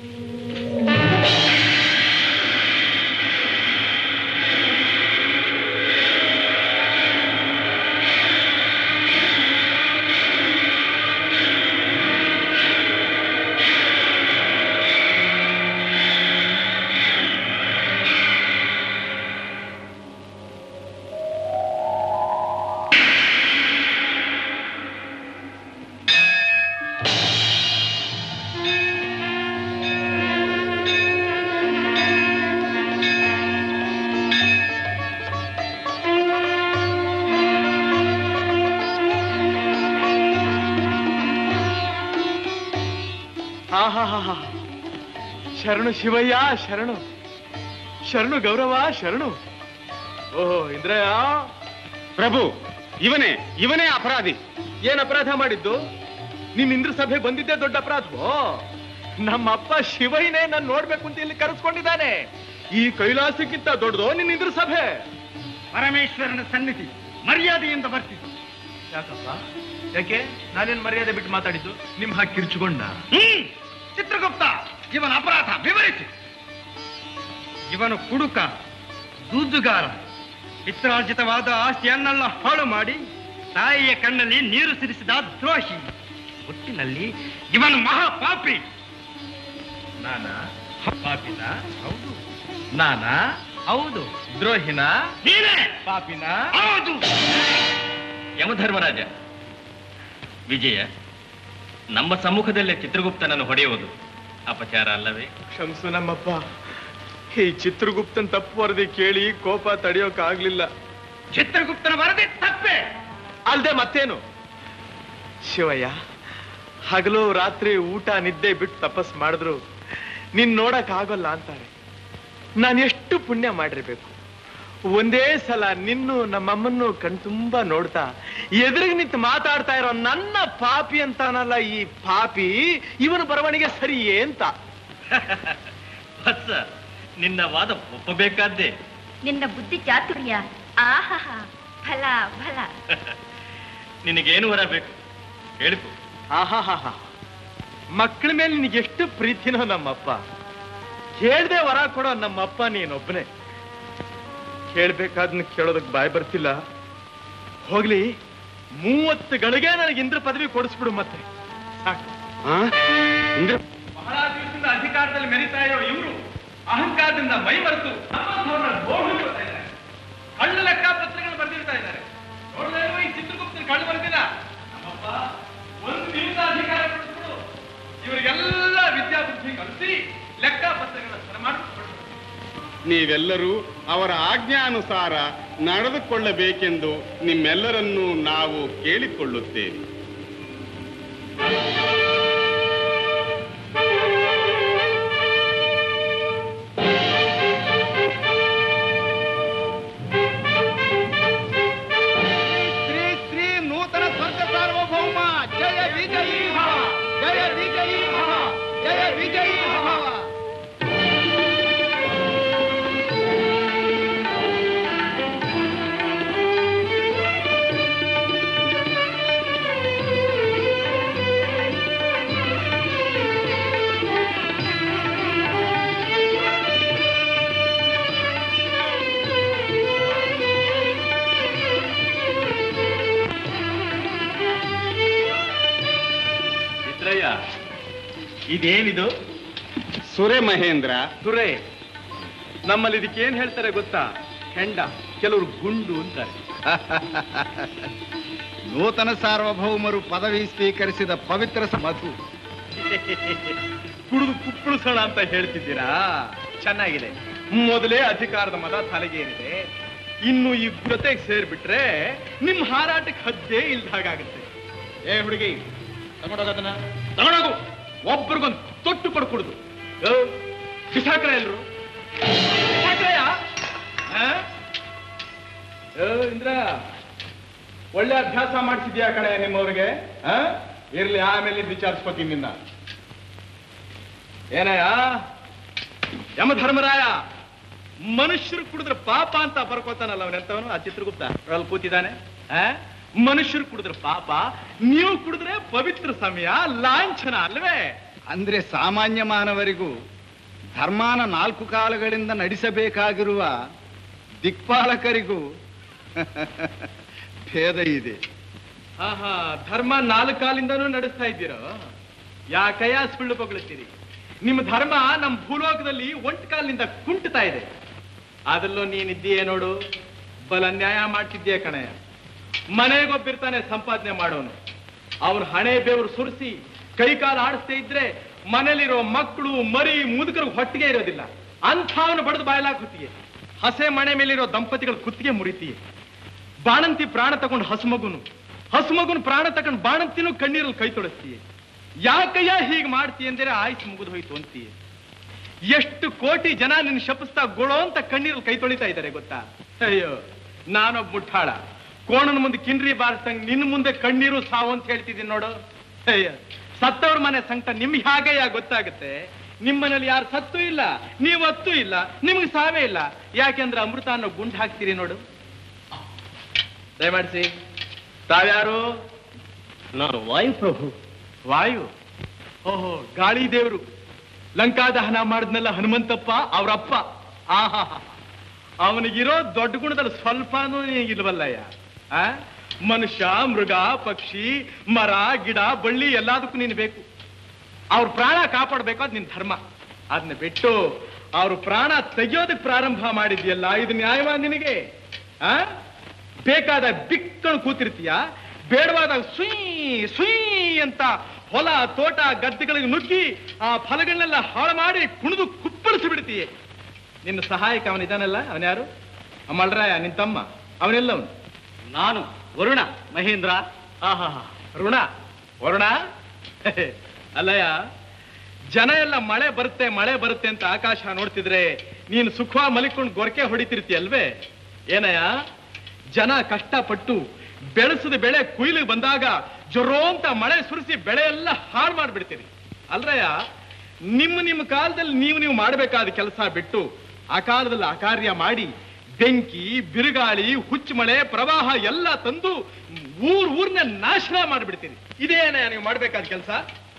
ಹಾ ಹಾ ಹಾ ಹಾ ಶರಣು ಶಿವಯ್ಯ ಶರಣು ಶರಣು ಗೌರವ ಶರಣು ಓಹೋ ಇಂದ್ರಯ್ಯ ಪ್ರಭು ಇವನೇ ಇವನೇ ಅಪರಾಧಿ ಏನ್ ಅಪರಾಧ ಮಾಡಿದ್ದು ನಿನ್ ಇಂದ್ರ ಸಭೆ ಬಂದಿದ್ದೇ ದೊಡ್ಡ ಅಪರಾಧವೋ ನಮ್ಮಪ್ಪ ಶಿವಯ್ಯನೇ ನಾನು ನೋಡ್ಬೇಕು ಅಂತ ಇಲ್ಲಿ ಕರೆಸ್ಕೊಂಡಿದ್ದಾನೆ ಈ ಕೈಲಾಸಕ್ಕಿಂತ ದೊಡ್ಡದು ನಿನ್ ಇಂದ್ರ ಸಭೆ ಪರಮೇಶ್ವರನ ಸನ್ನಿಧಿ ಮರ್ಯಾದೆಯಿಂದ ಬರ್ತಿದ್ದ ಯಾಕಪ್ಪ ಯಾಕೆ ನಾನೇನ್ ಮರ್ಯಾದೆ ಬಿಟ್ಟು ಮಾತಾಡಿದ್ದು ನಿಮ್ ಹಾಗೆ ಕಿರ್ಚುಕೊಂಡ ಹ್ಮ್ ಚಿತ್ರಗುಪ್ತ ಇವನ ಅಪರಾಧ ವಿವರಿಸಿ ಇವನು ಕುಡುಕ ದೂಜುಗಾರ ಪಿತ್ರಾರ್ಜಿತವಾದ ಆಸ್ತಿಯನ್ನೆಲ್ಲ ಹಾಳು ಮಾಡಿ ತಾಯಿಯ ಕಣ್ಣಲ್ಲಿ ನೀರು ಸಿರಿಸಿದ ದ್ರೋಹಿ ಒಟ್ಟಿನಲ್ಲಿ ಇವನು ಮಹಾಪಾಪಿ ನಾನಾ ಪಾಪಿನ ಹೌದು ನಾನಾ ಹೌದು ದ್ರೋಹಿನ ನೀನೇ ಪಾಪಿನ ಹೌದು ಯಮಧರ್ಮರಾಜ ವಿಜಯ ನಮ್ಮ ಸಮ್ಮುಖದಲ್ಲೇ ಚಿತ್ರಗುಪ್ತನನ್ನು ಹೊಡೆಯುವುದು ಅಪಚಾರ ಅಲ್ಲವೇ ಕ್ಷಮ್ಸು ನಮ್ಮಪ್ಪ ಈ ಚಿತ್ರಗುಪ್ತನ್ ತಪ್ಪು ವರದಿ ಕೇಳಿ ಕೋಪ ತಡೆಯೋಕ್ ಆಗ್ಲಿಲ್ಲ ಚಿತ್ರಗುಪ್ತನ ವರದಿ ತಪ್ಪೆ ಅಲ್ದೆ ಮತ್ತೇನು ಶಿವಯ್ಯ ಹಗಲು ರಾತ್ರಿ ಊಟ ನಿದ್ದೆ ಬಿಟ್ಟು ತಪಸ್ ಮಾಡಿದ್ರು ನಿನ್ ನೋಡಕ್ ಆಗೋಲ್ಲ ಅಂತಾರೆ ನಾನು ಎಷ್ಟು ಪುಣ್ಯ ಮಾಡಿರ್ಬೇಕು ಒಂದೇ ಸಲ ನಿನ್ನು ನಮ್ಮಮ್ಮನ್ನು ಕಣ್ತುಂಬಾ ನೋಡ್ತಾ ಎದುರಿಗೆ ನಿಂತು ಮಾತಾಡ್ತಾ ಇರೋ ನನ್ನ ಪಾಪಿ ಅಂತಾನಲ್ಲ ಈ ಪಾಪಿ ಇವನು ಬರವಣಿಗೆ ಸರಿಯೇ ಅಂತ ವತ್ಸ ನಿನ್ನ ವಾದ ಒಪ್ಪಬೇಕಾದ್ದೇ ನಿನ್ನ ಬುದ್ಧಿ ಚಾತುರ್ಯ ಆಹಾ ಫಲ ಫಲ ನಿನಗೇನು ವರ ಬೇಕು ಹೇಳಿಕೊ ಆಹಾಹಾಹಾ ಮಕ್ಕಳ ಮೇಲೆ ನಿನಗೆ ಎಷ್ಟು ಪ್ರೀತಿನೋ ನಮ್ಮಪ್ಪ ಕೇಳ್ದೆ ವರ ಕೊಡೋ ನಮ್ಮಪ್ಪ ನೀನೊಬ್ಬನೇ ಕೇಳ್ಬೇಕಾದ್ನ ಕೇಳೋದಕ್ ಬಾಯ್ ಬರ್ತಿಲ್ಲ ಹೋಗ್ಲಿ ಮೂವತ್ತು ಗಳಿಗೆ ನನಗೆ ಇಂದ್ರ ಪದವಿ ಕೊಡಿಸ್ಬಿಡು ಮತ್ತೆ ಸಾಕು ಇಂದ್ರ ಬಹಳ ದಿವಸದಿಂದ ಅಧಿಕಾರದಲ್ಲಿ ಮೆರಿತಾ ಇರೋ ಇವರು ಅಹಂಕಾರದಿಂದ ಮೈ ಮರೆತು ನಮ್ಮಂಥವ್ರನ್ನ ಗೋಳು ಬಿಡ್ತಾ ಇದ್ದಾರೆ. ಕಳ್ಳ ಲೆಕ್ಕಪತ್ರಗಳು ಬರೆದಿರ್ತಾ ಇದ್ದಾರೆ ನೋಡ್ತಾ ಇಲ್ವಾ ಈ ಚಿತ್ರಗುಪ್ತನ ಕಳ್ಳ ಬರ್ದಿನ ನಮ್ಮಪ್ಪ ಒಂದು ನಿಮಿಷ ಅಧಿಕಾರ ಕೊಡ್ಬಿಡು ಇವರಿಗೆಲ್ಲ ವಿದ್ಯಾಬುದ್ಧಿ ಕಲಿಸಿ ಲೆಕ್ಕಪತ್ರಗಳ ಸರ ಮಾಡಿ ನೀವೆಲ್ಲರೂ ಅವರ ಆಜ್ಞಾನುಸಾರ ನಡೆದುಕೊಳ್ಳಬೇಕೆಂದು ನಿಮ್ಮೆಲ್ಲರನ್ನೂ ನಾವು ಕೇಳಿಕೊಳ್ಳುತ್ತೇವೆ ಶ್ರೀ ಶ್ರೀ ನೂತನ ಸ್ವರ್ಗ ಸಾರ್ವಭೌಮ ಜಯ ವಿಜಯೀ ಭವ ಜಯ ವಿಜಯೀ ಭವ ಜಯ ವಿಜಯೀ ಭವ ಚಿತ್ರಯ್ಯ ಇದೇನಿದು ಸುರೆ ಮಹೇಂದ್ರ ಸುರೇ ನಮ್ಮಲ್ಲಿ ಇದಕ್ಕೆ ಏನ್ ಹೇಳ್ತಾರೆ ಗೊತ್ತಾ ಹೆಂಡ ಕೆಲವರು ಗುಂಡು ಅಂತಾರೆ ನೂತನ ಸಾರ್ವಭೌಮರು ಪದವಿ ಸ್ವೀಕರಿಸಿದ ಪವಿತ್ರ ಸ- ಮಧು ಕುಡಿದು ಕುಪ್ಪಳಿಸೋಣ ಅಂತ ಹೇಳ್ತಿದ್ದೀರಾ ಚೆನ್ನಾಗಿದೆ ಮೊದಲೇ ಅಧಿಕಾರದ ಮದ ತಲೆಗೇನಿದೆ ಇನ್ನು ಈ ಜೊತೆಗೆ ಸೇರ್ಬಿಟ್ರೆ ನಿಮ್ ಹಾರಾಟಕ್ಕೆ ಹದ್ದೇ ಇಲ್ದಾಗುತ್ತೆ ಏ ಹುಡುಗಿ ತಗೊಂಡೋಗೋದನ್ನ ತಗೊಂಡೋಗು ಒಬ್ರಿಗೊಂದು ತೊಟ್ಟು ಕೊಡ್ಕೊಡುದು ಬಿಸಾಕ್ರ ಎಲ್ರು ಬಿಸಾಕ್ರಯ್ಯ? ಆ? ಏ, ಇಂದ್ರ ಒಳ್ಳೆ ಅಭ್ಯಾಸ ಮಾಡಿಸಿದ್ಯಾ ಕಣೆ ನಿಮ್ಮವ್ರಿಗೆ ಆ? ಇರ್ಲಿ ಆಮೇಲೆ ವಿಚಾರಿಸ್ಕೋತೀನಿ ನಿನ್ನ ಏನಯ್ಯ ಯಮಧರ್ಮರಾಯ ಮನುಷ್ಯರು ಕುಡಿದ್ರೆ ಪಾಪ ಅಂತ ಬರ್ಕೋತಾನಲ್ಲ ಅವನೆಂತವನು ಆ ಚಿತ್ರಗುಪ್ತ ಅಲ್ಲಿ ಕೂತಿದ್ದಾನೆ ಆ? ಮನುಷ್ಯರು ಕುಡಿದ್ರೆ ಪಾಪ ನೀವು ಕುಡಿದ್ರೆ ಪವಿತ್ರ ಸಮಯ ಲಾಂಛನ ಅಲ್ವೇ ಅಂದ್ರೆ ಸಾಮಾನ್ಯ ಮಾನವರಿಗೂ ಧರ್ಮಾನ ನಾಲ್ಕು ಕಾಲಗಳಿಂದ ನಡೆಸಬೇಕಾಗಿರುವ ದಿಕ್ಪಾಲಕರಿಗೂ ಭೇದ ಇದೆ ಹಾ ಹಾ ಧರ್ಮ ನಾಲ್ಕು ಕಾಲಿಂದನೂ ನಡೆಸ್ತಾ ಇದ್ದೀರೋ ಯಾಕಯ್ಯ ಸುಳ್ಳು ಬೊಗಳುತ್ತೀರಿ ನಿಮ್ಮ ಧರ್ಮ ನಮ್ಮ ಭೂಲೋಕದಲ್ಲಿ ಒಂಟ್ ಕಾಲಿನಿಂದ ಕುಂಟ್ತಾ ಇದೆ ಅದರಲ್ಲೂ ನೀನಿದ್ದೀಯೇ ನೋಡು ಬಲ ನ್ಯಾಯ ಮಾಡ್ತಿದ್ದೀಯ ಕಣಯ್ಯ ಮನೆಗೊಬ್ಬಿರ್ತಾನೆ ಸಂಪಾದನೆ ಮಾಡೋನು ಅವನು ಹಣೆ ಬೆವರು ಸುರಿಸಿ ಕೈ ಕಾಲು ಆಡಿಸ್ದೇ ಇದ್ರೆ ಮನೇಲಿರೋ ಮಕ್ಕಳು ಮರಿ ಮುದುಕರು ಹೊಟ್ಟಿಗೆ ಇರೋದಿಲ್ಲ ಅಂಥವನು ಬಡದು ಬಾಯಲಾಗ ಹೊತ್ತಿಗೆ ಹಸೆ ಮನೆ ಮೇಲಿರೋ ದಂಪತಿಗಳ ಕುತ್ತಿಗೆ ಮುರಿತೀಯ ಬಾಣಂತಿ ಪ್ರಾಣ ತಗೊಂಡು ಹಸುಮಗುನು ಹಸುಮಗುನು ಪ್ರಾಣ ತಗೊಂಡು ಬಾಣಂತಿನೂ ಕಣ್ಣೀರಲ್ಲಿ ಕೈ ತೊಡಸ್ತೀಯ ಯಾಕಯ್ಯ ಹೀಗೆ ಮಾಡ್ತೀಯ ಅಂದರೆ ಆಯ್ತು ಮುಗಿದು ಹೋಯ್ತು ಅಂತೀಯ ಎಷ್ಟು ಕೋಟಿ ಜನ ನಿನ್ನ ಶಪಿಸ್ತಾ ಗೊಳೋ ಅಂತ ಕಣ್ಣೀರಲ್ಲಿ ಕೈ ತೊಳಿತಾ ಇದ್ದಾರೆ ಗೊತ್ತಾ ಅಯ್ಯೋ ನಾನೊಬ್ಬ ಮುಟ್ಟಾಳ ಕೋಣನ ಮುಂದೆ ಕಿನ್ರಿ ಬಾರಿಸ್ದಂಗ್ ನಿನ್ನ ಮುಂದೆ ಕಣ್ಣೀರು ಸಾವು ಅಂತ ಹೇಳ್ತಿದ್ದೀನಿ ನೋಡು ಅಯ್ಯ ಸತ್ತವ್ರ ಮನೆ ಸಂಕಟ ನಿಮ್ಗೆ ಹಾಗೆಯಾ ಗೊತ್ತಾಗುತ್ತೆ ನಿಮ್ಮನೇಲಿ ಯಾರು ಸತ್ತು ಇಲ್ಲ ನೀವು ಹತ್ತು ಇಲ್ಲ ನಿಮ್ಗೆ ಸಾವೇ ಇಲ್ಲ ಯಾಕೆಂದ್ರೆ ಅಮೃತ ಅನ್ನೋ ಗುಂಡು ಹಾಕ್ತೀರಿ ನೋಡು ದಯಮಾಡಿಸಿ ತಾವ್ಯಾರು ನಾನು ವಾಯು ಪ್ರಭು ವಾಯು ಓಹೋ ಗಾಳಿ ದೇವರು ಲಂಕಾ ದಹನ ಮಾಡಿದ್ನಲ್ಲ ಹನುಮಂತಪ್ಪ ಅವರಪ್ಪ ಆಹಾ ಅವನಿಗಿರೋ ದೊಡ್ಡ ಗುಣದಲ್ಲಿ ಸ್ವಲ್ಪನೂ ಇಲ್ವಲ್ಲಯ್ಯ ಆ ಮನುಷ್ಯ ಮೃಗ ಪಕ್ಷಿ ಮರ ಗಿಡ ಬಳ್ಳಿ ಎಲ್ಲದಕ್ಕೂ ನೀನು ಬೇಕು ಅವ್ರ ಪ್ರಾಣ ಕಾಪಾಡ್ಬೇಕು ಅದು ನಿನ್ ಧರ್ಮ ಅದನ್ನ ಬಿಟ್ಟು ಅವ್ರ ಪ್ರಾಣ ತೆಗಿಯೋದಕ್ಕೆ ಪ್ರಾರಂಭ ಮಾಡಿದ್ಯಲ್ಲ ಇದು ನ್ಯಾಯವಾ ನಿನಗೆ ಆ ಬೇಕಾದ ಬಿಕ್ಕಣು ಕೂತಿರ್ತೀಯ ಬೇಡವಾದಾಗ ಸುಯ್ ಸುಯ್ ಅಂತ ಹೊಲ ತೋಟ ಗದ್ದೆಗಳಿಗೆ ನುಗ್ಗಿ ಆ ಫಲಗಳನ್ನೆಲ್ಲ ಹಾಳು ಮಾಡಿ ಕುಣಿದು ಕುಪ್ಪಳಿಸಿ ಬಿಡ್ತೀಯ ನಿನ್ನ ಸಹಾಯಕ ಅವನಿದಾನಲ್ಲ ಅವನ್ಯಾರು ಮಲ್ರಾಯ ನಿನ್ ತಮ್ಮ ಅವನೆಲ್ಲವನು ನಾನು ವರುಣ ಮಹೇಂದ್ರ ಆಹಾ ಋಣ ವರುಣ ಅಲ್ಲಯ್ಯ ಜನ ಎಲ್ಲ ಮಳೆ ಬರುತ್ತೆ ಮಳೆ ಬರುತ್ತೆ ಅಂತ ಆಕಾಶ ನೋಡ್ತಿದ್ರೆ ನೀನು ಸುಖ ಮಲಿಕೊಂಡು ಗೊರಕೆ ಹೊಡಿತಿರ್ತೀಯಲ್ವೇ ಏನಯ್ಯ ಜನ ಕಷ್ಟಪಟ್ಟು ಬೆಳೆಸಿದ ಬೆಳೆ ಕುಯ್ಲಿಗೆ ಬಂದಾಗ ಜೊರೋ ಅಂತ ಮಳೆ ಸುರಿಸಿ ಬೆಳೆ ಎಲ್ಲ ಹಾಳು ಮಾಡ್ಬಿಡ್ತೀರಿ ಅಲ್ರಯ್ಯ ನಿಮ್ಮ ನಿಮ್ಮ ಕಾಲದಲ್ಲಿ ನೀವು ನೀವು ಮಾಡಬೇಕಾದ ಕೆಲಸ ಬಿಟ್ಟು ಆ ಕಾಲದಲ್ಲಿ ಆ ಕಾರ್ಯ ಮಾಡಿ ಬೆಂಕಿ ಬಿರುಗಾಳಿ ಹುಚ್ಚು ಮಳೆ ಪ್ರವಾಹ ಎಲ್ಲ ತಂದು ಊರ್ ಊರ್ನ ನಾಶನ ಮಾಡ್ಬಿಡ್ತೀರಿ ಇದೇನ ನೀವು ಮಾಡ್ಬೇಕಾದ ಕೆಲಸ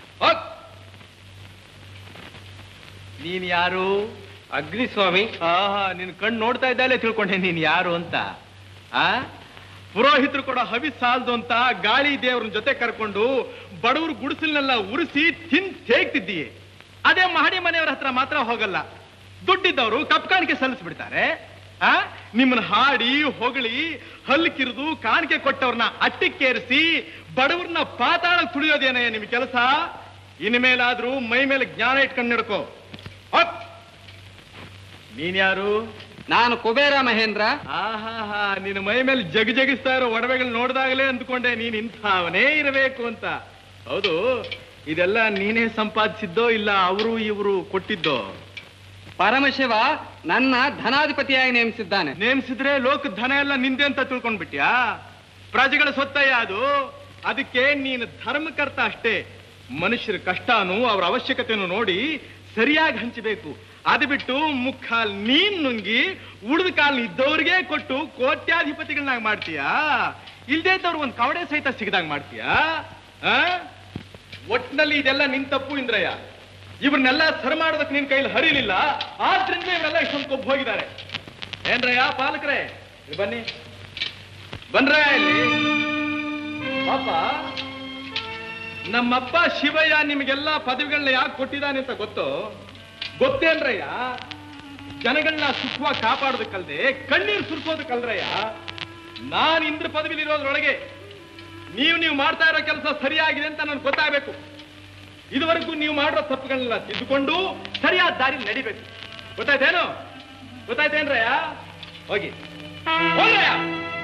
ನೀನ್ ಯಾರು ಅಗ್ನಿಸ್ವಾಮಿ ಆಹಾ ನಿನ್ ಕಣ್ಣು ನೋಡ್ತಾ ಇದ್ದಾಲೆ ತಿಳ್ಕೊಂಡೆ ನೀನ್ ಯಾರು ಅಂತ ಆ ಪುರೋಹಿತರು ಕೂಡ ಹವಿ ಸಾಲದು ಅಂತ ಗಾಳಿ ದೇವ್ರನ್ನ ಜೊತೆ ಕರ್ಕೊಂಡು ಬಡವರು ಗುಡಿಸಲ್ನೆಲ್ಲ ಉರಿಸಿ ತಿನ್ ತೇಗ್ತಿದ್ದೀಯೆ ಅದೇ ಮಹಡಿ ಮನೆಯವರ ಹತ್ರ ಮಾತ್ರ ಹೋಗಲ್ಲ ದುಡ್ಡಿದ್ದವರು ಕಪ್ಕಾಣಿಕೆ ಸಲ್ಲಿಸ್ಬಿಡ್ತಾರೆ ಆ ನಿಮ್ಮನ್ನ ಹಾಡಿ ಹೊಗಳಿ ಹಲ್ಲು ಕಿರಿದು ಕಾಣಿಕೆ ಕೊಟ್ಟವ್ರನ್ನ ಅಟ್ಟಿಕ್ಕೇರಿಸಿ ಬಡವ್ರನ್ನ ಪಾತಾಳ ತುಳಿಯೋದೇನಯ್ಯ ನಿಮ್ ಕೆಲಸ ಇನ್ಮೇಲಾದ್ರೂ ಮೈ ಮೇಲೆ ಜ್ಞಾನ ಇಟ್ಕೊಂಡು ನಡ್ಕೋ ಹೊತ್. ನೀನ್ಯಾರು ನಾನು ಕುಬೇರ ಮಹೇಂದ್ರ ಆಹಾಹಾ ನಿನ್ನ ಮೈ ಮೇಲೆ ಜಗ್ ಜಗಿಸ್ತಾ ಇರೋ ಒಡವೆಗಳು ನೋಡಿದಾಗಲೇ ಅಂದ್ಕೊಂಡೆ ನೀನ್ ಇಂಥವನೇ ಇರಬೇಕು ಅಂತ ಹೌದು ಇದೆಲ್ಲ ನೀನೇ ಸಂಪಾದಿಸಿದ್ದೋ ಇಲ್ಲ ಅವರು ಇವರು ಕೊಟ್ಟಿದ್ದೋ ಪರಮಶಿವ ನನ್ನ ಧನಾಧಿಪತಿಯಾಗಿ ನೇಮಿಸಿದ್ದಾನೆ ನೇಮಿಸಿದ್ರೆ ಲೋಕ ಧನ ಎಲ್ಲ ನಿಂದೆ ಅಂತ ತಿಳ್ಕೊಂಡ್ಬಿಟ್ಯಾ ಪ್ರಜೆಗಳ ಸೊತ್ತಯ್ಯ ಅದು ಅದಕ್ಕೆ ನೀನು ಧರ್ಮಕರ್ತ ಅಷ್ಟೇ ಮನುಷ್ಯರ ಕಷ್ಟನು ಅವ್ರ ಅವಶ್ಯಕತೆಯನ್ನು ನೋಡಿ ಸರಿಯಾಗಿ ಹಂಚಬೇಕು ಅದು ಬಿಟ್ಟು ಮುಕ್ಕಾಲ್ ನೀನ್ ನುಂಗಿ ಉಳಿದ ಕಾಲ್ ಇದ್ದವ್ರಿಗೆ ಕೊಟ್ಟು ಕೋಟ್ಯಾಧಿಪತಿಗಳನ್ನಾಗ ಮಾಡ್ತೀಯಾ ಇಲ್ದೇ ಇದ್ದವ್ರು ಒಂದ್ ಕವಡೆ ಸಹಿತ ಸಿಗದಂಗ್ ಮಾಡ್ತೀಯಾ ಆ? ಒಟ್ನಲ್ಲಿ ಇದೆಲ್ಲ ನಿನ್ ತಪ್ಪು ಇಂದ್ರಯ್ಯ ಇವ್ರನ್ನೆಲ್ಲ ಸರ್ ಮಾಡೋದಕ್ಕೆ ನಿನ್ ಕೈಲಿ ಹರಿಲಿಲ್ಲ ಆದ್ರಿಂದ ಇವರೆಲ್ಲ ಇಷ್ಟೊಂದು ಕೊಬ್ಬು ಹೋಗಿದ್ದಾರೆ ಏನ್ರಯ್ಯ ಪಾಲಕರೇ ಇಲ್ಲಿ ಬನ್ನಿ ಬನ್ರ ಇಲ್ಲಿ ಪಾಪ ನಮ್ಮಪ್ಪ ಶಿವಯ್ಯ ನಿಮಗೆಲ್ಲ ಪದವಿಗಳನ್ನ ಯಾಕೆ ಕೊಟ್ಟಿದ್ದಾನೆ ಅಂತ ಗೊತ್ತು ಗೊತ್ತೇನ್ರಯ್ಯ ಜನಗಳನ್ನ ಸುಖವಾಗಿ ಕಾಪಾಡೋದಕ್ಕಲ್ದೆ ಕಣ್ಣೀರು ಸುರಿಸೋದಕ್ಕಲ್ರಯ್ಯ ನಾನ್ ಇಂದ್ರ ಪದವಿಲಿರೋದ್ರೊಳಗೆ ನೀವು ನೀವು ಮಾಡ್ತಾ ಇರೋ ಕೆಲಸ ಸರಿಯಾಗಿದೆ ಅಂತ ನನ್ಗೆ ಗೊತ್ತಾಗಬೇಕು ಇದುವರೆಗೂ ನೀವು ಮಾಡಿರೋ ತಪ್ಪುಗಳನ್ನೆಲ್ಲ ತಿದ್ದುಕೊಂಡು ಸರಿಯಾದ ದಾರಿ ನಡಿಬೇಕು ಗೊತ್ತಾಯ್ತೇನು ಗೊತ್ತಾಯ್ತೇನ್ರಯ್ಯ ಹೋಗಿ ಹೋಗ್ರಯ್ಯ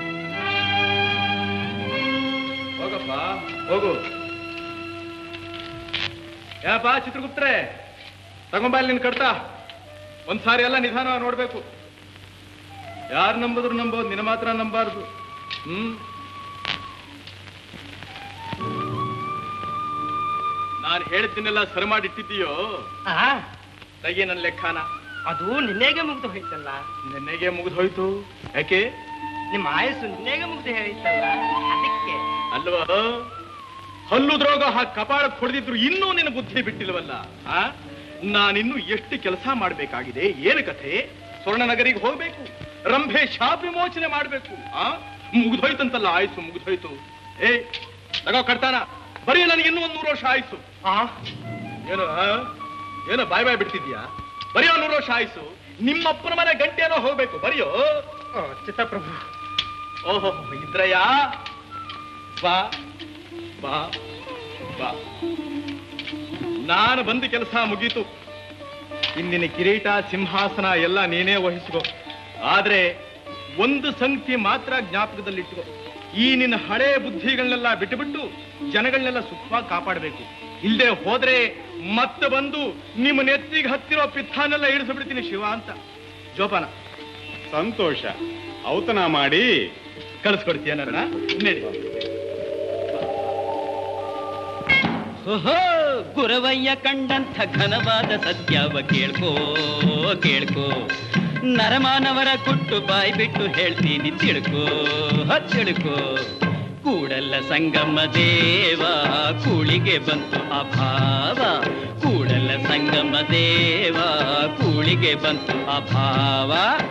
ಹೋಗಪ್ಪ ಹೋಗು ಏನಪ್ಪ ಚಿತ್ರಗುಪ್ತರೆ ತಗೊಂಬ ಅಲ್ಲಿ ನಿನ್ ಕಡ್ತಾ ಒಂದ್ಸಾರಿ ಎಲ್ಲ ನಿಧಾನ ನೋಡ್ಬೇಕು ಯಾರು ನಂಬಿದ್ರು ನಂಬೋದು ನಿನ್ನ ಮಾತ್ರ ನಂಬಾರ್ದು ಹ್ಮ್ ನಾನು ಹೇಳಿದ್ದನ್ನೆಲ್ಲ ಸರಿ ಮಾಡಿ ಇಟ್ಟಿದ್ದೀಯೋ ತೆಗೆ ನನ್ನ ಲೆಕ್ಕನ ಅದು ನಿನ್ನೆಗೆ ಮುಗ್ದು ಹೋಯ್ತಲ್ಲ ನಿನ್ನೆಗೆ ಮುಗಿದು ಹೋಯ್ತು ಯಾಕೆ ನಿಮ್ಮ ಆಯಸ್ಸು ನಿನ್ನೆಗೆ ಮುಗ್ದು ಹೋಯ್ತಲ್ಲ ಅದಕ್ಕೆ ಅಲ್ವಾ ಹಲ್ಲುದ್ರೋಗ ಹಾಕಿ ಕಪಾಳಕ್ಕೆ ಹೊಡೆದಿದ್ರು ಇನ್ನೂ ನಿನ್ನ ಬುದ್ಧಿ ಬಿಟ್ಟಿಲ್ವಲ್ಲ ಆ ನಾನಿನ್ನು ಎಷ್ಟು ಕೆಲಸ ಮಾಡ್ಬೇಕಾಗಿದೆ ಏನು ಕಥೆ ಸ್ವರ್ಣನಗರಿಗೆ ಹೋಗ್ಬೇಕು ರಂಭೆ ಶಾಪ ವಿಮೋಚನೆ ಮಾಡ್ಬೇಕು ಆ ಮುಗ್ದೋಯ್ತಂತಲ್ಲ ಆಯ್ತು ಮುಗ್ದೋಯ್ತು ಏ ತಗೋ ಕಟ್ತಾನ ಬರೀ ನನಗೆ ಇನ್ನೂ ಒಂದ್ ನೂರು ವರ್ಷ ಆಯ್ತು ಆ ಏನು ಆ? ಏನೋ ಬಾಯ್ ಬಾಯ್ ಬಿಡ್ತಿದ್ಯಾ ಬರೆಯೋ ನೂರು ವರ್ಷ ಆಯ್ಸು ನಿಮ್ಮಪ್ಪನ ಮನೆ ಗಂಟೆನೋ ಹೋಗ್ಬೇಕು ಬರೆಯೋ ಚಿತ್ತಪ್ರಭು ಓಹೋ ಇದ್ರಯ್ಯ ಬಾ ಬಾ ಬಾ ನಾನು ಬಂದ ಕೆಲಸ ಮುಗೀತು ಇಂದಿನ ಕಿರೀಟ ಸಿಂಹಾಸನ ಎಲ್ಲ ನೀನೇ ವಹಿಸ್ಕೋ ಆದ್ರೆ ಒಂದು ಸಂಗತಿ ಮಾತ್ರ ಜ್ಞಾಪಕದಲ್ಲಿಟ್ಕೋ ಈ ನಿನ್ನ ಹಳೆ ಬುದ್ಧಿಗಳನ್ನೆಲ್ಲ ಬಿಟ್ಟುಬಿಟ್ಟು ಜನಗಳನ್ನೆಲ್ಲ ಸುಖವಾಗಿ ಕಾಪಾಡಬೇಕು ಇಲ್ಲದೆ ಹೋದ್ರೆ ಮತ್ತೆ ಬಂದು ನಿಮ್ಮ ನೆತ್ತಿಗೆ ಹತ್ತಿರೋ ಪಿತ್ತಾನೆಲ್ಲ ಇಳಿಸ್ಬಿಡ್ತೀನಿ ಶಿವ ಅಂತ ಜೋಪಾನ ಸಂತೋಷ ಔತಣ ಮಾಡಿ ಕಳಿಸ್ಕೊಡ್ತೀಯ ನನ್ನ ನಡಿ ಓಹೋ ಗುರವಯ್ಯ ಕಂಡಂಥ ಘನವಾದ ಸತ್ಯವ ಕೇಳ್ಕೋ ಕೇಳ್ಕೋ ನರಮಾನವರ ಗುಟ್ಟು ಬಾಯಿ ಬಿಟ್ಟು ಹೇಳ್ತೀನಿ ತಿಳ್ಕೋ ಹ, ತಿಳ್ಕೋ ಕೂಡಲ್ಲ ಸಂಗಮ ದೇವ ಕೂಳಿಗೆ ಬಂತು ಅಭಾವ ಕೂಡಲ್ಲ ಸಂಗಮ ದೇವ ಕೂಳಿಗೆ ಬಂತು ಅಭಾವ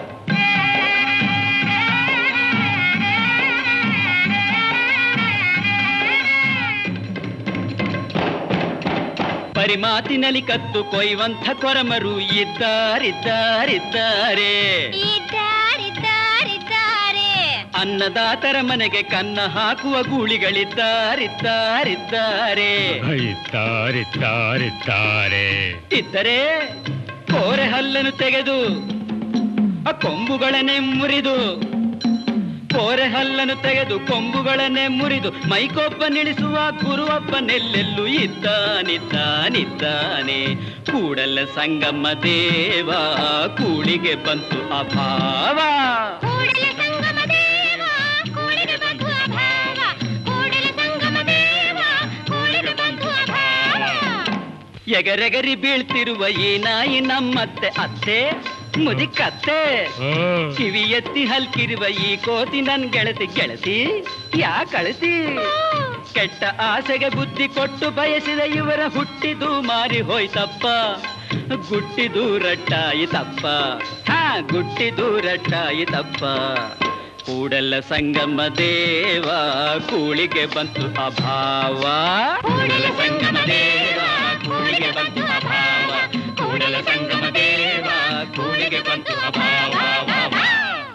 ಪರಿಮಾತಿನಲ್ಲಿ ಕತ್ತು ಕೊಯ್ಯುವಂಥ ಕೊರಮರು ಇದ್ದಾರಿದ್ದಾರಿದ್ದಾರೆ ಇದ್ದಾರಿದ್ದಾರಿದ್ದಾರೆ ಅನ್ನದಾತರ ಮನೆಗೆ ಕನ್ನ ಹಾಕುವ ಗೂಳಿಗಳಿದ್ದಾರಿದ್ದಾರಿದ್ದಾರೆ ಇದ್ದಾರಿದ್ದಾರಿದ್ದಾರೆ ಇದ್ದರೆ ಕೋರೆ ಹಲ್ಲನ್ನು ತೆಗೆದು ಆ ಕೊಂಬುಗಳನ್ನೇ ಮುರಿದು ಕೋರೆ ಹಲ್ಲನ್ನು ತೆಗೆದು ಕೊಂಬುಗಳನ್ನೇ ಮುರಿದು ಮೈಕೊಬ್ಬ ನಿಳಿಸುವ ಗುರುವಪ್ಪನೆಲ್ಲೆಲ್ಲೂ ಇದ್ದಾನಿದ್ದಾನಿದ್ದಾನೆ ಕೂಡಲ ಸಂಗಮ ದೇವ ಕೂಳಿಗೆ ಬಂತು ಅಭಾವ ಕೂಡಲ ಸಂಗಮ ದೇವ ಕೂಡಿಗೆ ಬಂತು ಅಭಾವ ಕೂಡಲ ಸಂಗಮ ದೇವ ಕೂಡಿಗೆ ಬಂತು ಅಭಾವ ಎಗರೆಗರಿ ಬೀಳ್ತಿರುವ ಈ ನಾಯಿ ನಮ್ಮತ್ತೆ ಅತ್ತೆ ಮುದಿಕತ್ತೆ ಕಿವಿ ಎತ್ತಿ ಹಲ್ಕಿರುವ ಈ ಕೋತಿ ನನ್ ಗೆಳತಿ ಗೆಳತಿ ಯಾ ಕಳತಿ ಕೆಟ್ಟ ಆಸೆಗೆ ಬುದ್ಧಿ ಕೊಟ್ಟು ಬಯಸಿದ ಇವರ ಹುಟ್ಟಿದು ಮಾರಿ ಹೋಯ್ತಪ್ಪ ಗುಟ್ಟಿದು ರಟ್ಟಾಯಿತಪ್ಪ ಹಾ ಗುಟ್ಟಿದು ರಟ್ಟಾಯಿತಪ್ಪ ಕೂಡಲ ಸಂಗಮ ದೇವ ಕೂಳಿಗೆ ಬಂತು ಅಭಾವ ಕೂಡಲ ಸಂಗಮ ದೇವ ಕೂಳಿಗೆ ಬಂತು ಅಭಾವ ಕೂಡಲ ಸಂಗಮ ದೇವ ಕೂಳಿಗೆ ಬಂತು ಅಭಾವ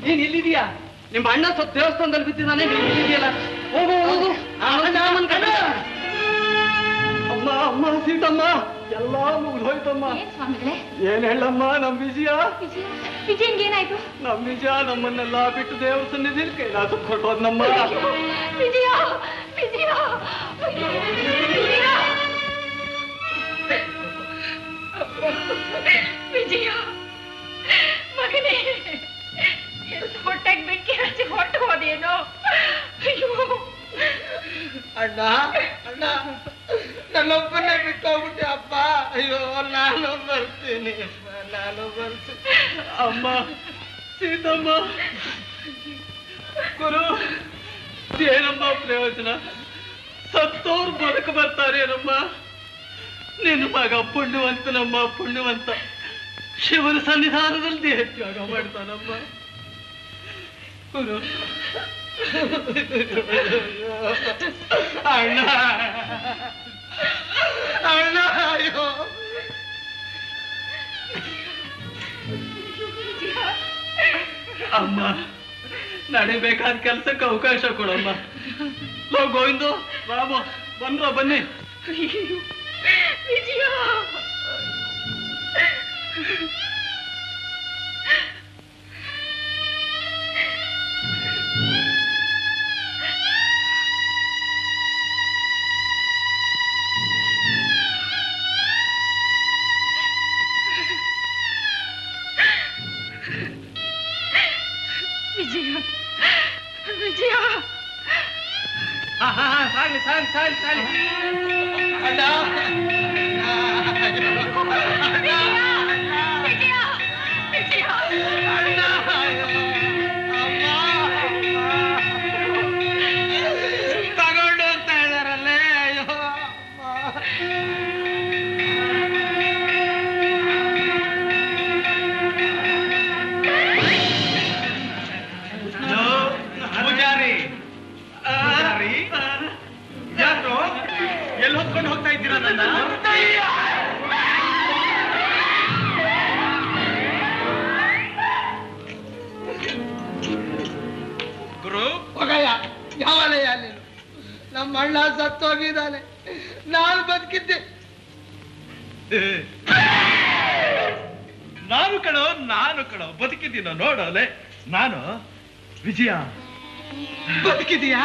ನೀನ್ ಇಲ್ಲಿದೀಯಾ ನಿಮ್ಮ ಅಣ್ಣ ಸ್ವಲ್ಪ ದೇವಸ್ಥಾನದಲ್ಲಿ ಬಿದ್ದಿದ್ದಾನೆ ನೀನ್ ಇಲ್ಲಿದೆಯಲ್ಲ ಹೋಗು ಹೋಗು ಆ ಅಣ್ಣ ಅಮ್ಮನ್ ಕರ್ಕೊಂಡು ಬಾ. ಅಮ್ಮ ಅಮ್ಮ ಸೀತಮ್ಮ ಎಲ್ಲ ಮುಗಿದೋಯ್ತಮ್ಮ ಸ್ವಾಮಿಗಳೇ ಏನ್ ಹೇಳಮ್ಮ ನಮ್ ವಿಜಯ ವಿಜಯ ವಿಜಯನ್ಗೆ ಏನಾಯ್ತು ನಮ್ ವಿಜಯ ನಮ್ಮನ್ನೆಲ್ಲ ಬಿಟ್ಟು ದೇವ್ರ ಸನ್ನಿಧಿಲಿ ಕೈಲಾಸ ಕೊಟ್ಟೋದ್ನಮ್ಮ ವಿಜಯ ವಿಜಯ ವಿಜಯ ವಿಜಯ ಮಗನೇ ಹೊಟ್ಟೆಗೆ ಬೆಂಕಿ ಹಚ್ಚಿ ಹೊಟ್ಟು ಹೋದೇನೋ ಅಯ್ಯೋ ಅಣ್ಣ ಅಣ್ಣ ನನ್ನೊಬ್ಬನೇ ಬಿಟ್ಟೋಗ್ಬಿಟ್ಟೆ ಅಪ್ಪ ಅಯ್ಯೋ ನಾನು ಬರ್ತೀನಿ ನಾನು ಬರ್ತೀನಿ ಅಮ್ಮ ಸೀತಮ್ಮ ಗುರು ಏನಮ್ಮ ಪ್ರಯೋಜನ ಸತ್ತೋರು ಬದುಕು ಬರ್ತಾರೇನಮ್ಮ ನಿನ್ನ ಮಗ ಪುಣ್ಯವಂತನಮ್ಮ ಪುಣ್ಯವಂತ ಶಿವನ ಸನ್ನಿಧಾನದಲ್ಲಿ ದೇಹ ತ್ಯಾಗ ಮಾಡ್ತಾನಮ್ಮ ಗುರು ಅಣ್ಣ ಅಣ್ಣ ಅಯ್ಯೋ ಅಮ್ಮ ನಡಿಬೇಕಾದ ಕೆಲ್ಸಕ್ಕೆ ಅವಕಾಶ ಕೊಡಮ್ಮ ಲೋ ಗೋವಿಂದು ರಾಮ ಬನ್ರ ಬನ್ನಿ ವಿಜಯ ವಿಜಯ ವಿಜಯ ಸಾಲಿ ಸಾಲಿ ಸಾಲಿ ಸಾಲಿ ತಗೊಂಡು ಹೋಗ್ತಾ ಇದಾರಲ್ಲೇ ಅಯ್ಯೋ ಪೂಜಾರಿ ಪೂಜಾರಿ ಯಾರು ಎಲ್ಲಿ ಹೊತ್ಕೊಂಡು ಹೋಗ್ತಾ ಇದ್ದೀರಾ ನನ್ನ ಗುರು ಮಗಯ್ಯ ಯಾವನಯ್ಯ ನೀನು ನಮ್ಮ ಅಣ್ಣ ಸತ್ತೋಗಿದ್ದಾನೆ ನಾನು ಬದುಕಿದ್ದೆ ನಾನು ಕಣೋ ನಾನು ಕಣೋ ಬದುಕಿದ್ದೀನೋ ನೋಡೋಲೆ ನಾನು ವಿಜಯ ಬದುಕಿದೀಯಾ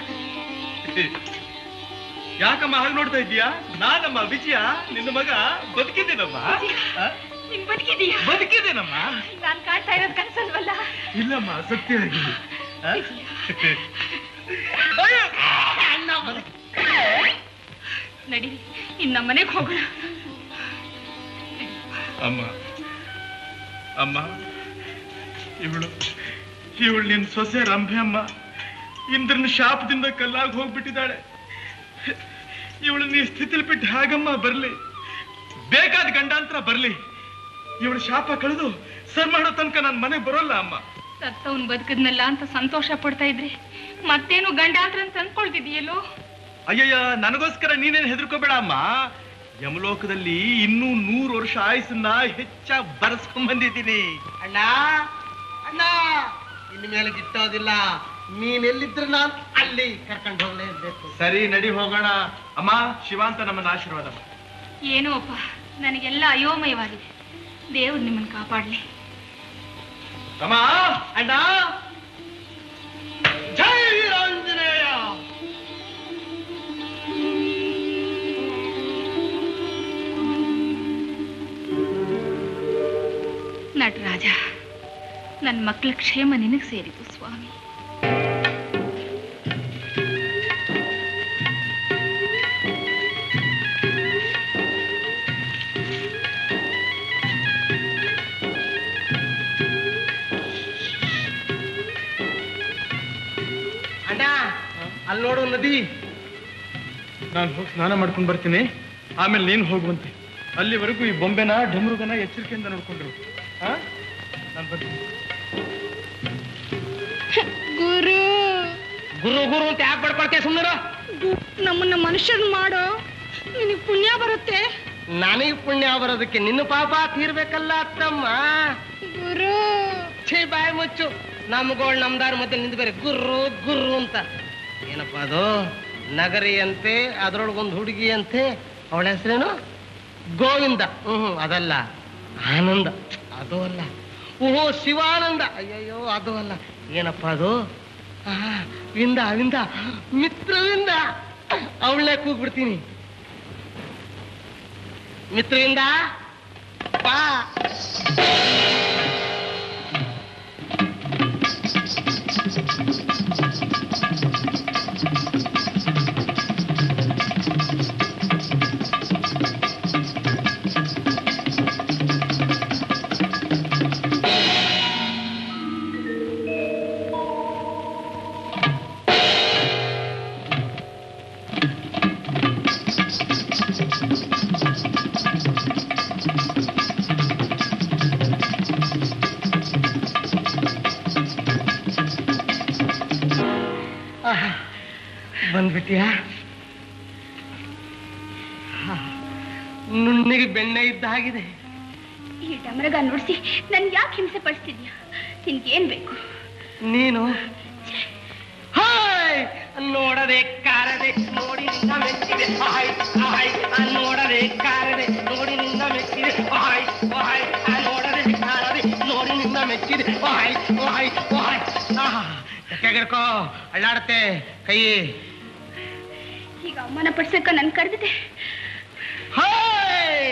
ಯಾಕಮ್ಮ ಹಾಗೆ ನೋಡ್ತಾ ಇದ್ದೀಯಾ ನಾನಮ್ಮ ವಿಜಯ ನಿನ್ನ ಮಗ ಬದುಕಿದ್ದೀನಮ್ಮ ಆ? ನಿನ್ ಬದುಕಿದೀಯ ಬದುಕಿದ್ದೀನಮ್ಮ ನಾನ್ ಕಾಣ್ತಾ ಇರೋದ್ ಕನ್ಸಲ್ವಲ್ಲ ಇಲ್ಲಮ್ಮ ಸತ್ಯವಾಗಿ ಆ? ನಡೀರಿ ಇನ್ ನಮ್ಮ ಮನೆಗೆ ಹೋಗೋಣ ಅಮ್ಮ ಅಮ್ಮ ಇವಳು ಇವಳು ನಿನ್ ಸೊಸೆ ರಂಭೆ ಅಮ್ಮ ಇಂದ್ರನ ಶಾಪದಿಂದ ಕಲ್ಲಾಗಿ ಹೋಗ್ಬಿಟ್ಟಿದ್ದಾಳೆ ಇವಳು ನೀ ಸ್ಥಿತಿಲಿ ಬಿಟ್ಟು ಹೇಗಮ್ಮ ಬರ್ಲಿ ಬೇಕಾದ ಗಂಡಾಂತರ ಬರ್ಲಿ ಇವಳು ಶಾಪ ಕಳೆದು ಸರ್ ಮಾಡೋ ತನಕ ನನ್ನ ಮನೆ ಬರೋಲ್ಲ ಅಮ್ಮ ಸತ್ತವನ್ ಬದುಕದ್ನಲ್ಲ ಅಂತ ಸಂತೋಷ ಪಡ್ತಾ ಇದ್ರೆ ಮತ್ತೇನು ಗಂಡಾಂತರ ಅಂತ ಅಂದ್ಕೊಳ್ತಿದೀಯಲ್ಲೋ ಅಯ್ಯಯ್ಯ ನನಗೋಸ್ಕರ ನೀನೇನು ಹೆದರ್ಕೋಬೇಡ ಅಮ್ಮ ಯಮಲೋಕದಲ್ಲಿ ಇನ್ನೂ ನೂರು ವರ್ಷ ಆಯುಸನ್ನ ಹೆಚ್ಚಾಗಿ ಬರೆಸ್ಕೊಂಡ್ ಬಂದಿದ್ದೀನಿ ಅಣ್ಣ ಅಣ್ಣ ಇನ್ನು ಮೇಲೆ ಗಿಟ್ಟೋದಿಲ್ಲ ನೀನ್ ಎಲ್ಲಿದ್ರೆ ನಾನು ಅಲ್ಲಿ ಕರ್ಕೊಂಡು ಹೋಗ್ಲೇಬೇಕು ಸರಿ ನಡಿ ಹೋಗೋಣ ಅಮ್ಮ ಶಿವಾಂತ ನಮ್ಮನ್ನ ಆಶೀರ್ವಾದ ಮಾಡು. ಏನೋ ಅಪ್ಪ ನನಗೆಲ್ಲ ಅಯೋಮಯವಾಗಿದೆ ದೇವ್ರು ನಿಮ್ಮನ್ನ ಕಾಪಾಡ್ಲಿ ಅಮ್ಮ ಅಣ್ಣ ಜೈ ಆಂಜನೇಯ ನಟರಾಜ ನನ್ನ ಮಕ್ಕಳ ಕ್ಷೇಮ ನಿನಗೆ ಸೇರಿತು ಸ್ವಾಮಿ ಅಣ್ಣ ಅಲ್ಲಿ ನೋಡು ನದಿ ನಾನು ಹೋಗಿ ಸ್ನಾನ ಮಾಡ್ಕೊಂಡು ಬರ್ತೀನಿ ಆಮೇಲೆ ನೀನು ಹೋಗುವಂತೆ ಅಲ್ಲಿವರೆಗೂ ಈ ಬೊಂಬೆನ ಡಮರುಗನ ಎಚ್ಚರಿಕೆಯಿಂದ ನೋಡ್ಕೊಂಡ್ರು ಹಾ ನಾನು ಬರ್ತೀನಿ ಗುರು ಗುರು ಗುರು ಅಂತ ಯಾಕೆ ಪಡ್ಕೊಳ್ತೆ ಸುಮ್ಮನೆ ನಮ್ಮನ್ನ ಮನುಷ್ಯನ್ ಮಾಡೋ ನಿನಗೆ ಪುಣ್ಯ ಬರುತ್ತೆ ನನಗೆ ಪುಣ್ಯ ಬರೋದಕ್ಕೆ ನಿನ್ನ ಪಾಪ ತೀರ್ಬೇಕಲ್ಲ ಅತ್ತಮ್ಮ ಗುರು ಛೇ ಬಾಯಿ ಮುಚ್ಚು ನಮ್ಗೋಳ್ ನಮ್ದಾರ ಮಧ್ಯೆ ನಿಂತು ಬೇರೆ ಗುರ್ರು ಗುರ್ರು ಅಂತ ಏನಪ್ಪ ಅದು ನಗರಿ ಅಂತೆ ಅದ್ರೊಳಗೊಂದು ಹುಡುಗಿ ಅಂತೆ ಅವಳ ಹೆಸರೇನು ಗೋವಿಂದ ಹ್ಮ್ ಅದಲ್ಲ ಆನಂದ ಅದು ಅಲ್ಲ ಓಹೋ ಶಿವಾನಂದ ಅಯ್ಯಯ್ಯೋ ಅದು ಅಲ್ಲ ಏನಪ್ಪ ಅದು ಆ, ವಿಂದ ವಿಂದ ಮಿತ್ರವಿಂದ ಅವಳನ್ನೇ ಕೂಗ್ಬಿಡ್ತೀನಿ ಮಿತ್ರವಿಂದ ಬಾ ಆಹಾ, ಬಂದ್ಬಿಟ್ಯಾ ಹಾ, ನುಣ್ಣಿಗೆ ಬೆಣ್ಣೆ ಇದ್ದ ಹಾಗಿದೆ ಈ ಡಮರಗ ನುಡಿಸಿ ನನ್ ಯಾಕೆ ಹಿಂಸೆ ಪಡಿಸ್ತಿದ್ಯಾ ನಿನ್ಗೇನ್ ಬೇಕು ನೀನು ಹಾಯ್ ನೋಡದೆ ಕಾರದೆ ನೋಡಿ ನಿನ್ನ ಮೆಚ್ಚಿದೆ ಹಾಯ್ ಹಾಯ್ ಆ ನೋಡದೆ ಕಾರದೆ ನೋಡಿ ನಿನ್ನ ಮೆಚ್ಚಿದೆ ಹಾಯ್ ಹಾಯ್ ಆ ನೋಡದೆ ಕಾರದೆ ನೋಡಿ ನಿನ್ನ ಮೆಚ್ಚಿದೆ ಹಾಯ್ ಹಾಯ್ ಹಾಯ್ ಆಹಾ ಕೆಗಡ್ಕೋ ಅಳ್ಳಾಡತ್ತೆ ಕೈ ಈಗ ಅವಮಾನ ಪಡ್ಸಕ್ಕ ನನ್ ಕರೆದಿದೆ ಹಾಯ್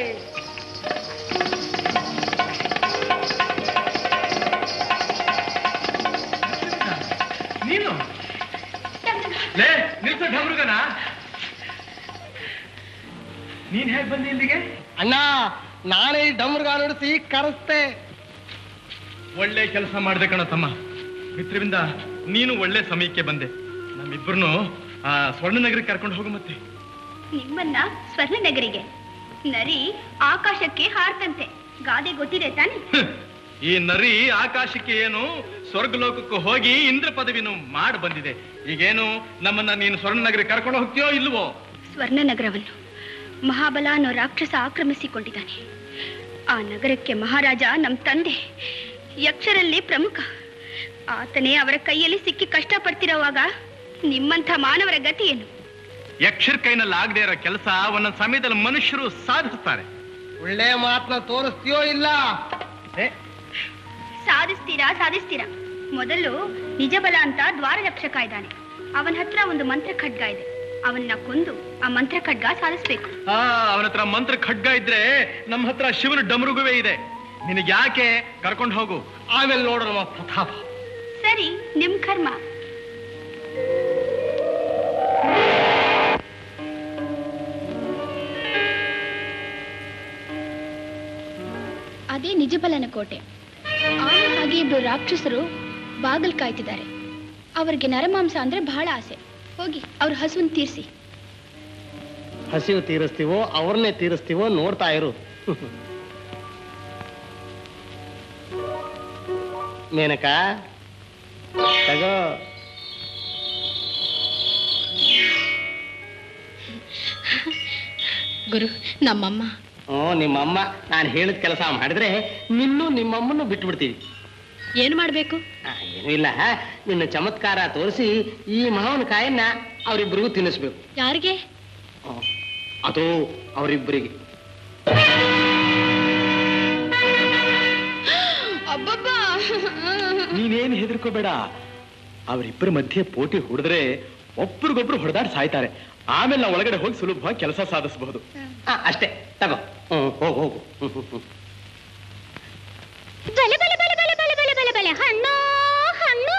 ನೀನು ಲೇ ನಿಲ್ಸು ಢಮರುಗನ ನೀನ್ ಹೇಗ್ ಬಂದಿ ಇಲ್ಲಿಗೆ ಅಣ್ಣ ನಾನೇ ಈ ಡಮ್ರಗ ನಡೆಸಿ ಕರೆಸ್ತೆ ಒಳ್ಳೆ ಕೆಲಸ ಮಾಡ್ದೆ ಕಣ ತಮ್ಮ ಮಿತ್ರವಿಂದ ನೀನು ಒಳ್ಳೆ ಸಮಯಕ್ಕೆ ಬಂದೆ ನಮ್ಮಿಬ್ಬರನ್ನು ಆ ಸ್ವರ್ಣನಗರಕ್ಕೆ ಕರ್ಕೊಂಡು ಹೋಗು ಮತ್ತೆ ನಿಮ್ಮನ್ನ ಸ್ವರ್ಣನಗರಿಗೆ ನರಿ ಆಕಾಶಕ್ಕೆ ಹಾರ್ತಂತೆ ಗಾದೆ ಗೊತ್ತಿದೆ ತಾನೆ ಈ ನರಿ ಆಕಾಶಕ್ಕೆ ಏನು ಸ್ವರ್ಗಲೋಕಕ್ಕೆ ಹೋಗಿ ಇಂದ್ರ ಪದವಿನು ಮಾಡಿ ಬಂದಿದೆ ಈಗೇನು ನಮ್ಮನ್ನ ನೀನು ಸ್ವರ್ಣನಗರಕ್ಕೆ ಕರ್ಕೊಂಡು ಹೋಗ್ತೀಯೋ ಇಲ್ವೋ ಸ್ವರ್ಣನಗರವನ್ನು ಮಹಾಬಲ ಅನ್ನೋ ರಾಕ್ಷಸ ಆಕ್ರಮಿಸಿಕೊಂಡಿದ್ದಾನೆ ಆ ನಗರಕ್ಕೆ ಮಹಾರಾಜ ನಮ್ ತಂದೆ ಯಕ್ಷರಲ್ಲಿ ಪ್ರಮುಖ ಆತನೇ ಅವರ ಕೈಯಲ್ಲಿ ಸಿಕ್ಕಿ ಕಷ್ಟಪಡ್ತಿರೋವಾಗ ನಿಮ್ಮಂಥ ಮಾನವರ ಗತಿ ಏನು ಯಕ್ಷರ ಕೈನಲ್ಲಿ ಆಗದೆ ಇರೋ ಕೆಲಸ ಒಂದೊಂದು ಸಮಯದಲ್ಲಿ ಮನುಷ್ಯರು ಸಾಧಿಸ್ತಾರೆ ಒಳ್ಳೆ ಮಾತನ್ನ ತೋರಿಸ್ತೀಯೋ ಇಲ್ಲ ಏ, ಸಾಧಿಸ್ತೀರಾ ಸಾಧಿಸ್ತೀರಾ ಮೊದಲು ನಿಜಬಲ ಅಂತ ದ್ವಾರ ರಕ್ಷಕ ಇದ್ದಾನೆ ಅವನ ಹತ್ರ ಒಂದು ಮಂತ್ರ ಖಡ್ಗ ಇದೆ ಅವನ್ನ ಕೊಂದು ಆ ಮಂತ್ರ ಖಡ್ಗ ಸಾಧಿಸ್ಬೇಕು ಆ ಅವನ ಹತ್ರ ಮಂತ್ರ ಖಡ್ಗ ಇದ್ರೆ ನಮ್ಮ ಹತ್ರ ಶಿವನ ಡಮರುಗುವೆ ಇದೆ ನಿನಗೆ ಯಾಕೆ ಕರ್ಕೊಂಡು ಹೋಗು ಆಮೇಲೆ ನೋಡೋಣ ಪ್ರತಾಪ ಸರಿ ನಿಮ್ ಕರ್ಮ ಅದೇ ನಿಜಬಲನ ಕೋಟೆ ಆಗ ಹಾಗೆ ಇಬ್ರು ರಾಕ್ಷಸರು ಬಾಗಲ್ ಕಾಯ್ತಿದ್ದಾರೆ ಅವ್ರಿಗೆ ನರಮಾಂಸ ಅಂದ್ರೆ ಬಹಳ ಆಸೆ ಹೋಗಿ ಅವ್ರ ಹಸುನ್ ತೀರ್ಸಿ ಹಸಿವು ತೀರಿಸ್ತೀವೋ ಅವ್ರನ್ನೇ ತೀರಿಸ್ತೀವೋ ನೋಡ್ತಾ ಇರು ಮೇನಕ ತಗೋ ಗುರು ನಮ್ಮಮ್ಮ ಹ್ಞೂ ನಿಮ್ಮಮ್ಮ ನಾನು ಹೇಳಿದ ಕೆಲಸ ಮಾಡಿದ್ರೆ ನಿನ್ನೂ ನಿಮ್ಮಮ್ಮನ್ನು ಬಿಟ್ಬಿಡ್ತೀವಿ ಏನು ಮಾಡ್ಬೇಕು ಆ, ಏನೂ ಇಲ್ಲ ನಿನ್ನ ಚಮತ್ಕಾರ ತೋರಿಸಿ ಈ ಮಾವನ ಕಾಯನ್ನ ಅವರಿಬ್ಬರಿಗೂ ತಿನ್ನಿಸ್ಬೇಕು ಯಾರಿಗೆ ಹ್ಮ್. ಅದು ಅವರಿಬ್ಬರಿಗೆ ಅಬ್ಬಬ್ಬಾ ನೀನೇನು ಹೆದರ್ಕೋಬೇಡ ಅವರಿಬ್ಬರ ಮಧ್ಯೆ ಪೋಟಿ ಹೊಡೆದ್ರೆ ಒಬ್ರಿಗೊಬ್ರು ಹೊಡೆದಾಡಿ ಸಾಯ್ತಾರೆ ಆಮೇಲೆ ನಾವು ಒಳಗಡೆ ಹೋಗಿ ಸುಲಭವಾಗಿ ಕೆಲಸ ಸಾಧಿಸಬಹುದು ಆ, ಅಷ್ಟೇ ತಗೋ ಹ್ಮ್ ಹೋಗು ಹೋಗು ಹ್ಮ್, ಹ್ಮ್, ಹ್ಮ್. ಬಲೆ ಬಲೆ ಬಲೆ ಬಲೆ ಬಲೆ ಬಲೆ ಬಲೆ ಬಲೆ ಹಣ್ಣು ಹಣ್ಣು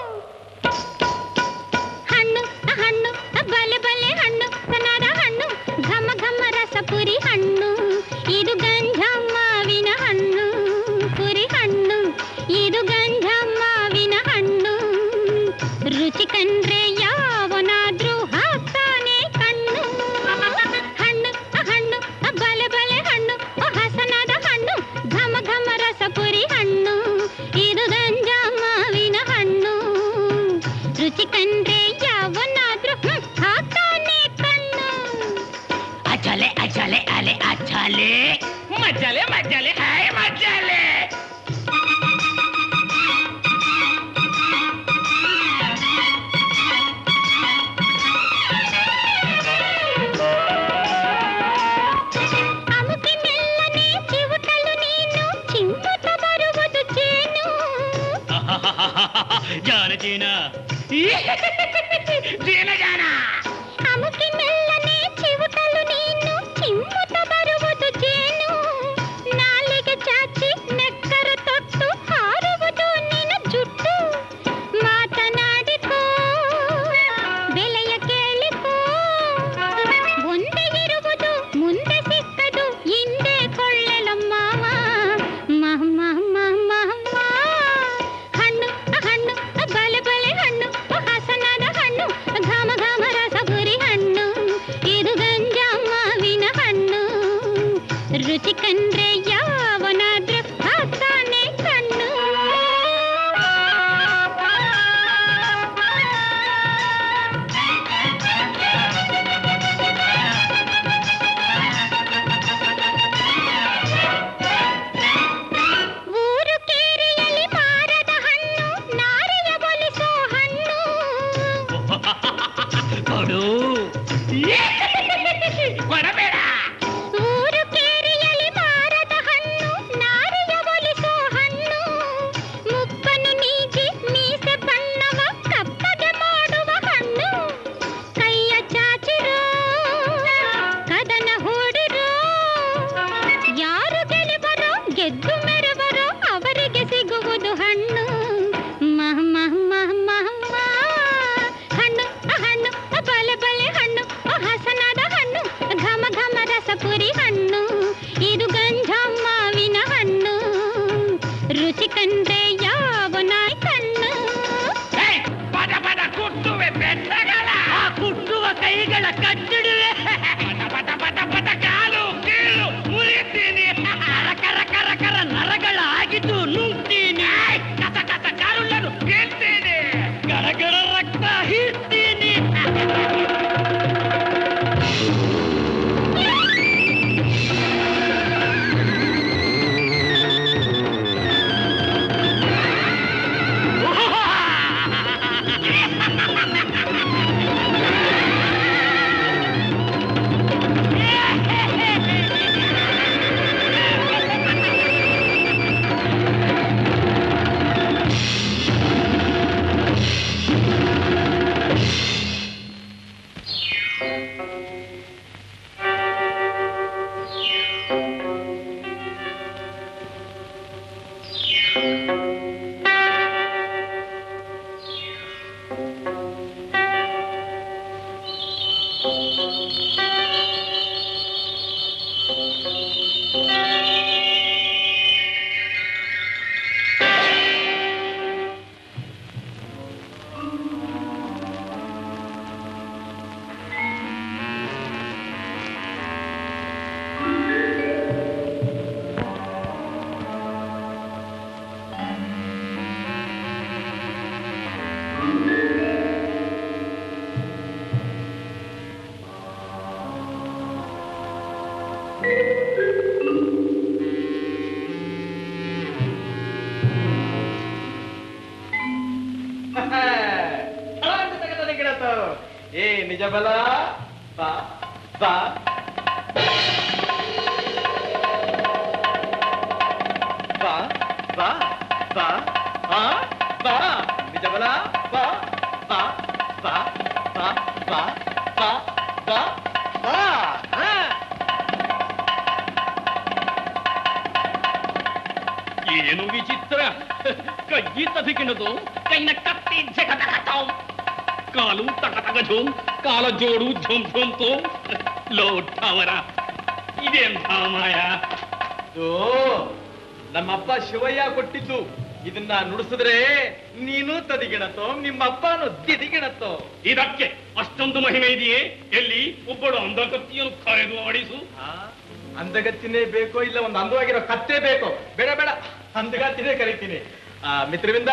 ಹಣ್ಣು ಆ ಹಣ್ಣು ಆ ಬಲೆ ಬಲೆ ಹಣ್ಣು ಕನ್ನಡ ಹಣ್ಣು ಘಮ ಘಮ ರಸ ಪುರಿ ಹಣ್ಣು ಇದು ಗಂಧ ಮಾವಿನ ಹಣ್ಣು ಪುರಿ ಹಣ್ಣು ಇದು ಗಂಧ ಮಾವಿನ ಹಣ್ಣು ರುಚಿ ಕಂಡ್ರೆ ಯಾವನಾದ್ರೂ ಹಾಕ್ತಾನೆ ಕಣ್ಣು ಹಣ್ಣು ಆ ಹಣ್ಣು ಆ ಬಲೆ ಬಲೆ ಹಣ್ಣು ಆ ಹಸನಾದ ಹಣ್ಣು ಘಮ ಘಮ ರಸ ಪುರಿ ಹಣ್ಣು ಇದು ಗಂಜ ಮಾವಿನ ಹಣ್ಣು ರುಚಿ ಕಂಡ್ರೆ ಯಾವನಾದ್ರೂ ಹ್ಮ್, ಹಾಕ್ತಾನೆ ಕಣ್ಣು ಅಚಲೆ ಅಚಲೆ ಅಲೆ ಅಚಲೆ ಮಜಲೆ ಮಜಲೆ ಹಾಯ್ ಮಜಲೆ ಜಾನ ಜೀನ ಜೀನ ಜಾನ ಅಮುಕಿ ಮೆಲ್ಲನೆ ಚಿವುಟಲು ನೀನು ಚಿಮ್ಮುತ್ತ ಬರುವುದು ಜೇನು ನಾಲಿಗೆ ಚಾಚಿ ನೆಕ್ಕರ ತೊಟ್ಟು ಹಾರುವುದು ನಿನ್ನ ಜುಟ್ಟು ಮಾತನಾಡಿಕೋ ಬೆಲೆಯ ಕೇಳಿಕೋ ಒಂದೇ ಇರುವುದು ಮುಂದೆ ಸಿಕ್ಕದು ಹಿಂದೆ ಕೊಳ್ಳಲಮ್ಮ ಮಹ ಮಹ ಮಹ ಮಹ ಮಹ. ಹಣ್ಣು ಹಣ್ಣು ಬಲೆ ಬಲೆ ಹಣ್ಣು ಹಸನಾದ ಹಣ್ಣು ಘಮ ಘಮ ರಸಗುರಿ ಹಣ್ಣು ಇದು ಗಂಜಾ ಮಾವಿನ ಹಣ್ಣು ರುಚಿ ಕಂಡ್ರೆ ಯಾವನಾದ್ರೂ ಹಾಕ್ತಾನೆ ಕಣ್ಣು ಊರು ಕೇರಿಯಲ್ಲಿ ಮಾರದ ಹಣ್ಣು ನಾರಿಯ ಬಲಿಸೋ ಹಣ್ಣು ಕೊಡು ಕೊಡಬೇಡ ಊರು ಕೇರಿಯಲ್ಲಿ ಮಾರದ ಹಣ್ಣು ನಾರಿಯ ಒಲಿಸೋ ಹಣ್ಣು ಮುಪ್ಪನು ನೀಗಿ ಮೀಸೆ ಬಣ್ಣವ ಕಪ್ಪಗೆ ಮಾಡುವ ಹಣ್ಣು ಕೈಯ ಚಾಚಿರೋ ಕದನ ಹೂಡಿರೋ ಯಾರು ಗೆಲುವರೋ ಗೆದ್ದು ಮೆರವರೋ ಅವರಿಗೆ ಸಿಗುವುದು ಹಣ್ಣು ಮಹ ಮಹ ಮಹ ಮಹ ಮಹ. ಹಣ್ಣು ಹಣ್ಣು ಬಲೆ ಬಲೆ ಹಣ್ಣು ಹಸನಾದ ಹಣ್ಣು ಘಮ ಘಮ ರಸಪುರಿ ಹಣ್ಣು ಇದು ಗಂಜಾ ಮಾವಿನ ಹಣ್ಣು ರುಚಿ ಕಂಡ್ರೆ ಯಾವ ನಾಯಿ ಕಣ್ಣು ಪದ ಪದ ಕುಟ್ಟುವೆ ಬೆಟ್ಟಗಳ ಆ ಕುಟ್ಟುವ ಕೈಗಳ ಕಚ್ಚಿಡುವೆ ಪದ ಪದ ಪದ ಪದ ಕಾಲು ಕೀಳು ಮುರಿತೀನಿ ಕರ ಕರ ಕರ ಕರ ನರಗಳ ಆಗಿದ್ದು ನುಂಗ್ತೀನಿ ಕಸ ಕಸ ಕಾಲುಗಳನ್ನು ಕೇಳ್ತೀನಿ ಗಡಗಡ ರಕ್ತ ಹೀರ್ತೀನಿ ಏ ನಿಜ ಬಲ ಬಾ ಬಾ ಬಾ ಬಾ ಬಾ ಆ ಬಾ ನಿಜ ಬಲ ಬಾ ಬಾ ಬಾ ಬಾ ಬಾ ಬಾ ಬಾ ಬಾ ಆ. ಏನು ವಿಚಿತ್ರ ಕೈ ತದಿಕಿಣದು ಕೈನ ಕತ್ತಿ ಜಗದಗತಂ ಕಾಲು ತಕ ತಕ ಝೋಂ ಕಾಲ ಜೋಡು ಝೋಂ ಝೋಂ ತೋಂ ಲೋಠವರ ಇದೆಂಥ ಮಾಯ ಇದು ನಮ್ಮಪ್ಪ ಶಿವಯ್ಯ ಕೊಟ್ಟಿದ್ದು ಇದನ್ನ ನುಡಿಸಿದ್ರೆ ನೀನು ತದಿಗಿಣತೋ ನಿಮ್ಮಪ್ಪನು ದಿದಿಗಿಣತೋ ಇದಕ್ಕೆ ಅಷ್ಟೊಂದು ಮಹಿಮೆ ಇದೆಯೇ ಎಲ್ಲಿ ಒಬ್ಬಳು ಅಂಧಕತ್ತಿಯನ್ನು ಕರೆದು ಆಡಿಸು ಅಂದಗತ್ತಿನೇ ಬೇಕೋ ಇಲ್ಲ ಒಂದು ಅಂದವಾಗಿರೋ ಕತ್ತೆ ಬೇಕೋ ಬೇಡ ಬೇಡ ಅಂದಗತ್ತಿನೇ ಕರಿತೀನಿ ಆ ಮಿತ್ರವಿಂದ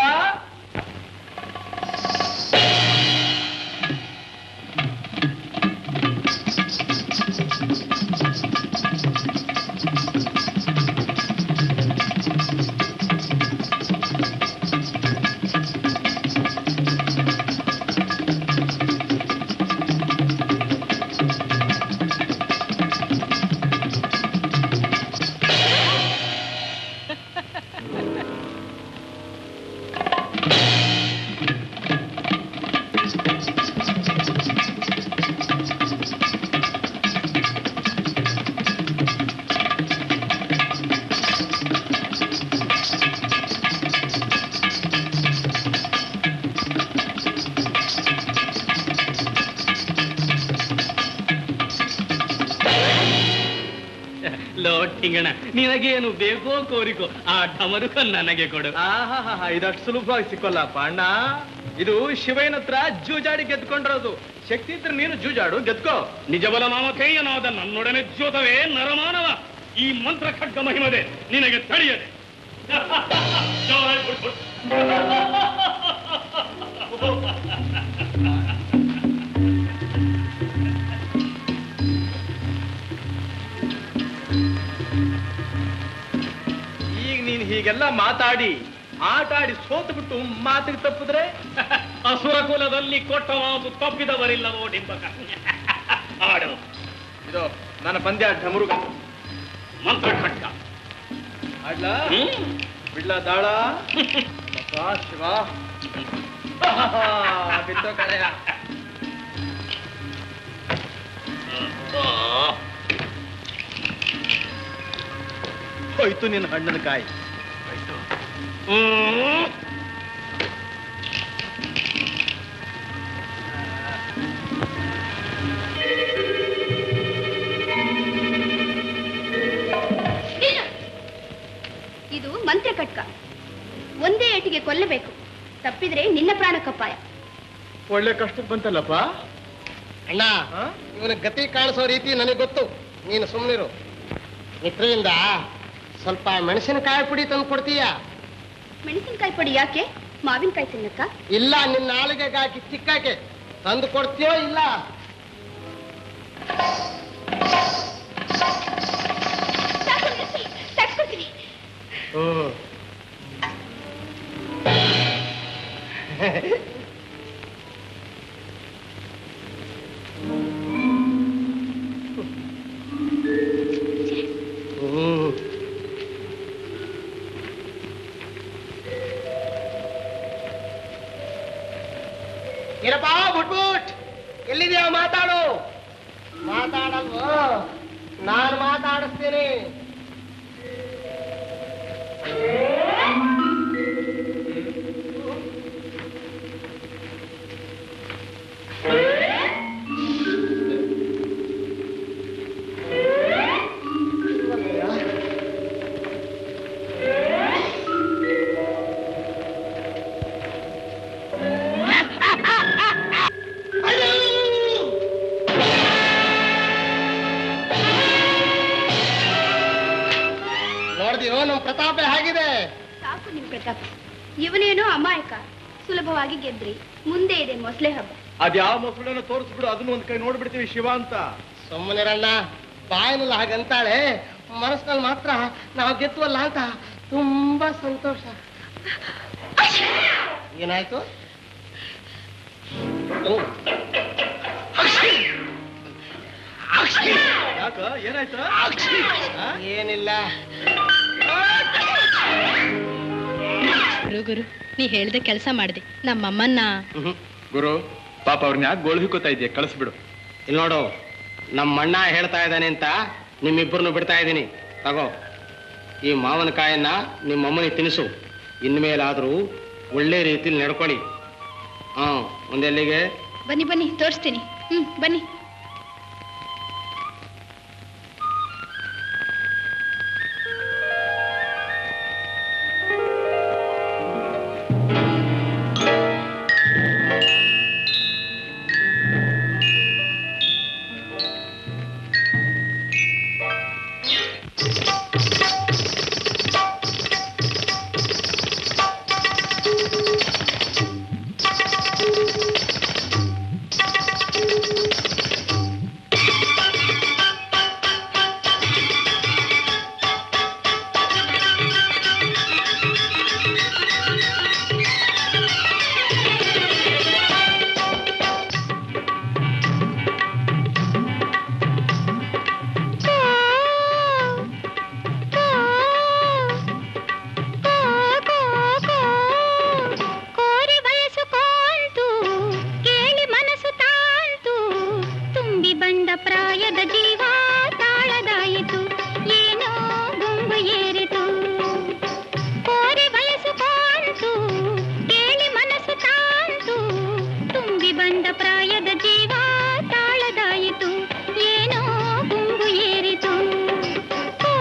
ಲೋಟಿಂಗಣ ನಿನಗೇನು ಬೇಕೋ ಕೋರಿಕೋ ಆ ಡಮರುಕ ನನಗೆ ಕೊಡು ಆಹಾಹಾ ಇದಷ್ಟು ಸುಲಭವಾಗಿ ಸಿಕ್ಕೋಲ್ಲಪ್ಪ ಅಣ್ಣ ಇದು ಶಿವಯ್ಯನ ಹತ್ರ ಜೂಜಾಡಿ ಗೆದ್ಕೊಂಡಿರೋದು ಶಕ್ತಿ ಇದ್ರೆ ನೀನು ಜೂಜಾಡು ಗೆದ್ಕೋ ನಿಜಬಲ ಮಾಮಕೇಯನಾದ ನನ್ನೊಡನೆ ಜ್ಯೋತವೇ ನರಮಾನವ ಈ ಮಂತ್ರ ಖಡ್ಗ ಮಹಿಮದೆ ನಿನಗೆ ತಡೆಯದೆ ಜೈ ಬುಡ್ ಬುಡ್. ಈಗ ನೀನ್ ಹೀಗೆಲ್ಲ ಮಾತಾಡಿ ಆಟ ಆಡಿ ಸೋತು ಬಿಟ್ಟು ಮಾತಿಗೆ ತಪ್ಪಿದ್ರೆ ಅಸುರ ಕುಲದಲ್ಲಿ ಕೊಟ್ಟ ಮಾತು ತಪ್ಪಿದವರಿಲ್ಲವೋ ಡಿಂಬಕ ಆಡು ಇದು ನನ್ನ ಪಂದ್ಯ ಢಮರುಗ ಮಂತ್ರ ಖಡ್ಗ ಆಡ್ಲಾ ಬಿಡ್ಲ ದಾಳ ಅಪ್ಪ ಶಿವ ಬಿತ್ತೋ ಕಡೆಯ ಹೋಯ್ತು ನಿನ್ನ ಹಣ್ಣಿನ ಕಾಯಿ ಇದು ಮಂತ್ರ ಕಟ್ಕ ಒಂದೇ ಏಟಿಗೆ ಕೊಲ್ಲಬೇಕು ತಪ್ಪಿದ್ರೆ ನಿನ್ನ ಪ್ರಾಣಕ್ಕಪ್ಪಾಯ ಒಳ್ಳೆ ಕಷ್ಟಕ್ಕೆ ಬಂತಲ್ಲಪ್ಪ ಅಣ್ಣ ಇವನ ಗತಿ ಕಾಣಿಸೋ ರೀತಿ ನನಗೆ ಗೊತ್ತು ನೀನು ಸುಮ್ಮನಿರು ಮಿತ್ರದಿಂದ ಸ್ವಲ್ಪ ಮೆಣಸಿನಕಾಯಿ ಪುಡಿ ತಂದು ಕೊಡ್ತೀಯಾ ಮೆಣಸಿನಕಾಯಿ ಪುಡಿ ಯಾಕೆ ಮಾವಿನಕಾಯಿ ತಿನ್ನಕ್ಕ ಇಲ್ಲ ನಿನ್ನ ನಾಲಿಗೆಗೆ ಹಾಕಿ ಚಿಕ್ಕಾಕೆ ತಂದು ಕೊಡ್ತೀಯೋ ಇಲ್ಲ ತಡ್ಕೊತೀನಿ ಹ್ಮ್ ಏನಪ್ಪಾ ಬುಟ್ಬುಟ್ ಎಲ್ಲಿದ್ಯಾ ಮಾತಾಡು ಮಾತಾಡಲ್ವೋ ನಾನು ಮಾತಾಡಿಸ್ತೀನಿ ನೋಡ್ದಿಯೋ ನಮ್ ಪ್ರತಾಪ ಹೇಗಿದೆ ಸಾಕು ನಿಮ್ ಪ್ರತಾಪ ಇವನೇನೋ ಅಮಾಯಕ ಸುಲಭವಾಗಿ ಗೆದ್ರಿ ಮುಂದೆ ಇದೆ ಮೊಸಳೆ ಹಬ್ಬ ಅದ್ಯಾವ ಮೊಸಳನ್ನು ತೋರಿಸ್ಬಿಡು ಅದನ್ನ ಒಂದ್ ಕೈ ನೋಡ್ಬಿಡ್ತೀವಿ ಶಿವ ಅಂತ ಸುಮ್ಮನಿರಣ್ಣ ಬಾಯಿನಲ್ಲಿ ಹಾಗಂತಾಳೆ ಮನಸ್ಸಿನಲ್ಲಿ ಮಾತ್ರ ನಾವು ಗೆದ್ವಲ್ಲ ಅಂತ ತುಂಬಾ ಸಂತೋಷ ಏನಾಯ್ತು ಯಾಕ ಏನಾಯ್ತು ಏನಿಲ್ಲ ಗುರು ಗುರು ನೀ ಹೇಳ್ದೆ ಕೆಲಸ ಮಾಡಿದೆ ನಮ್ಮಮ್ಮನ್ನ ಗುರು ಪಾಪ ಅವ್ರನ್ನ ಯಾಕೆ ಗೋಳು ಹಿಕ್ಕೋತಾ ಇದೆಯಾ ಕಳಿಸ್ಬಿಡು ಇಲ್ಲಿ ನೋಡು ನಮ್ಮ ಅಣ್ಣ ಹೇಳ್ತಾ ಇದ್ದಾನೆ ಅಂತ ನಿಮ್ಮಿಬ್ಬರನ್ನು ಬಿಡ್ತಾ ಇದ್ದೀನಿ ತಗೋ ಈ ಮಾವಿನಕಾಯನ್ನ ನಿಮ್ಮ ಅಮ್ಮನಿಗೆ ತಿನ್ನಿಸು ಇನ್ಮೇಲಾದ್ರೂ ಒಳ್ಳೆ ರೀತಿಲಿ ನಡ್ಕೊಳ್ಳಿ ಹಾ ಒಂದೆಲ್ಲಿಗೆ ಬನ್ನಿ ಬನ್ನಿ ತೋರಿಸ್ತೀನಿ ಹ್ಮ್ ಬನ್ನಿ ಕೋರಿ ವಯಸ್ಸು ಕೋಲ್ತು ಕೇಳಿ ಮನಸ್ಸು ತಾಳ್ತು ತುಂಬಿ ಬಂದ ಪ್ರಾಯದ ಜೀವ ತಾಳದಾಯಿತು ಏನೋ ಗುಂಗು ಏರಿತು ಕೋರಿ ವಯಸ್ಸು ಕೋಲ್ತು ಕೇಳಿ ಮನಸ್ಸು ತಾಳ್ತು ತುಂಬಿ ಬಂದ ಪ್ರಾಯದ ಜೀವ ತಾಳದಾಯಿತು ಏನೋ ಗುಂಗು ಏರಿತು ಕೋ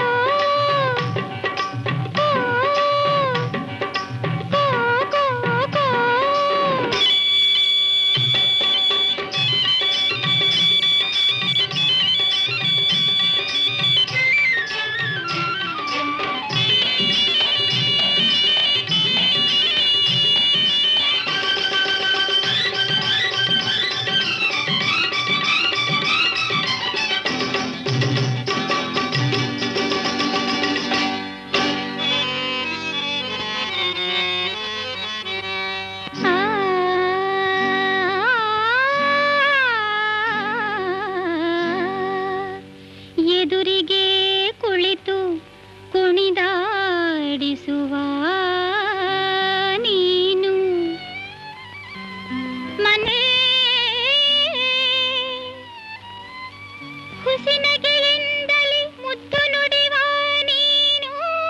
ಎದುರಿಗೆ ಕುಳಿತು ಕುಣಿದಾಡಿಸುವ ನೀನು ಮನೆ ಹುಸಿನಗೆಯಿಂದಲೇ ಮುದ್ದು ನುಡಿವ ನೀನು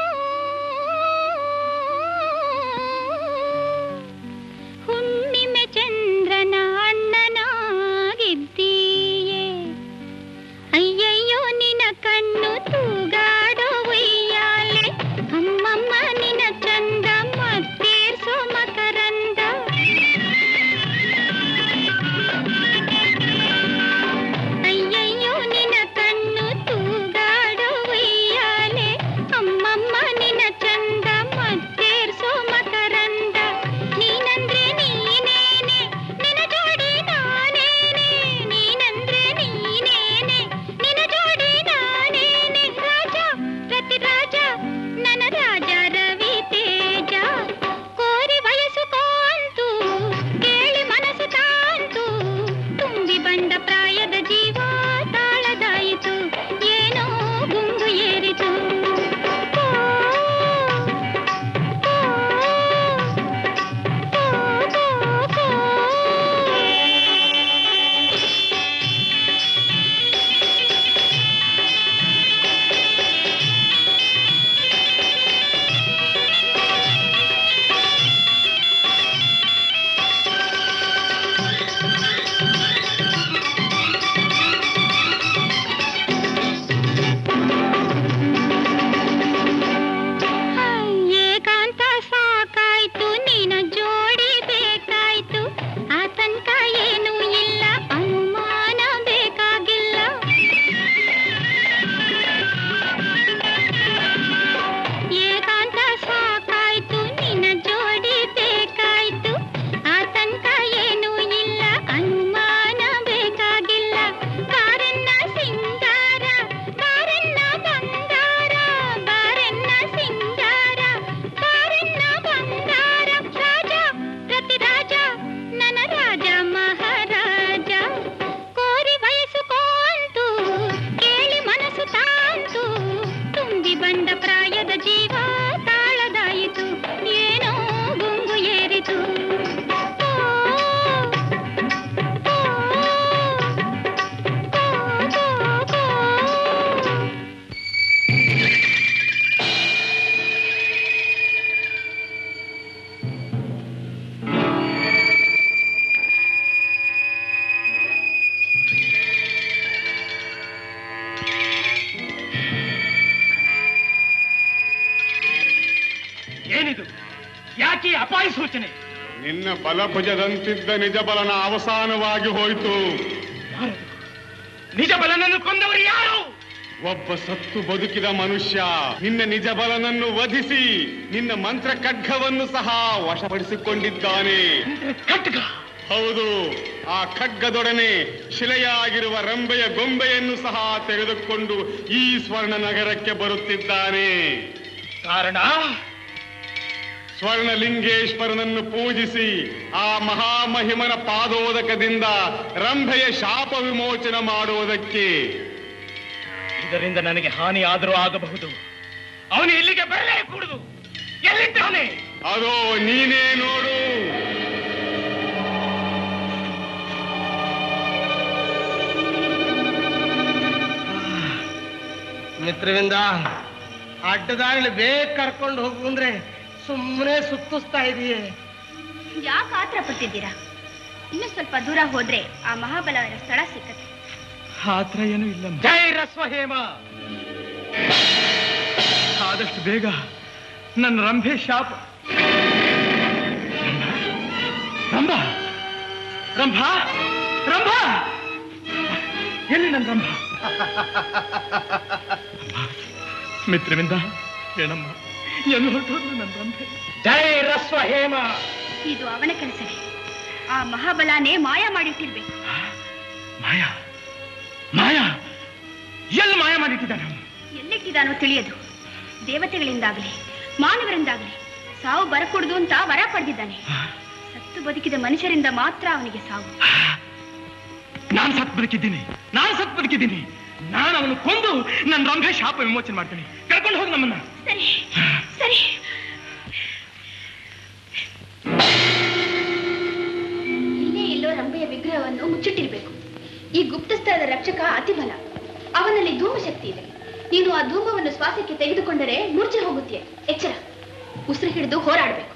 ಹುಣ್ಣಿಮೆ ಚಂದ್ರನ ಅಣ್ಣನಾಗಿದ್ದೀಯೇ ಅಯ್ಯಯ್ಯೋ ನಿನ ಕಣ್ಣು ತೂಗಾಡೋ ಉಯ್ಯಾಲೆ ಅಮ್ಮಮ್ಮ ನಿನ ಚಂದ ಮತ್ತೇರ್ಸೋ ಮಕರಂದ ಅಯ್ಯಯ್ಯೋ ನಿನ ಕಣ್ಣು ತೂಗಾಡೋ ಉಯ್ಯಾಲೆ ಅಮ್ಮಮ್ಮ ನಿನ ಚಂದ ಮತ್ತೇರ್ಸೋ ಮಕರಂದ ನೀನಂದ್ರೆ ನೀನೇನೆ ನಿನ ಜೋಡಿ ನಾನೇನೆ ನೀನಂದ್ರೆ ನೀನೇನೆ ನಿನ ಜೋಡಿ ನಾನೇನೆ ರಾಜ ಪ್ರತಿ ರಾಜ ನನ್ನ ರಾಜ ರವಿ ತೇಜ ಕೋರಿ ವಯಸ್ಸು ಕಾಂತು ಕೇಳಿ ಮನಸ್ಸು ತಾಂತು ತುಂಬಿ ಬಂದ ಪ್ರಾಯದ ಜೀವ ತಾಳದಾಯಿತು ಏನೋ ಗುಂಗು ಏರಿತು ಓ, ಏಕಾಂತ ಸಾಕಾಯ್ತು ನಿನ ಜೋಡಿ ಬೇಕಾಯ್ತು ಆ ತನಕ ಏನು ಇಲ್ಲ ಅನುಮಾನ ಬೇಕಾಗಿಲ್ಲ ಏಕಾಂತ ಸಾಕಾಯ್ತು ನಿನ ಜೋಡಿ ಬೇಕಾಯ್ತು ಆ ತನಕ ಏನು ಇಲ್ಲ ಅನುಮಾನ ಬೇಕಾಗಿಲ್ಲ ಕಾರನ್ನ ಸಿಂಗಾರ ಕಾರನ್ನ ಬಂಗಾರ ಬಾರನ್ನ ಸಿಂಗಾರ ಕಾರನ್ನ ಬಂಗಾರ ರಾಜ ಪ್ರತಿ ರಾಜ ನನ್ನ ರಾಜ ಮಹಾರಾಜ ಕೋರಿ ವಯಸ್ಸು ಕೋಂತು ಕೇಳಿ ಮನಸ್ಸು ತಾಂತು ತುಂಬಿ ಬಂದ ಪ್ರಾಯದ ಜೀವ ತಾಳದಾಯಿತು ಏನೋ ಗುಂಗು ಏರಿತು ಏನಿದು ಯಾಕೆ ಈ ಅಪಾಯ ಸೂಚನೆ ನಿನ್ನ ಬಲಭುಜದಂತಿದ್ದ ನಿಜ ಬಲನ ಅವಸಾನವಾಗಿ ಹೋಯಿತು ನಿಜ ಬಲನನ್ನು ಕೊಂದವರು ಯಾರು ಒಬ್ಬ ಸತ್ತು ಬದುಕಿದ ಮನುಷ್ಯ ನಿನ್ನ ನಿಜ ಬಲನನ್ನು ವಧಿಸಿ ನಿನ್ನ ಮಂತ್ರ ಖಡ್ಗವನ್ನು ಸಹ ವಶಪಡಿಸಿಕೊಂಡಿದ್ದಾನೆ ಹೌದು ಆ ಖಡ್ಗದೊಡನೆ ಶಿಲೆಯಾಗಿರುವ ರಂಬೆಯ ಗೊಂಬೆಯನ್ನು ಸಹ ತೆಗೆದುಕೊಂಡು ಈ ಸ್ವರ್ಣ ನಗರಕ್ಕೆ ಬರುತ್ತಿದ್ದಾನೆ ಕಾರಣ ಸ್ವರ್ಣಲಿಂಗೇಶ್ವರನನ್ನು ಪೂಜಿಸಿ ಆ ಮಹಾಮಹಿಮನ ಪಾದೋದಕದಿಂದ ರಂಭೆಯ ಶಾಪ ವಿಮೋಚನೆ ಮಾಡುವುದಕ್ಕೆ ಇದರಿಂದ ನನಗೆ ಹಾನಿ ಆದರೂ ಆಗಬಹುದು ಅವನು ಇಲ್ಲಿಗೆ ಬರಲೇ ಕೂಡುದು ಎಲ್ಲಿದ್ದಾನೆ ಅದೋ ನೀನೇ ನೋಡು ಮಿತ್ರವಿಂದ ಅಡ್ಡದಾರಿಲಿ ಬೇಗ ಕರ್ಕೊಂಡು ಹೋಗು ಅಂದ್ರೆ ಸುಮ್ಮನೆ ಸುತ್ತಿಸ್ತಾ ಇದೀಯೇ ಯಾಕೆ ಆತರ ಪಟ್ಟಿದ್ದೀರಾ ಇನ್ನು ಸ್ವಲ್ಪ ದೂರ ಹೋದ್ರೆ ಆ ಮಹಾಬಲವರ ಸ್ಥಳ ಸಿಕ್ಕತ್ತೆ ಆತ್ರ ಏನೂ ಇಲ್ಲ ಜೈ ರಸ್ವಹೇಮ ಆದಷ್ಟು ಬೇಗ ನನ್ನ ರಂಭೆ ಶಾಪ ರಂಭ ರಂಭ ರಂಭ ಎಲ್ಲಿ ನನ್ನ ರಂಭ ಮಿತ್ರವಿಂದ ಏನಮ್ಮ ಎಲ್ಲಿ ಹೊರಟೋದು ನನ್ನ ರಂಭೆ ಜೈ ರಸ್ವಹೇಮ ಇದು ಅವನ ಕೆಲಸವೇ ಆ ಮಹಾಬಲನೇ ಮಾಯ ಮಾಡಿಟ್ಟಿರ್ಬೇಕು ಮಾಯಾ ಮಾಯಾ ಎಲ್ಲಿ ಮಾಯ ಮಾಡಿಟ್ಟಿದ್ದಾನೆ ಅವನು ಎಲ್ಲಿಟ್ಟಿದಾನೋ ತಿಳಿಯದು ದೇವತೆಗಳಿಂದಾಗಲಿ ಮಾನವರಿಂದಾಗಲಿ ಸಾವು ಬರಕೂಡದು ಅಂತ ವರ ಪಡೆದಿದ್ದಾನೆ ಸತ್ತು ಬದುಕಿದ ಮನುಷ್ಯರಿಂದ ಮಾತ್ರ ಅವನಿಗೆ ಸಾವು ನಾನು ಸತ್ ಬದುಕಿದ್ದೀನಿ ನಾನು ಸತ್ ಬದುಕಿದ್ದೀನಿ ನಾನು ಅವನು ಕೊಂದು ನನ್ನ ರಂಭೆ ಶಾಪ ವಿಮೋಚನೆ ಮಾಡ್ತೀನಿ ಕರ್ಕೊಂಡು ಹೋಗಿ ನಮ್ಮನ್ನ ಸರಿ ಸರಿ ಇಲ್ಲೇ ಇಲ್ಲೋ ರಂಭೆಯ ವಿಗ್ರಹವನ್ನು ಮುಚ್ಚಿಟ್ಟಿರ್ಬೇಕು ಈ ಗುಪ್ತಸ್ಥಳದ ರಕ್ಷಕ ಅತಿಬಲ ಅವನಲ್ಲಿ ಧೂಮ ಶಕ್ತಿ ಇದೆ ನೀನು ಆ ಧೂಮವನ್ನು ಶ್ವಾಸಕ್ಕೆ ತೆಗೆದುಕೊಂಡರೆ ಮೂರ್ಛೆ ಹೋಗುತ್ತೀಯ ಎಚ್ಚರ ಉಸಿರು ಹಿಡಿದು ಹೋರಾಡಬೇಕು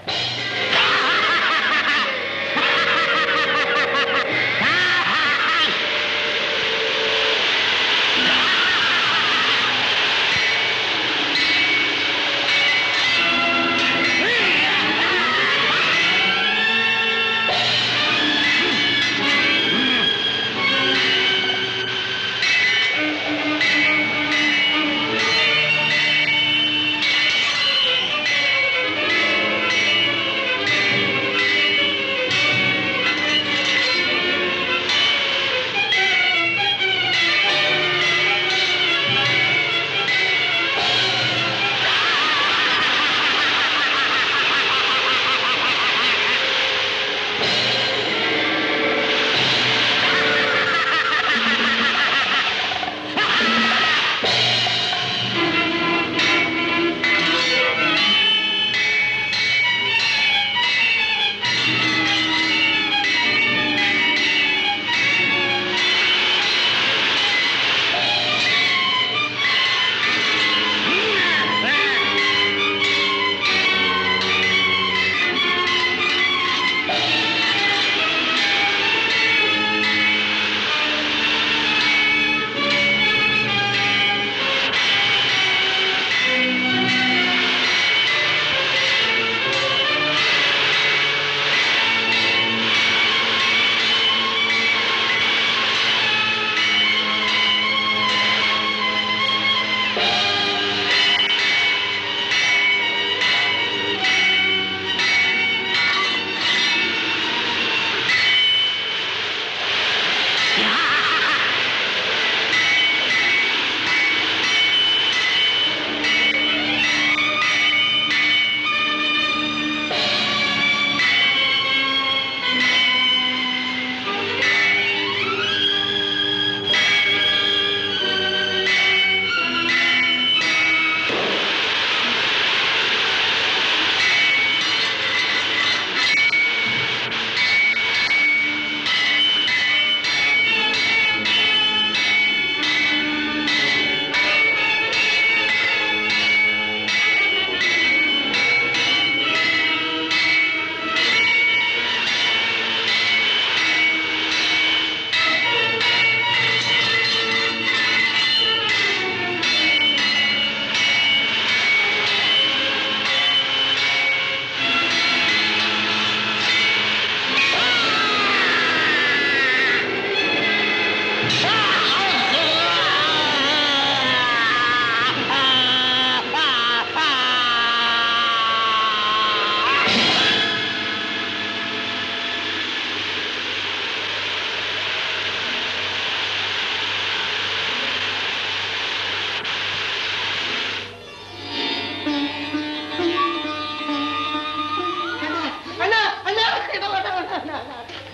ಅಣ್ಣ ಅಣ್ಣ ಇದು ಅಣ್ಣ, ಅಣ್ಣ, ಅಣ್ಣ, ಅಣ್ಣ.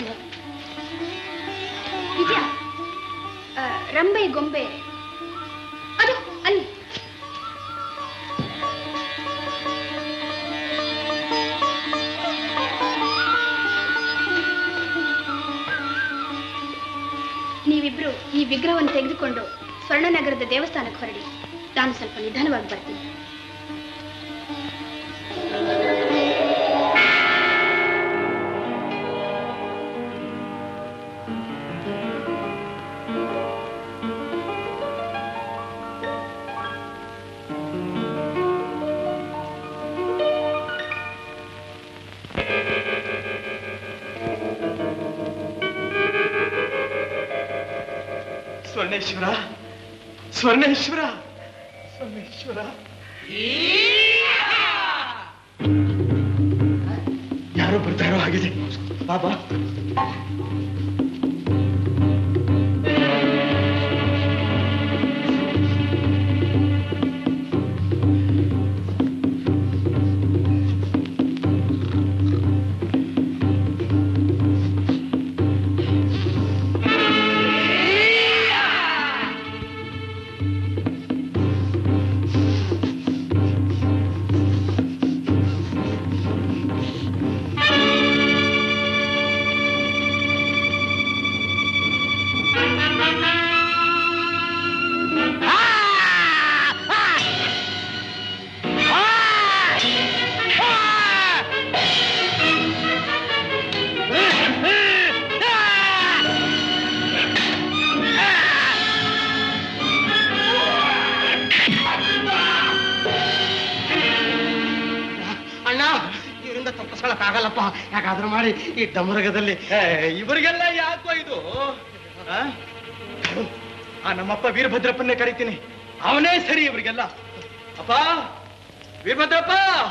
ವಿಜಯ ಆ, ರಂಬೆ ಗೊಂಬೆ ಅದು ಅಲ್ಲಿ ನೀವಿಬ್ರು ಈ ವಿಗ್ರಹವನ್ನು ತೆಗೆದುಕೊಂಡು ಸ್ವರ್ಣನಗರದ ದೇವಸ್ಥಾನಕ್ಕೆ ಹೊರಡಿ ನಾನು ಸ್ವಲ್ಪ ನಿಧಾನವಾಗಿ ಬರ್ತೀನಿ ಸ್ವರ್ಣೇಶ್ವರ ಸ್ವರ್ಣೇಶ್ವರ ಸ್ವರ್ಣೇಶ್ವರ ಯಾರೋ ಬರ್ತಾರೋ ಆಗಿದೆ ಬಾಬಾ ಆಗಲ್ಲಪ್ಪ ಯಾಕಾದ್ರೂ ಮಾಡಿ ಈ ಡಮರಗದಲ್ಲಿ ಇವರಿಗೆಲ್ಲ ಯಾಕೋ ಇದು ಆ? ಆ ನಮ್ಮಪ್ಪ ವೀರಭದ್ರಪ್ಪನ್ನೇ ಕರಿತೀನಿ ಅವನೇ ಸರಿ ಇವರಿಗೆಲ್ಲ ಅಪ್ಪ ವೀರಭದ್ರಪ್ಪ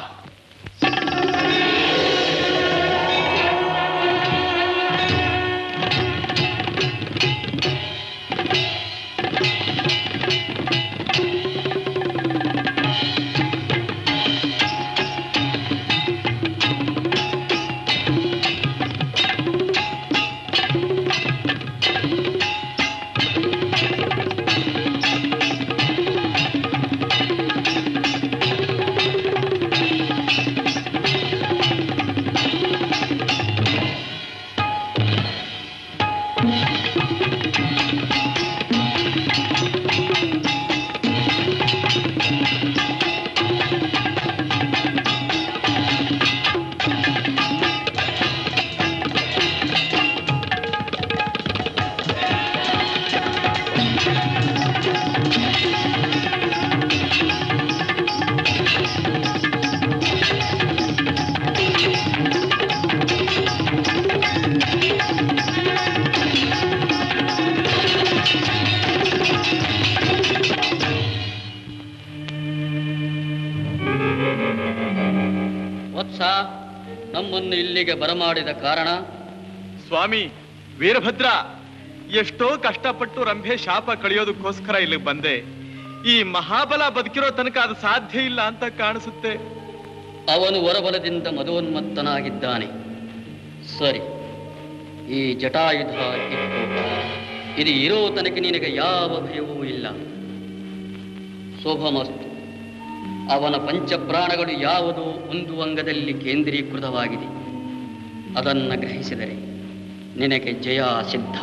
ವತ್ಸ ನಮ್ಮನ್ನು ಇಲ್ಲಿಗೆ ಬರಮಾಡಿದ ಕಾರಣ ಸ್ವಾಮಿ ವೀರಭದ್ರ ಎಷ್ಟೋ ಕಷ್ಟಪಟ್ಟು ರಂಭೆ ಶಾಪ ಕಳಿಯೋದಕ್ಕೋಸ್ಕರ ಇಲ್ಲಿಗೆ ಬಂದೆ ಈ ಮಹಾಬಲ ಬದುಕಿರೋ ತನಕ ಅದು ಸಾಧ್ಯ ಇಲ್ಲ ಅಂತ ಕಾಣಿಸುತ್ತೆ ಅವನು ವರಬಲದಿಂದ ಮದೋನ್ಮತ್ತನಾಗಿದ್ದಾನೆ ಸರಿ ಈ ಜಟಾಯುಧ ಇಟ್ಟು ಇದು ಇರೋ ತನಕ ನಿನಗೆ ಯಾವ ಭಯವೂ ಇಲ್ಲ ಶೋಭಮಸ್ತು ಅವನ ಪಂಚಪ್ರಾಣಗಳು ಯಾವುದೋ ಒಂದು ಅಂಗದಲ್ಲಿ ಕೇಂದ್ರೀಕೃತವಾಗಿದೆ ಅದನ್ನು ಗ್ರಹಿಸಿದರೆ ನಿನಗೆ ಜಯ ಸಿದ್ಧ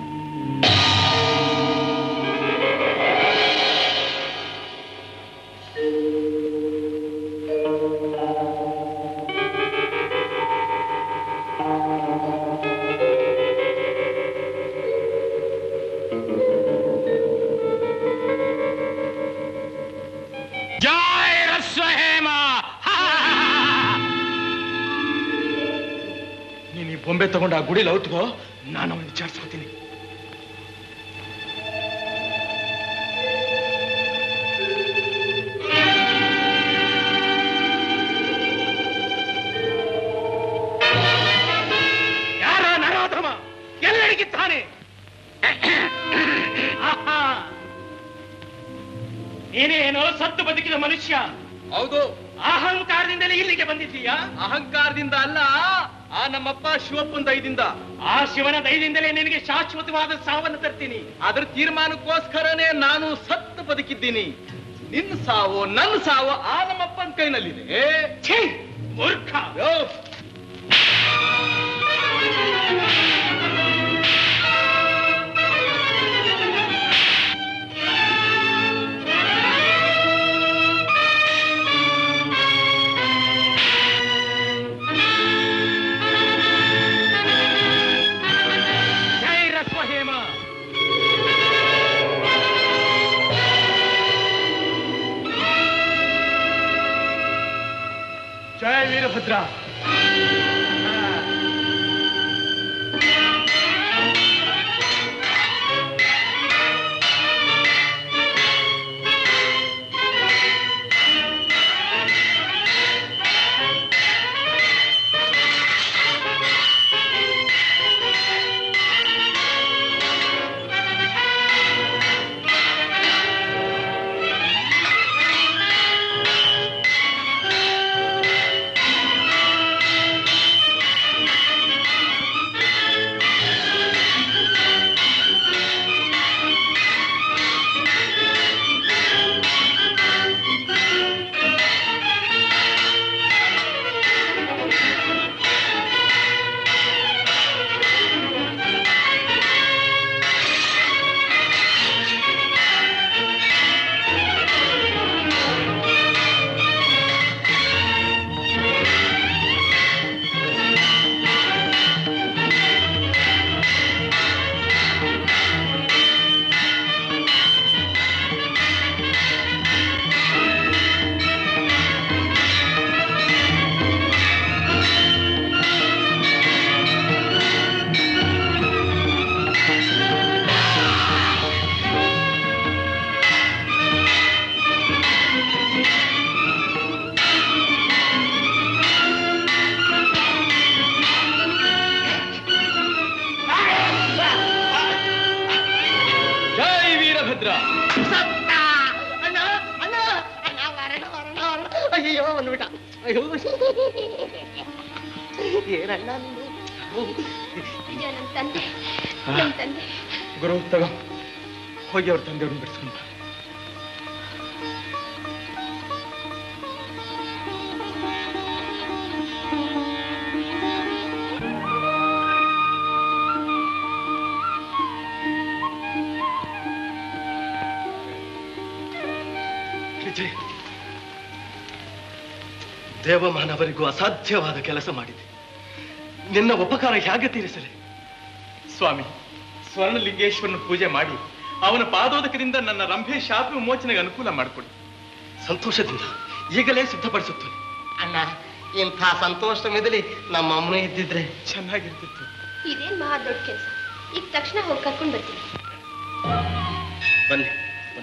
ಜಯ ರಸ್ವಹೇಮ ನೀನ್ ಈ ಬೊಂಬೆ ತಗೊಂಡು ಆ ಗುಡಿಲಿ ಔತ್ಕೋ ನಾನು ಅವನು ವಿಚಾರಿಸ್ಕೊತೀನಿ ಯಾರ ನರೋಧಮ ಎಲ್ಲಡಿಗಿದ್ದಾನೆ ಆಹಾ. ನೀನೇನೋ ಸತ್ತು ಬದುಕಿದ ಮನುಷ್ಯ ಹೌದು ಅಹಂಕಾರದಿಂದಲೇ ಇಲ್ಲಿಗೆ ಬಂದಿದ್ದೀಯಾ ಅಹಂಕಾರದಿಂದ ಅಲ್ಲ ಆ ನಮ್ಮಪ್ಪ ಶಿವಪ್ಪನ ದಯದಿಂದ ಆ ಶಿವನ ದಯದಿಂದಲೇ ನಿನಗೆ ಶಾಶ್ವತವಾದ ಸಾವನ್ನು ತರ್ತೀನಿ ಅದ್ರ ತೀರ್ಮಾನಕ್ಕೋಸ್ಕರನೇ ನಾನು ಸತ್ತು ಬದುಕಿದ್ದೀನಿ ನಿನ್ನ ಸಾವು ನನ್ನ ಸಾವು ಆ ನಮ್ಮಪ್ಪನ ಕೈನಲ್ಲಿದೆ ಛೀ ಮೂರ್ಖ ಯೋ, ಜೈ ರಸ್ವಹೇಮ ಜಯ ವೀರಭದ್ರ ಆ ಹೋದ್ರ ಸತ್ತ ಅಣ್ಣ ಅಣ್ಣ ಅಣ್ಣ ವರಣ ವರಣ ವರಣ ಅಯ್ಯೋ ಬಂದ್ಬಿಟ್ಟ ಅಯ್ಯೋ ಏನಣ್ಣ ನೀನು ನಿಜ ನಮ್ ತಂದೆ ನಮ್ ತಂದೆ ಗುರು ತಗೋ ಹೋಗಿ ಅವ್ರ ತಂದೆಯವ್ರನ್ನ ಬಿಡಿಸ್ಕೊಂಡು ಬಾ. ವಿಜಯ್ ದೇವಮಾನವರಿಗೂ ಅಸಾಧ್ಯವಾದ ಕೆಲಸ ಮಾಡಿದೆ ನಿನ್ನ ಉಪಕಾರ ಹೇಗೆ ತೀರಿಸಲಿ ಸ್ವಾಮಿ ಸ್ವರ್ಣಲಿಂಗೇಶ್ವರನ ಪೂಜೆ ಮಾಡಿ ಅವನ ಪಾದೋದಕದಿಂದ ನನ್ನ ರಂಭೆ ಶಾಪ ವಿಮೋಚನೆಗೆ ಅನುಕೂಲ ಮಾಡಿಕೊಡಿ ಸಂತೋಷದಿಂದ ಈಗಲೇ ಸಿದ್ಧಪಡಿಸುತ್ತೇನೆ ಅಣ್ಣ ಇಂಥ ಸಂತೋಷ ಮಿದಲಿ ನಮ್ಮ ಅಮ್ಮನೂ ಇದ್ದಿದ್ರೆ ಚೆನ್ನಾಗಿರ್ತಿತ್ತು ಇದೇನ್ ಮಹಾ ದೊಡ್ಡ ಕೆಲಸ ಈಗ ತಕ್ಷಣ ಹೋಗಿ ಕರ್ಕೊಂಡ್ ಬರ್ತೀನಿ ಬನ್ನಿ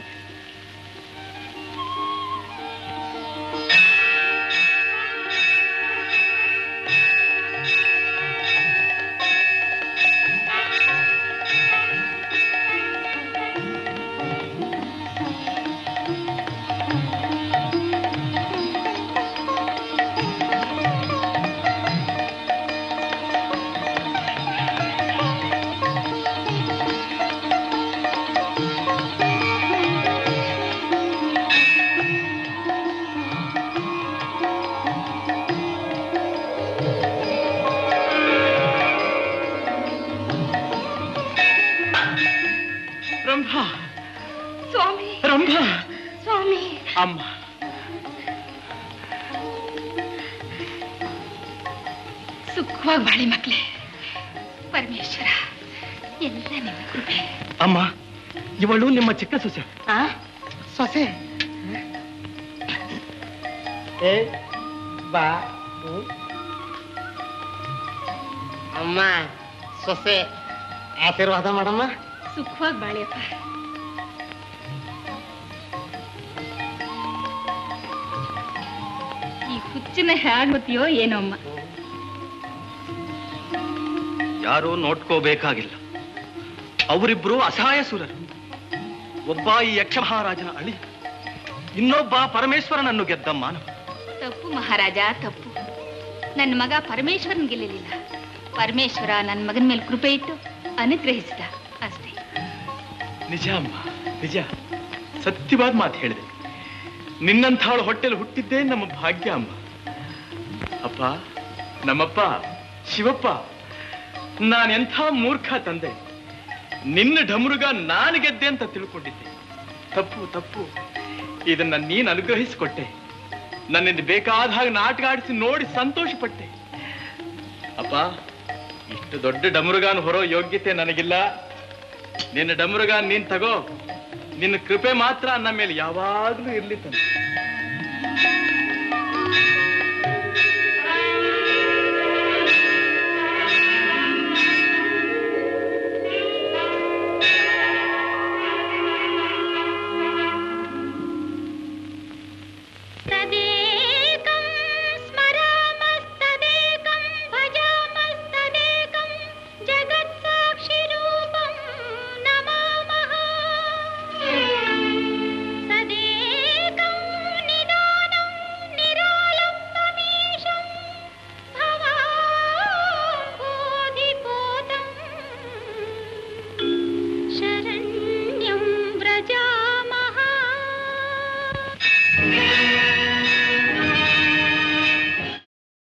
ರಂಭ ಸ್ವಾಮಿ ರಂಭ ಸ್ವಾಮಿ ಅಮ್ಮ ಸುಖವಾಗಿ ಬಾಳಿ ಮಕ್ಳೇ ಪರಮೇಶ್ವರ ಎಲ್ಲ ನಿಮ್ಮ ಕೃಪೆ ಅಮ್ಮ ಇವಳು ನಿಮ್ಮ ಚಿಕ್ಕ ಸೊಸೆ ಆ ಸೊಸೆ ಏ ಬಾ ಹ್ಮ್. ಅಮ್ಮ ಸೊಸೆ ಆಶೀರ್ವಾದ ಮಾಡಮ್ಮ ಸುಖವಾಗಿ ಬಾಳಿಯಪ್ಪ ಈ ಹುಚ್ಚಿನ ಹೇಗ್ ಗೊತ್ತಿಯೋ ಏನೋ ಅಮ್ಮ ಯಾರೂ ನೋಡ್ಕೋಬೇಕಾಗಿಲ್ಲ ಅವರಿಬ್ರು ಅಸಹಾಯ ಸುರರು ಒಬ್ಬ ಈ ಯಕ್ಷ ಮಹಾರಾಜನ ಅಳಿ ಇನ್ನೊಬ್ಬ ಪರಮೇಶ್ವರನನ್ನು ಗೆದ್ದ ಮಾನವ ತಪ್ಪು ಮಹಾರಾಜ ತಪ್ಪು ನನ್ನ ಮಗ ಪರಮೇಶ್ವರನ್ ಗೆಲ್ಲಲಿಲ್ಲ ಪರಮೇಶ್ವರ ನನ್ನ ಮಗನ ಮೇಲೆ ಕೃಪೆ ಇಟ್ಟು ಅನುಗ್ರಹಿಸಿದ ಅಷ್ಟೇ ನಿಜ ಅಮ್ಮ ನಿಜ ಸತ್ಯವಾದ ಮಾತು ಹೇಳಿದೆ ನಿನ್ನಂಥವಳ ಹೊಟ್ಟೆಲಿ ಹುಟ್ಟಿದ್ದೇ ನಮ್ಮ ಭಾಗ್ಯ ಅಮ್ಮ ಅಪ್ಪ ನಮ್ಮಪ್ಪ ಶಿವಪ್ಪ ನಾನೆಂಥ ಮೂರ್ಖ ತಂದೆ ನಿನ್ನ ಢಮರುಗ ನಾನು ಗೆದ್ದೆ ಅಂತ ತಿಳ್ಕೊಂಡಿದ್ದೆ ತಪ್ಪು ತಪ್ಪು ಇದನ್ನ ನೀನ್ ಅನುಗ್ರಹಿಸಿಕೊಟ್ಟೆ ನನ್ನಿಂದ ಬೇಕಾದ ಹಾಗೆ ನಾಟಕ ಆಡಿಸಿ ನೋಡಿ ಸಂತೋಷ ಪಟ್ಟೆ ಅಪ್ಪ ಇಷ್ಟು ದೊಡ್ಡ ಡಮರುಗಾನ ಹೊರೋ ಯೋಗ್ಯತೆ ನನಗಿಲ್ಲ ನಿನ್ನ ಡಮರುಗ ನೀನ್ ತಗೋ ನಿನ್ನ ಕೃಪೆ ಮಾತ್ರ ನನ್ನ ಮೇಲೆ ಯಾವಾಗ್ಲೂ ಇರ್ಲಿ ತಂದೆ